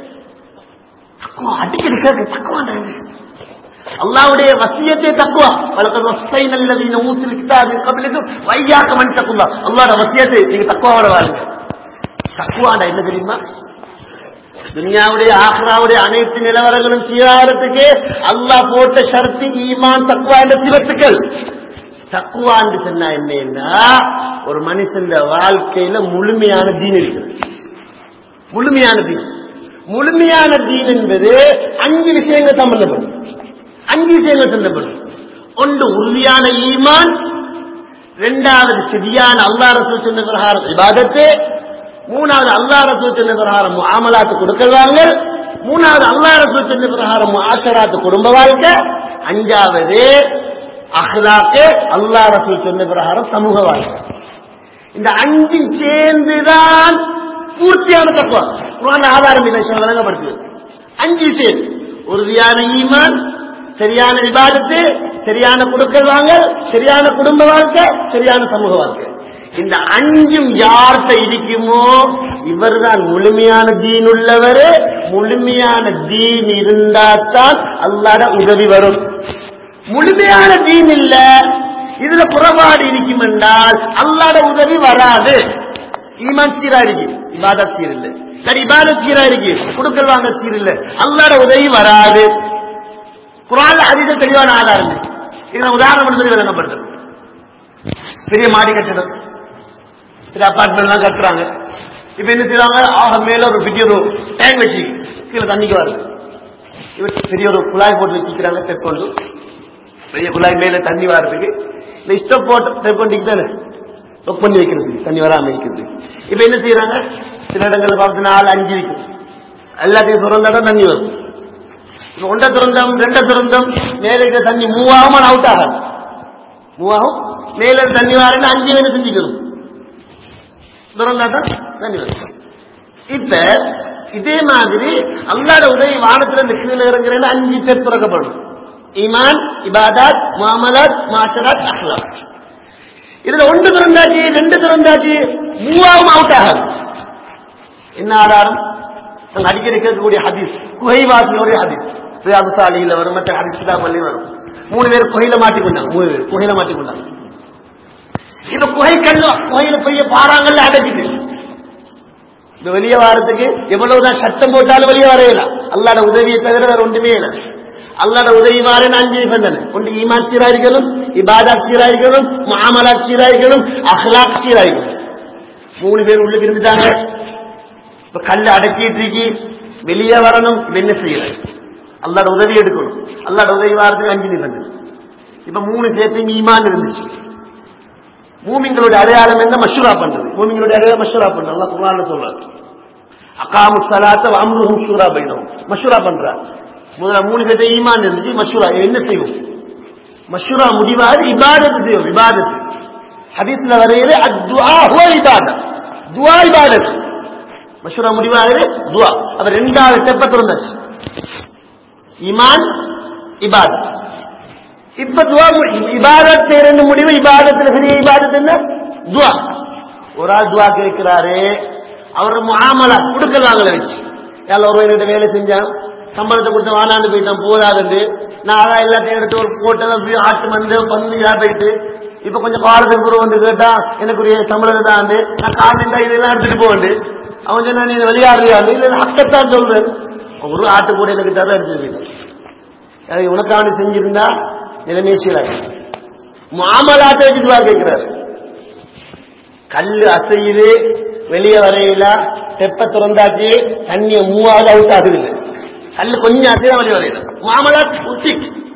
தக்குவா அடிக்கடி கேட்க தக்குவாண்டா என்ன அல்லாவுடைய வசியத்தை தக்குவா வழக்கது வசை நல்லதீன ஊசில் கிட்டாபின் கபிலுக்கும் வையாக்க மணி தக்குவா அல்லாட வசியத்தை நீங்க தக்குவாவோட வாருங்க தக்குவாண்டா என்ன தெரியுமா துனியாவுடைய ஆஹ்ராவுடைய அனைத்து நிலவரங்களும் சீராகிறதுக்கு அல்லாஹ் போட்ட ஷர்த்தி ஈமான் தக்குவா என்ற சிவத்துக்கள் தக்குவான்னு சொன்னா என்னன்னா ஒரு மனுஷன் வாழ்க்கையில முழுமையான தீன் இருக்கிறது முழுமையான தீன் முழுமையான தீன் என்பது அஞ்சு விஷயங்கள் சம்பந்தப்படும் அஞ்சு விஷயங்கள் சம்பந்தப்படும் ஒன்று உறுதியான ஈமான் இரண்டாவது சரியான அல்லா ரசூல் சொன்ன பிரகாரம் இபாதத்து மூணாவது அல்லா ரசூல் சொன்ன பிரகாரம் முஆமலாத்து கொடுக்கல்வாங்க மூணாவது அல்லா ரசூல் சொன்ன பிரகாரம் ஆஷராத்து குடும்ப வாழ்க்கை அஞ்சாவது அஹ்லாக்கு அல்லா ரசூல் சொன்ன பிரகாரம் சமூக வாழ்க்கை இந்த அஞ்சு சேர்ந்துதான் பூர்த்தியான தக்குவா குரான் ஆதாரம் இல்லை வழங்கப்படுது அஞ்சு சேர்ந்து உறுதியான ஈமான் சரியான விவாதத்து சரியான குடுக்கல் வாங்கல் சரியான குடும்ப வாழ்க்கை சரியான சமூக வாழ்க்கை இந்த அஞ்சும் யார்கிட்ட இருக்குமோ இவர்தான் முழுமையான தீன் உள்ளவர் முழுமையான தீன் இருந்தால்தான் அல்லாட உதவி வரும் முழுமையான தீன் இல்ல இதுல புறப்பாடு இருக்கும் என்றால் அல்லாட உதவி வராது ஈமான் சீரா இருக்கு இபாதத் சீர் இல்ல சரி இபாதத் சீரா இருக்கு குடுக்கல் வாங்க சீர் இல்ல அல்லாட உதவி வராது குரான் அதிக தெளிவான ஆதாரம் இதுல உதாரணம் சொல்லி விளங்கப்படுது பெரிய மாடி கட்டிடம் பெரிய அபார்ட்மெண்ட் எல்லாம் கட்டுறாங்க இப்ப என்ன செய்வாங்க ஆக மேல ஒரு பெரிய ஒரு டேங்க் வச்சு கீழே தண்ணிக்கு வருது இவர் பெரிய ஒரு குழாய் போட்டு வச்சுக்கிறாங்க தெற்கொண்டு பெரிய குழாய் மேல தண்ணி வர்றதுக்கு இந்த ஸ்டெப் போட்டு தெற்கொண்டிக்கு தானே ஸ்டெப் பண்ணி வைக்கிறது தண்ணி வராம வைக்கிறது இப்ப என்ன செய்யறாங்க சில இடங்கள்ல பார்த்து நாலு அஞ்சு இருக்கும் எல்லாத்தையும் திறந்தாட தண்ணி வரும் இப்ப ஒன்றை திறந்தோம் ரெண்டை திறந்தோம் மேல இருக்கிற தண்ணி மூவாகும் அவுட் ஆகாது மூவாகும் மேல தண்ணி வரேன்னு அஞ்சு வேலை செஞ்சுக்கணும் திறந்தாதான் தண்ணி வரும் இப்ப இதே மாதிரி அல்லாட உதவி வானத்துல இருந்து கீழே இறங்குறேன்னு அஞ்சு பேர் திறக்கப்படும் ஈமான் இபாதாத் முகமலாத் மாஷராத் அஹ்லாத் இதுல ஒன்று திறந்தாச்சு ரெண்டு திறந்தாச்சு மூவாவும் அவுட் ஆகாது என்ன ஆதாரம் நாங்க அடிக்கடி கேட்கக்கூடிய ஹதீஸ் குகைவாசியோடைய ஹதீஸ் ரியாது சாலியில வரும் மற்ற ஹதீஸ் கிதாபல்லி வரும் மூணு பேர் குகையில மாட்டிக்கொண்டாங்க மூணு பேர் குகையில மாட்டிக்கொண்டாங்க இந்த குகை கல்லு குகையில பெரிய பாறாங்கல்ல அடைச்சிட்டு இந்த வெளியே வாரத்துக்கு எவ்வளவுதான் சட்டம் போட்டாலும் வெளியே வரையல அல்லாட உதவியை தவிர வேற ஒன்றுமே இல்லை அல்லாட உதவி மாறேன்னு அஞ்சு நிபந்தனை ஒன்று ஈமான் சீரா இருக்கணும் இபாதாத் சீரா இருக்கணும் மாமலாத் சீரா இருக்கணும் அஹ்லாக் சீரா இருக்கணும் மூணு பேர் உள்ளுக்கு இருந்துட்டாங்க இப்ப கல்லு அடக்கிட்டு இருக்கி வெளியே வரணும் இப்ப என்ன செய்யல அல்லாட உதவி எடுக்கணும் அல்லாட உதவி வாரத்துக்கு அஞ்சு நிபந்தனை இப்ப மூணு சேர்த்து ஈமான் இருந்துச்சு மூமிங்களுடைய அடையாளம் என்ன மஷூரா பண்றது மூமிங்களுடைய அடையாளம் மஷூரா பண்றது அல்லாஹ் குர்ஆன்ல சொல்றாரு அகாமு சலாத்த அம்ருஹும் ஷூரா பைனஹும் மஷூரா பண்றார் முதல்ல மூணு சேர்த்து ஈமான் இருந்துச்சு மஷூரா என்ன செய்வோம் மஷூரா முடிவாது இபாதத்து செய்வோம் இபாதத்து ஹதீஸ்ல வரையில அத்வா ஹுவ இபாதத் துவா இபாதத் மஷூரா முடிவாகுது துவா அப்ப ரெண்டாவது ஸ்டெப்ப திறந்தாச்சு ஈமான் இபாதத் இப்ப துவா மு- இபாதத் செய்யற முடிவு இபாதத்துல பெரிய இபாதத் என்ன துவா ஒரு ஆள் துவா கேட்கிறாரு அவர் முஆமலா கொடுக்கலாங்கள வச்சு யாரும் ஒரு கிட்ட வேலை செஞ்சான் சம்பளத்தை கொடுத்த வானாண்டு போயிட்டான் போதாதுண்டு நான் அதான் எல்லாத்தையும் எடுத்து ஒரு போட்டதான் போய் ஆட்டு வந்து பந்தியா போயிட்டு இப்ப கொஞ்சம் காலத்துக்கு பிறகு வந்து கேட்டா எனக்குரிய சம்பளத்தை தான் நான் காரணம் இதெல்லாம் எடுத்துட்டு போவேன் அவன் சொன்னா நீ வெளியாடுறியாண்டு இல்ல நான் அக்கத்தான் சொல்றேன் ஒரு ஆட்டு கூட எனக்கு தர எடுத்துட்டு போயிட்டேன் அது உனக்கான செஞ்சிருந்தா நிலைமையை சீராக மாமலாத்தை வச்சு துவா கேட்கிறாரு கல்லு அசையுது வெளியே வரையில தெப்ப திறந்தாச்சு தண்ணிய மூவாவது அவுட் ஆகுது இல்லை கல்லு கொஞ்சம் அசைதான் வெளியே வரையில மாமலா உச்சி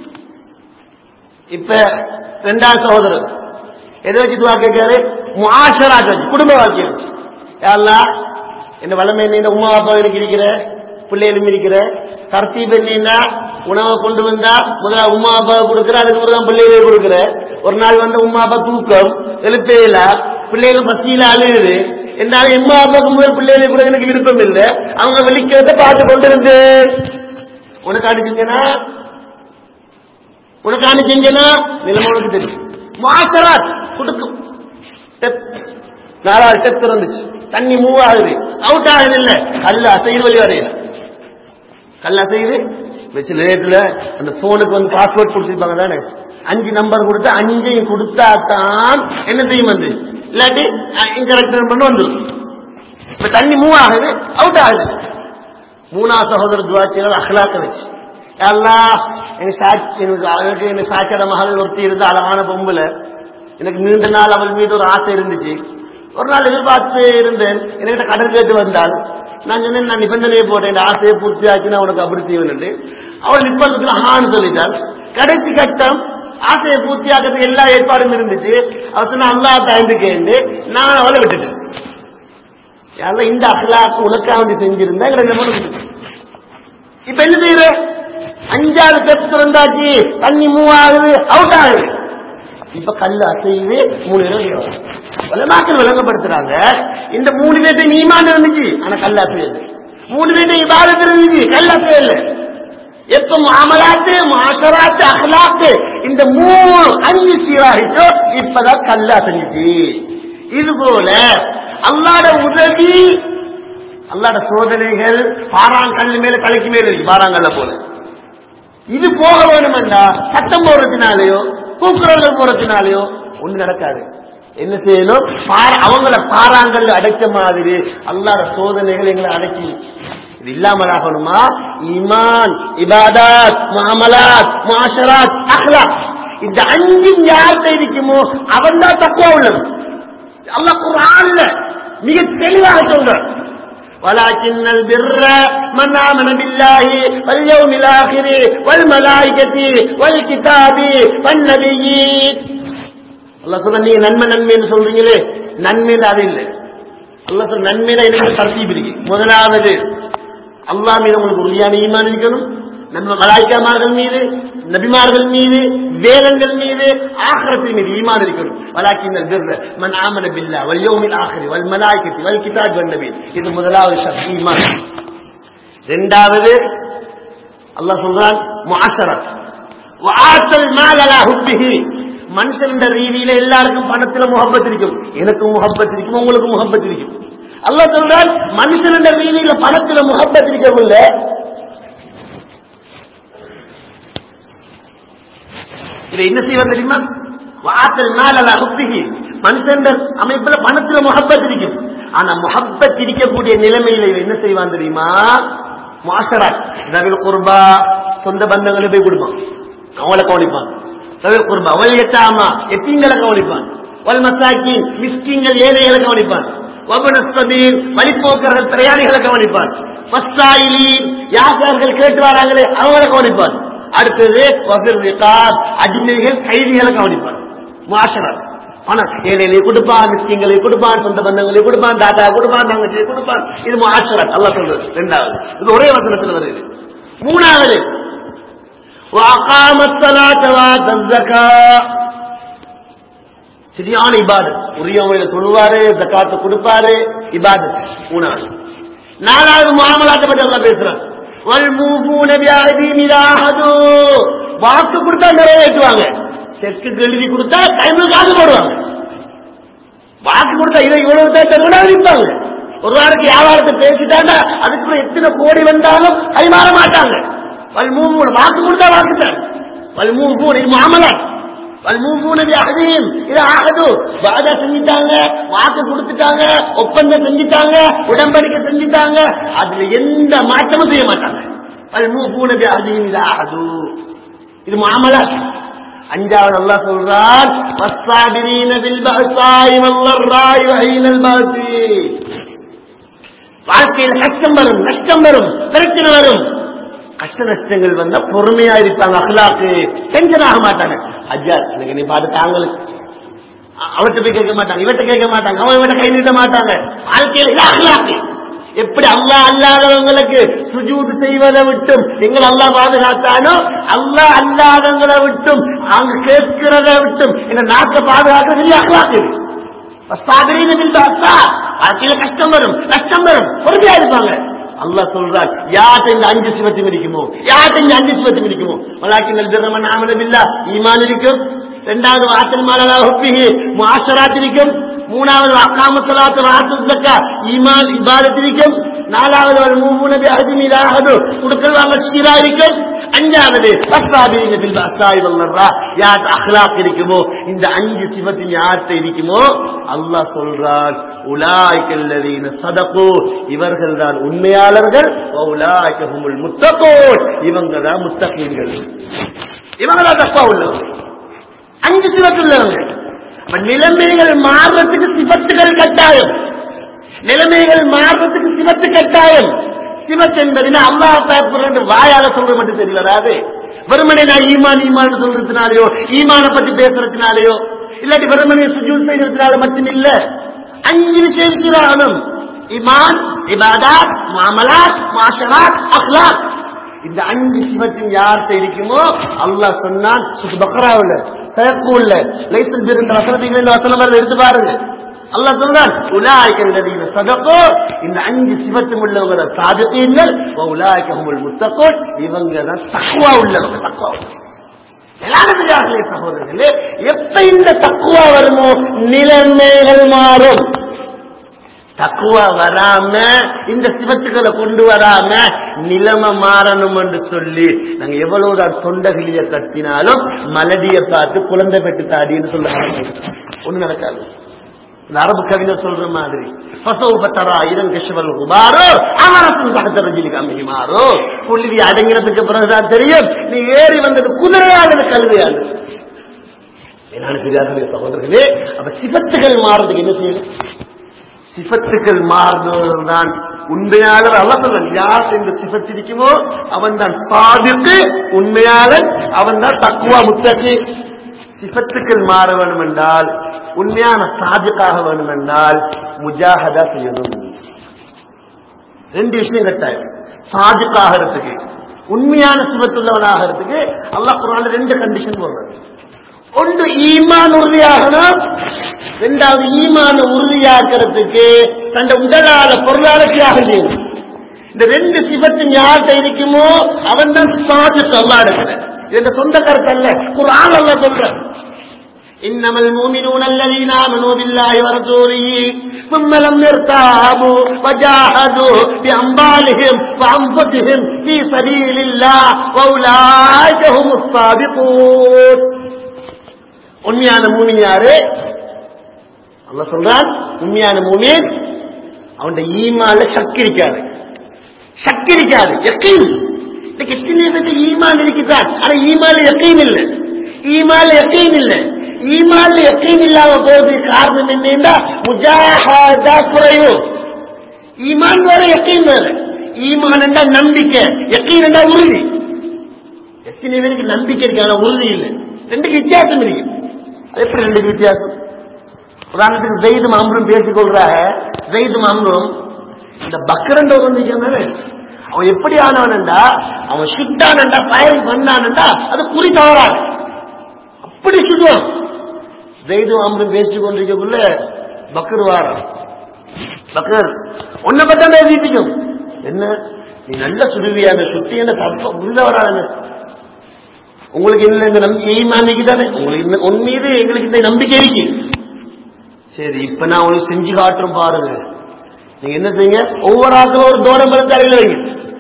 இப்ப ரெண்டாம் சகோதரர் எதை வச்சு துவா கேட்கிறாரு முஆஷராத் வச்சு குடும்ப வாழ்க்கை வச்சு யாரெல்லாம் என்ன வளமை என்ன உமா அப்பா எனக்கு இருக்கிற பிள்ளைகளும் இருக்கிற தர்த்தீப் என்னன்னா உணவை கொண்டு வந்தா முதல்ல உமா அப்பா கொடுக்குற அதுக்கு பிறகு தான் பிள்ளைகளுக்கு கொடுக்குற ஒரு நாள் வந்து உமா அப்பா தூக்கம் எழுப்பே இல்ல பிள்ளைகள் பசியில அழுகுது என்னால எம்மா அப்பாவுக்கு முதல் பிள்ளைகளுக்கு கூட எனக்கு விருப்பம் இல்லை அவங்க வெளிக்கிறத பார்த்து கொண்டு இருந்து உனக்கு அடிச்சுங்கன்னா உனக்கு அணி செஞ்சனா நிலைமை உனக்கு தெரியும் மாசராத் கொடுக்கும் Step. நாலாவது ஸ்டெப் திறந்துச்சு தண்ணி மூவ் ஆகுது அவுட் ஆகுது இல்ல கல்ல அசைது வழி வரையில கல்ல அசைது வச்சு நேரத்துல அந்த போனுக்கு வந்து பாஸ்வேர்ட் கொடுத்துருப்பாங்க தானே அஞ்சு நம்பர் கொடுத்து அஞ்சையும் கொடுத்தா தான் என்ன செய்யும் வந்து இல்லாட்டி இன்கரெக்ட் நம்பர் வந்துடும் இப்ப தண்ணி மூவ் ஆகுது அவுட் ஆகுது மூணாவது சகோதர துவாச்சிகள் அஹ்லாக்க வச்சு அல்லாஹ் எனக்கு சாட்சி எனக்கு அழகு எனக்கு சாட்சியோட மகள் ஒருத்தி இருந்த அழகான பொம்பளை எனக்கு நீண்ட நாள் அவள் மீது ஒரு ஆசை இருந்துச்சு ஒரு நாள் எதிர்பார்த்து இருந்தேன் என்கிட்ட கடன் கேட்டு வந்தாள் நான் சொன்னேன் நான் நிபந்தனையை போட்டேன் இந்த ஆசையை பூர்த்தி ஆச்சு நான் உனக்கு அப்படி செய்வேன் அவள் நிப்பந்தத்தில் ஆன்னு சொல்லிட்டாள் கடைசி கட்டம் ஆசையை பூர்த்தி ஆக்கிறதுக்கு எல்லா ஏற்பாடும் இருந்துச்சு அவள் சொன்ன அல்லா தாய்ந்து கேண்டு நான் அவளை விட்டுட்டேன் யாரெல்லாம் இந்த அகலாக்கு உனக்காக வேண்டி செஞ்சிருந்தா எங்களை நம்ம விட்டுட்டேன். இப்ப என்ன செய்யற அஞ்சாவது ஸ்டெப் திறந்தாச்சு தண்ணி மூவ் ஆகுது அவுட் ஆகுது இப்ப கல்லு அசையுது மூணு பேரும் வல்லமாக்கள் விளங்கப்படுத்துறாங்க இந்த மூணு பேர்த்த நீமான் இருந்துச்சு ஆனா கல் அசையுது மூணு பேர்த்த இபாதத்து இருந்துச்சு கல் அசையல எப்ப மாமலாத்து மாசராத்து அகலாத்து இந்த மூணு அஞ்சு சீராகிச்சோ இப்பதான் கல் அசைஞ்சிச்சு இது போல அல்லாட உதவி அல்லாட சோதனைகள் பாறாங்கல் மேல தலைக்கு மேல இருக்கு பாறாங்கல்ல போல இது போக வேணுமெண்டா சட்டம் போடுறதுனாலயோ கூக்குரல்கள் போறதுனாலயோ ஒண்ணு நடக்காது என்ன செய்யணும் பார- அவங்கள பாறாங்கல்ல அடைச்ச மாதிரி அல்லாட சோதனைகள் எங்களை அடக்கி இது இல்லாமல் ஆகணுமா ஈமான் இபாதாத் முஅமலாத் முஆஷராத் அஹ்லாக் இந்த அஞ்சும் யார் இருக்குமோ அவன் தான் தக்குவா உள்ளது அல்லாஹ் குர்ஆன்ல மிக தெளிவாக சொல்றான் ولكن البر من آمن بالله واليوم الآخر والملائكة والكتاب والنبيين அல்லாஹ் சொல்ற நீங்க நன்மை நன்மைன்னு சொல்றீங்களே நன்மையில அது இல்லை அல்லாஹ் சொல்ற நன்மையில எனக்கு தர்த்தீப் இருக்கு முதலாவது அல்லாஹ் மீது உங்களுக்கு உறுதியான ஈமான் இருக்கணும் நம்ம மலாய்க்காமார்கள் மீது நபிமார்கள் மீது வேதங்கள் மீது ஆகரத்தின் மீது ஈமான் இருக்கணும் வலாக்கின் பிர்ர மன் ஆமன பில்லா வல் யௌமில் ஆഖിരി வல் மலாய்க்கத்தி வல் கிதாப் வன் நபி இது முதலாவது ஷர்த் ஈமான் இரண்டாவது அல்லாஹ் சொல்றான் முஆஷரத் வஆத்தல் மால் அலா ஹுப்பிஹி மனுஷன் ரீதியில எல்லாருக்கும் பணத்துல முகப்பத் இருக்கும் எனக்கும் முகப்பத் இருக்கும் உங்களுக்கு முகப்பத் இருக்கும் அல்லாஹ் சொல்றான் மனுஷன் ரீதியில பணத்துல முகப்பத் இருக்கவில்ல இதை என்ன செய்வது தெரியுமா வாத்தல் மேல அகுப்பிகி மனுஷன் அமைப்புல பணத்துல முகப்பத் இருக்கும் ஆனா முகப்பத் இருக்கக்கூடிய நிலைமையில இவன் என்ன செய்வான் தெரியுமா மாஷரா ரவில் குர்பா சொந்த பந்தங்களை போய் கொடுப்பான் அவங்கள கவனிப்பான் ரவில் குர்பா ஒல் எட்டாமா எத்தீங்களை கவனிப்பான் ஒல் மசாக்கி மிஸ்கிங்கள் ஏழைகளை கவனிப்பான் வபன சபீர் வழிபோக்கர்கள் பிரயாணிகளை கவனிப்பான் வஸ்தாயிலி யாசார்கள் கேட்டு வராங்களே அவங்கள கவனிப்பார் அடுத்தது வஃபிர் ரிகாப் அஜ்மிகள் கைதிகளை கவனிப்பார் மாஷரா பணம் ஏழைகளை கொடுப்பான் மிஸ்கிங்களை கொடுப்பான் சொந்த பந்தங்களை கொடுப்பான் தாத்தா கொடுப்பான் தங்கச்சியை கொடுப்பான் இது மாஷரத் அல்லாஹ் சொல்றது ரெண்டாவது இது ஒரே வசனத்தில் வருது மூணாவது وأقام الصلاة وآتى الزكاة சரியான இபாதத் உரிய முறையில தொழுவாரு ஜக்காத்து கொடுப்பாரு இபாதத் மூணாவது நாலாவது முகாமலாத்தை பற்றி எல்லாம் பேசுறான் வல்மூபூன பியாஹதீம் இதா அஹது. வாக்கு கொடுத்தா நிறைவேற்றுவாங்க செக்கு எழுதி கொடுத்தா டைமுக்கு காசு போடுவாங்க வாக்கு கொடுத்தா இதை இவ்வளவு தான் தருவனா விற்பாங்க ஒரு வாரத்துக்கு வியாபாரத்தை பேசிட்டாங்க அதுக்குள்ள எத்தனை கோடி வந்தாலும் கை மாற மாட்டாங்க வல்மூமூன வாக்கு கொடுத்தா வாக்கு தான் வல்மூமூன் இது மாமலா வல்மூமூன பியாஹதீம் இதா அஹது. வாதா செஞ்சுட்டாங்க வாக்கு கொடுத்துட்டாங்க ஒப்பந்தம் செஞ்சுட்டாங்க உடன்படிக்கை செஞ்சுட்டாங்க அதுல எந்த மாற்றமும் செய்ய மாட்டாங்க வல்மூமூன பியாஹதீம் இதா அஹது. இது மாமலா அஞ்சாவது அல்லாஹ் சொல்றான் வஸ்ஸாபிரீன பில் பஅஸாய் வல்லர்ராய் வஹீனல் பாசி வாழ்க்கையில் கஷ்டம் வரும் நஷ்டம் வரும் பிரச்சனை வரும் கஷ்ட நஷ்டங்கள் வந்தா பொறுமையா இருப்பாங்க அஹ்லாக்கு டென்ஷன் ஆக மாட்டாங்க அஜா எனக்கு நீ பார்த்து தாங்களுக்கு அவர்கிட்ட போய் கேட்க மாட்டாங்க இவர்கிட்ட கேட்க மாட்டாங்க அவன் இவர்கிட்ட கை நீட்ட மாட்டாங்க வாழ்க்கையில் இது அஹ்லாக்கு எப்படி அல்லாஹ் அல்லாதவங்களுக்கு சுஜூது செய்வதை விட்டும் எங்கள் அல்லாஹ் பாதுகாத்தானோ அல்லாஹ் அல்லாதவங்களை விட்டும் அவங்க கேட்கிறத விட்டும் எங்க நாட்டை பாதுகாக்கிறது இல்லை அல்லாஹ் இது வஸ்தாபிரீன பில் பஅஸா. வாழ்க்கையில கஷ்டம் வரும் கஷ்டம் வரும் பொறுமையா இருப்பாங்க அல்லாஹ் சொல்றார் யார்கிட்ட இந்த அஞ்சு சிவத்தும் இருக்குமோ யார்கிட்ட இந்த அஞ்சு சிவத்தும் இருக்குமோ வலாக்கின் பிரமன் ஆமனபில்லா ஈமான் இருக்கும் இரண்டாவது வாசல் மாலலா ஹுப்பிஹி முஆஷராத் இருக்கும் மூணாவது அக்காமத்தலாத்து ராத்து ஜக்கா ஈமான் இபாதத் இருக்கும் நாலாவது ஒரு மூணு அஹது மீதாகது குடுக்கல் வாங்க சீரா இருக்கும் அஞ்சாவது வஸ்தாபீன பில் பஅஸாய் வல்லர்ரா யார் அஹ்லாக் இருக்குமோ இந்த அஞ்சு சிவத்தின் யார்கிட்ட இருக்குமோ அல்லாஹ் சொல்றான் உலாய்க்கல்லதீன சதகு இவர்கள் தான் உண்மையாளர்கள் உலாய்க்கஹுமுல் முத்தகோன் இவங்க தான் முத்தகீன்கள் இவங்க தான் தப்பா உள்ளவங்க அஞ்சு சிவத்து உள்ளவங்க அப்ப நிலைமைகள் மாறுறதுக்கு சிவத்துகள் கட்டாயம் நிலைமைகள் மாறுறதுக்கு சிவத்து கட்டாயம் சிவத் என்பதுனா அல்லாஹ் பயப்படுறது வாயால சொல்றது மட்டும் தெரியல அதாவது வெறுமனே நான் ஈமான் ஈமான் சொல்றதுனாலயோ ஈமான பத்தி பேசுறதுனாலயோ இல்லாட்டி வெறுமனே சுஜூத் செய்யறதுனால மட்டும் இல்ல அஞ்சு விஷயம் சீராகணும் ஈமான் இபாதாத் மாமலாத் மாஷராத் அஹ்லாக் இந்த அஞ்சு சிவத்தின் யார்கிட்ட இருக்குமோ அல்லாஹ் சொன்னான் பக்ராவில் சயக்கூல்ல லைசல் பேர் இந்த வசனத்தை இந்த வசனம் வரல எடுத்து பாருங்க அல்லாஹ் சொல்றான் உலாய்க்கல்லதீன சதகோ இந்த அஞ்சு சிவத்தும் உள்ளவங்க சாதகீன்கள் உலாய்க்கஹுமுல் முத்தகோன் இவங்க தான் தக்குவா உள்ளவங்க தக்குவா உள்ளவங்க எல்லாருமே சகோதரர்களே எப்ப இந்த தக்குவா வருமோ நிலைமைகள் மாறும் தக்குவா வராம இந்த சிவத்துக்களை கொண்டு வராம நிலைமை மாறணும் என்று சொல்லி நாங்க எவ்வளவுதான் தொண்டகிளிய கட்டினாலும் மலடிய பார்த்து குழந்தை பெற்று தாடின்னு சொல்ல ஒண்ணு நடக்காது இந்த அரபு கவிஞர் சொல்ற மாதிரி فسوف ترى إذا انكشف الغبار أمرة تحت رجلك أمهمارو புழுதி அடங்கினதுக்கு பிறகுதான் தெரியும் நீ ஏறி வந்தது குதிரையானது கல்வியானது என்னால தெரியாத சகோதரர்களே அப்ப சிவத்துகள் மாறதுக்கு என்ன செய்யணும் சிபத்துக்கள் மாறுதான் உண்மையாளர் அல்ல சொல்ல யார் இந்த சிபத்து இருக்குமோ அவன் தான் சாதிக்கு உண்மையாளர் அவன் தான் தக்குவா முத்தக்கு சிபத்துக்கள் மாற வேண்டும் என்றால் உண்மையான சாதிக்காக வேண்டும் என்றால் முஜாஹதா செய்யணும் ரெண்டு விஷயம் கட்டாயம் சாதிக்காகிறதுக்கு உண்மையான சிவத்துள்ளவனாகிறதுக்கு அல்லாஹ் குரான் ரெண்டு கண்டிஷன் போடுறது ஒன்று ஈமான் உறுதியாகணும் ரெண்டாவது ஈமான உறுதியாக்குறதுக்கு தந்த உடலால பொருளால தியாகம் செய்யணும் இந்த ரெண்டு சிவத்தின் யார்கிட்ட இருக்குமோ அவன் தான் சாதித்து அல்லா இருக்கிற இந்த சொந்த கருத்து அல்ல குரான் அல்ல சொல்ற إنما المؤمنون الذين آمنوا بالله ورسوله ثم لم يرتابوا وجاهدوا بأموالهم وأنفسهم في سبيل الله وأولئك هم الصادقون உண்மையான மூமின் யாரு அல்ல சொல்றான் உண்மையான மூமின் அவன் ஈமால சக்தி இருக்காது சக்தி இருக்காது எக்கீன் இன்னைக்கு எத்தனை பேருக்கு ஈமான் இருக்குதான் ஆனா ஈமால எக்கீன் இல்லை ஈமால எக்கீன் இல்லை ஈமான் எக்கீன் இல்லாம போகுது காரணம் என்னன்னா முஜாஹதா குறைவு ஈமான் வேற எக்கீன் வேற ஈமான் என்றா நம்பிக்கை யக்கீன் என்றா உறுதி எத்தனை பேருக்கு நம்பிக்கை இருக்கு ஆனா உறுதி இல்லை ரெண்டுக்கு வித்தியாசம் இருக்கு அது எப்படி ரெண்டுக்கு வித்தியாசம் உதாரணத்துக்கு ஜெயிதும் அம்ரும் பேசிக்கொள்றாங்க ஜெயிதும் அம்ரும் இந்த பக்கரண்ட ஒரு நிற்கிறானே அவன் எப்படி ஆனவன்டா அவன் சுட்டானண்டா பயன் பண்ணானண்டா அது குறி தவறாது அப்படி சுடுவான் ஜெயிதும் அம்ரும் பேசிக் கொண்டிருக்கக்குள்ள பக்கர் வாரம் பக்கர் உன்னை பத்தா பேசிட்டுக்கும் என்ன நீ நல்ல சுடுவியா அந்த சுட்டி என்ன தப்ப உள்ள வராதுங்க உங்களுக்கு என்ன இந்த நம்பிக்கை ஈமானிக்கு தானே உங்களுக்கு இந்த- உன் மீது எங்களுக்கு இந்த நம்பிக்கை இருக்கு சரி இப்ப நான் உங்களுக்கு செஞ்சு காட்டுறேன் பாருங்க நீங்க என்ன செய்யுங்க ஒவ்வொரு ஆட்களும் ஒரு தூரம் மருந்து தலையில வைங்க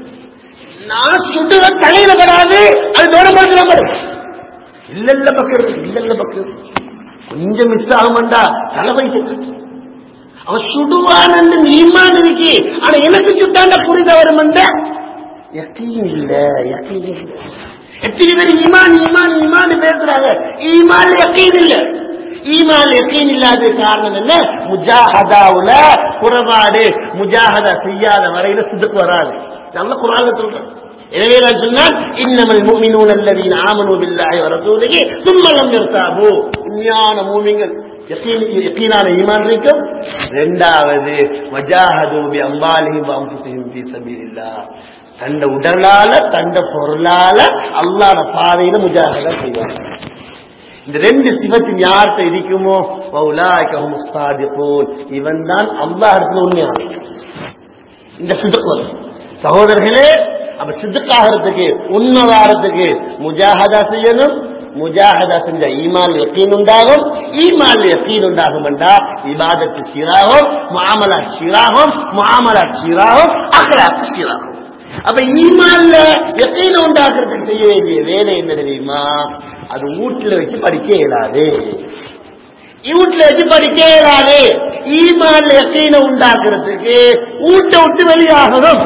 நான் சுட்டுத தலையில படாது அது தூரம் மருந்து பாரு இல்ல இல்ல பக்கம் இல்ல இல்ல பக்கம் கொஞ்சம் மிஸ் ஆகும்டா தலை வைத்து அவன் சுடுவான்னு ஈமான் இருக்கு ஆனா எனக்கு சுட்டாண்ட புரித வருமெண்டா யக்கீன் இல்ல யக்கீன் இல்ல எத்தனை பேர் ஈமான் ஈமான் ஈமான் பேசுறாங்க ஈமான் யக்கீன் இல்ல ஈமான் யக்கீன் இல்லாத காரணம் என்ன முஜாஹதாவுல குறைபாடு முஜாஹதா செய்யாத வரையில சிதுக்கு வராது நல்ல குரான சொல்றேன் எனவே நான் சொன்னால் இன்னமல் மூமினூன் அல்லதீன் ஆமனு பில்லாஹி வ ரசூலிஹி ثم لم يرتابوا உண்மையான மூமின்கள் யக்கீன் யக்கீனான ஈமான் இருக்கும் இரண்டாவது வஜாஹது பி அம்வாலிஹிம் வ அன்ஃபுஸிஹிம் ஃபீ சபீலில்லாஹ் தண்ட உடலால தண்ட பொருளால அல்லாஹ்ட பாதையில முஜாஹதா செய்வாங்க இந்த ரெண்டு சிவத்தின் யார்கிட்ட இருக்குமோ வௌலாய்கஹும் ஸாதிகூன் இவன் தான் அல்லாஹ் இடத்துல உண்மையான இந்த சிதுக்கு வரும் சகோதரர்களே அப்ப சித்துக்காகிறதுக்கு உண்மைவாரத்துக்கு முஜாஹதா செய்யணும் முஜாஹதா செஞ்ச ஈமான் யக்கீன் உண்டாகும் ஈமான் யக்கீன் உண்டாகும் என்றா இபாதத்து சீராகும் முஆமலா சீராகும் முஆமலா சீராகும் அக்லாக் சீராகும் அப்ப ஈமான்ல யக்கீன் உண்டாக்குறதுக்கு செய்ய வேண்டிய வேலை என்ன தெரியுமா அது வீட்டுல வச்சு படிக்க இயலாது வீட்டுல வச்சு படிக்க இயலாது ஈமான்ல யக்கீன உண்டாக்குறதுக்கு வீட்டை விட்டு வெளியாகணும்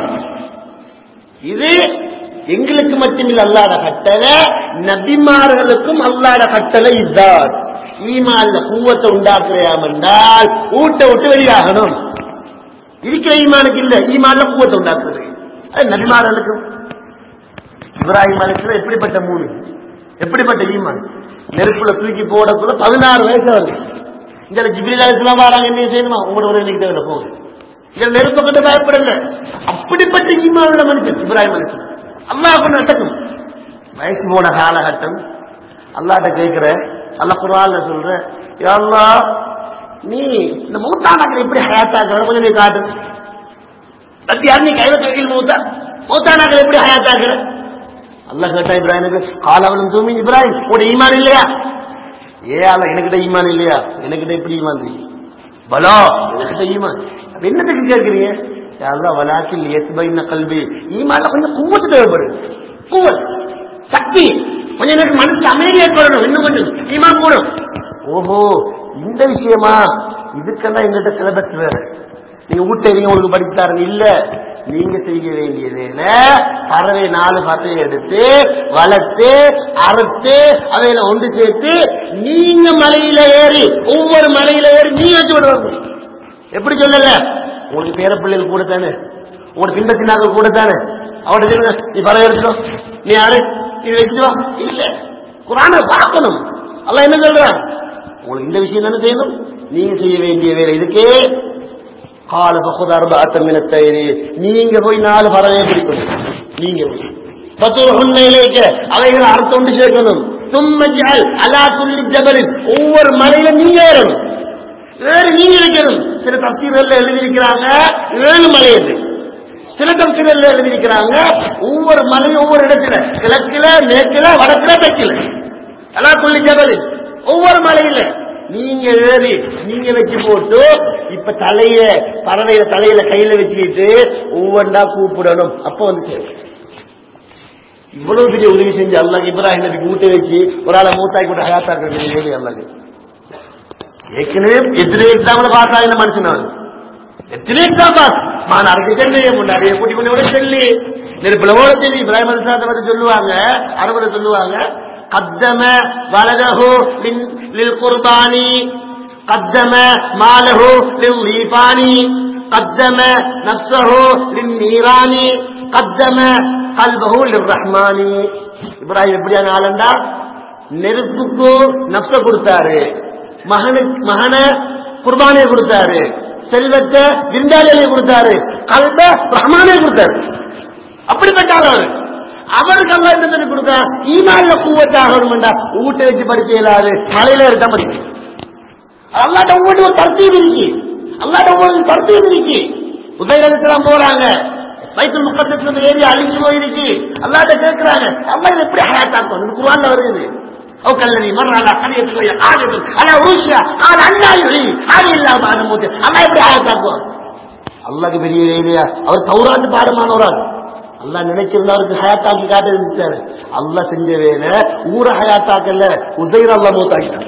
இது எங்களுக்கு மட்டுமில்ல அல்லாத கட்டளை நபிமார்களுக்கும் அல்லாத கட்டளை இதுதான் ஈமான்ல கூவத்தை உண்டாக்குறையாம் என்றால் ஊட்ட விட்டு வெளியாகணும் இருக்கிற ஈமானுக்கு இல்ல ஈமான்ல கூவத்தை உண்டாக்குறது அது நபிமார்களுக்கும் இப்ராஹிம் அலிஸ்லாம் எப்படிப்பட்ட மூணு எப்படிப்பட்ட ஈமான் நெருப்புல தூக்கி போடக்குள்ள பதினாறு வயசு வருது இந்த ஜிப்ரில் அலிஸ்லாம் வராங்க என்ன செய்யணுமா உங்களோட ஒரு இன்னைக்கு தேவை போகுது இந்த நெருப்பை கண்டு பயப்படல அப்படிப்பட்ட ஈமான் உள்ள மனுஷன் இப்ராஹிம் அலிஸ்லாம் அல்லாஹ் கொண்டு நடக்கும் வயசு போன காலகட்டம் அல்லாட்ட கேட்கிற அல்லாஹ் குரான்ல சொல்ற யா அல்லாஹ் நீ இந்த மூத்தானாக்கள் எப்படி ஹயாத்தாக்குற கொஞ்சம் நீ காட்டு பத்தி யார் நீ கையில தொழில் மூத்தா மூத்தானாக்கள் எப்படி ஹயாத்தாக்குற அல்லாஹ் கேட்டா இப்ராஹிமுக்கு காலவனும் தூமி இப்ராஹிம் உடைய ஈமான் இல்லையா ஏ அல்ல எனக்கிட்ட ஈமான் இல்லையா எனக்கிட்ட எப்படி ஈமான் இருக்கு பலோ எனக்கிட்ட ஈமான் அப்ப என்னத்துக்கு கேட்கிறீங்க அல்லாஹ் வலாக்கில் எஸ்பைன கல்வி ஈமான்ல கொஞ்சம் குவத்து தேவைப்படுது குவத் சக்தி கொஞ்சம் எனக்கு மனசு அமைதி ஏற்படணும் இன்னும் கொஞ்சம் ஈமான் கூடும் ஓஹோ இந்த விஷயமா இதுக்கெல்லாம் எங்கிட்ட சிலபஸ் வேற நீங்க ஊட்டறிங்க உங்களுக்கு படித்தாருங்க இல்ல நீங்க செய்ய வேண்டிய வேலை பறவை நாலு பறவை எடுத்து வளர்த்து அறுத்து அவையில ஒன்று சேர்த்து நீங்க மலையில ஏறி ஒவ்வொரு மலையில ஏறி நீங்க வச்சு விடுவாங்க எப்படி சொல்லல உங்களுக்கு பேர பிள்ளைகள் கூட தானே உங்களுக்கு பின்ன சின்னாக்கள் கூட தானே அவட சொல்லுங்க நீ பறவை எடுத்துக்கோ நீ யாரு நீ வச்சுக்கோ இல்ல குரான பார்க்கணும் அல்ல என்ன சொல்றான் உங்களுக்கு இந்த விஷயம் தானே செய்யணும் நீங்க செய்ய வேண்டிய வேலை இதுக்கே கால பகுத அர்பாத்தமினத்தயிரி நீங்க போய் நாலு பறவையை பிடிக்கணும் நீங்க போய் பத்தூர் உண்மையிலேக்க அவைகளை அறுத்தொண்டு சேர்க்கணும் தும்மஜால் அலா துள்ளி ஜபலில் ஒவ்வொரு மலையில நீங்க ஏறணும் ஏறி நீங்க வைக்கணும் சில தப்சீர்கள் எழுதியிருக்கிறாங்க ஏழு மலை அது சில தப்சீர்கள் எழுதியிருக்கிறாங்க ஒவ்வொரு மலையும் ஒவ்வொரு இடத்துல கிழக்குல மேற்குல வடக்குல தெற்குல அலா துள்ளி ஜபலில் ஒவ்வொரு மலையில நீங்க ஏறி நீங்க வச்சு போட்டு இப்ப தலைய பறவையில தலையில கையில வச்சுக்கிட்டு ஒவ்வொன்றா கூப்பிடணும் அப்ப வந்து சேரும் இவ்வளவு பெரிய உதவி செஞ்சு அல்லாஹ் இப்ராஹிம் நபிக்கு ஊட்ட வச்சு ஒரு ஆளை மூத்தாக்கி போட்டு ஹயாத்தாக்க வேலை அல்லாஹ் ஏற்கனவே எத்தனை எக்ஸாம்ல பாஸ் ஆகின மனுஷன் அவன் எத்தனை எக்ஸாம் பாஸ் மாநாடுக்கு செல்லு முன்னாடியே குட்டி பண்ணி செல்லு நெருப்புல ஓட சொல்லி இப்ராஹிம் அலிசாத்தை பத்தி சொல்லுவாங்க அரபுல சொல்லுவாங்க قدم ولده للقربان قدم ماله للضيفان قدم نفسه للنيران قدم قلبه للرحمن இப்ராஹிம் எப்படியான ஆளுண்டா நெருப்புக்கு நப்ச கொடுத்தாரு மகனுக்கு மகனை குர்பானியை கொடுத்தாரு செல்வத்தை விருந்தாளியை கொடுத்தாரு கல்வ ரஹ்மானே கொடுத்தாரு அப்படிப்பட்ட ஆள் அவரு. அவருக்கு அல்லா என்ன சொல்லி கொடுத்தா ஈமான்ல கூவத்தாகணும்டா ஊட்ட வச்சு படிக்க இயலாது மலையில இருக்க படிக்க அல்லாட்ட ஒவ்வொரு ஒரு தர்த்தீப் இருக்கு அல்லாட்ட ஒவ்வொரு தர்த்தீப் இருக்கு உதயத்துலாம் போறாங்க வயிற்று முக்கத்துல இருந்து ஏறி அழிஞ்சு போயிருக்கு அல்லாட்ட கேட்கிறாங்க அல்லா இதை எப்படி ஹயாத்தாக்கும் இது குர்ஆன்ல வருது أو كالذي مر على قرية وهي قادمة على عروشها قال أنا يحيي هذه الله بعد موته الله எப்படி ஹயாத்தாக்கும் அல்லாஹ்க்கு பெரிய இல்லையா அவர் தௌராத்து பாடமானவரால் அல்லாஹ் நினைச்சிருந்தா அவருக்கு ஹயாத்தாக்கி காட்டிருந்தாரு அல்லாஹ் செஞ்ச வேலை ஊர ஹயாத்தாக்கல்ல உசைர் அல்லாஹ் மூத்தாக்கிட்டான்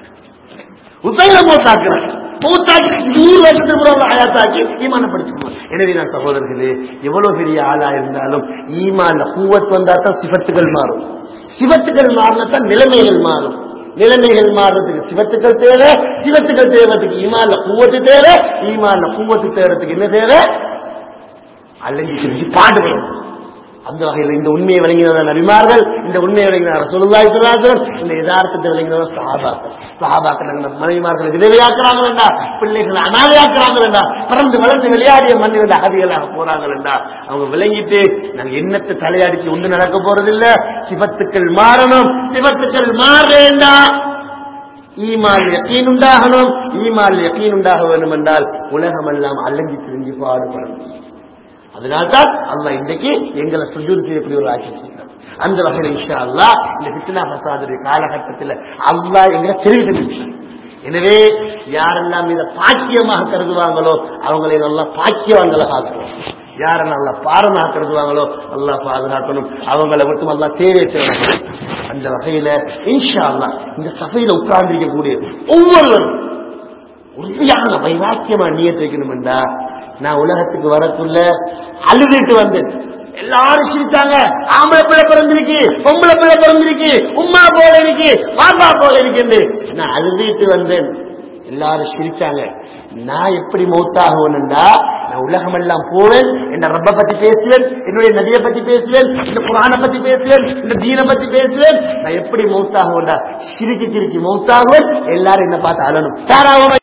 உசைர மூத்தாக்குறான் மூத்தாக்கி நூறு வருஷத்துக்கு பிறகு ஹயாத்தாக்கி ஈமானப்படுத்திக்குவோம் எனவே நான் சகோதரர்களே எவ்வளவு பெரிய ஆளா இருந்தாலும் ஈமான கூவத் வந்தா தான் சிவத்துகள் மாறும் சிவத்துகள் மாறினத்தான் நிலைமைகள் மாறும் நிலைமைகள் மாறுறதுக்கு சிவத்துக்கள் தேவை சிவத்துக்கள் தேவத்துக்கு ஈமான்ல கூவத்து தேவை ஈமான்ல கூவத்து தேவத்துக்கு என்ன தேவை அல்லங்கி செஞ்சு பாடுபடும் அந்த வகையில் இந்த உண்மையை விளங்கினவர் நபிமார்கள் இந்த உண்மையை விளங்கினார் சொல்லுதாய் சொல்லார்கள் இந்த யதார்த்தத்தை விளங்கினவர் சஹாபாக்கள் சஹாபாக்கள் நம்ம மனைவிமார்களை விதவையாக்குறாங்க வேண்டா பிள்ளைகளை அனாதையாக்குறாங்க வேண்டா பிறந்து வளர்ந்து விளையாடிய மண்ணில் அகதிகளாக போறாங்க வேண்டா அவங்க விளங்கிட்டு நாங்க எண்ணத்தை தலையாடிச்சு ஒன்று நடக்க போறதில்ல சிவத்துக்கள் மாறணும் சிவத்துக்கள் மாற வேண்டாம் ஈமான் யக்கீன் உண்டாகணும் ஈமான் யக்கீன் உண்டாக வேண்டும் என்றால் உலகமெல்லாம் அலங்கி திரிஞ்சு பாடுபடணும் அதனால்தான் அல்லாஹ் இன்றைக்கு எங்களை சுஜூர் செய்யக்கூடிய ஒரு ஆட்சி செய்யணும் அந்த வகையில் இன்ஷா அல்லாஹ் இந்த ஃபித்னா ஃபசாதுடைய காலகட்டத்தில் அல்லாஹ் எங்களை தெரிவித்து எனவே யாரெல்லாம் இதை பாக்கியமாக கருதுவாங்களோ அவங்களை நல்லா பாக்கியவான்களாக ஆக்குவோம் யாரை நல்லா பாரமாக கருதுவாங்களோ நல்லா பாதுகாக்கணும் அவங்களை மட்டும் நல்லா தேவை செய்யணும் அந்த வகையில இன்ஷா அல்லாஹ் இந்த சபையில உட்கார்ந்திருக்கக்கூடிய ஒவ்வொருவரும் உறுதியான வைராக்கியமா நீயத்து வைக்கணும் என்றா நான் உலகத்துக்கு வரக்குள்ள அழுதுட்டு வந்தேன் எல்லாரும் சிரிச்சாங்க ஆம்பளை பிள்ளை பிறந்திருக்கு பொம்பளை பிள்ளை பிறந்திருக்கு உம்மா போல இருக்கு பாப்பா போல இருக்கு நான் அழுதுட்டு வந்தேன் எல்லாரும் சிரிச்சாங்க நான் எப்படி மௌத்தாகுவேன்டா நான் உலகம் எல்லாம் போவேன் என்ன ரப்ப பத்தி பேசுவேன் என்னுடைய நதியை பத்தி பேசுவேன் இந்த குரானை பத்தி பேசுவேன் இந்த தீனை பத்தி பேசுவேன் நான் எப்படி மௌத்தாகுவேன்டா சிரிச்சு சிரிச்சு மௌத்தாகுவேன் எல்லாரும் என்ன பார்த்து அழணும் யாராவது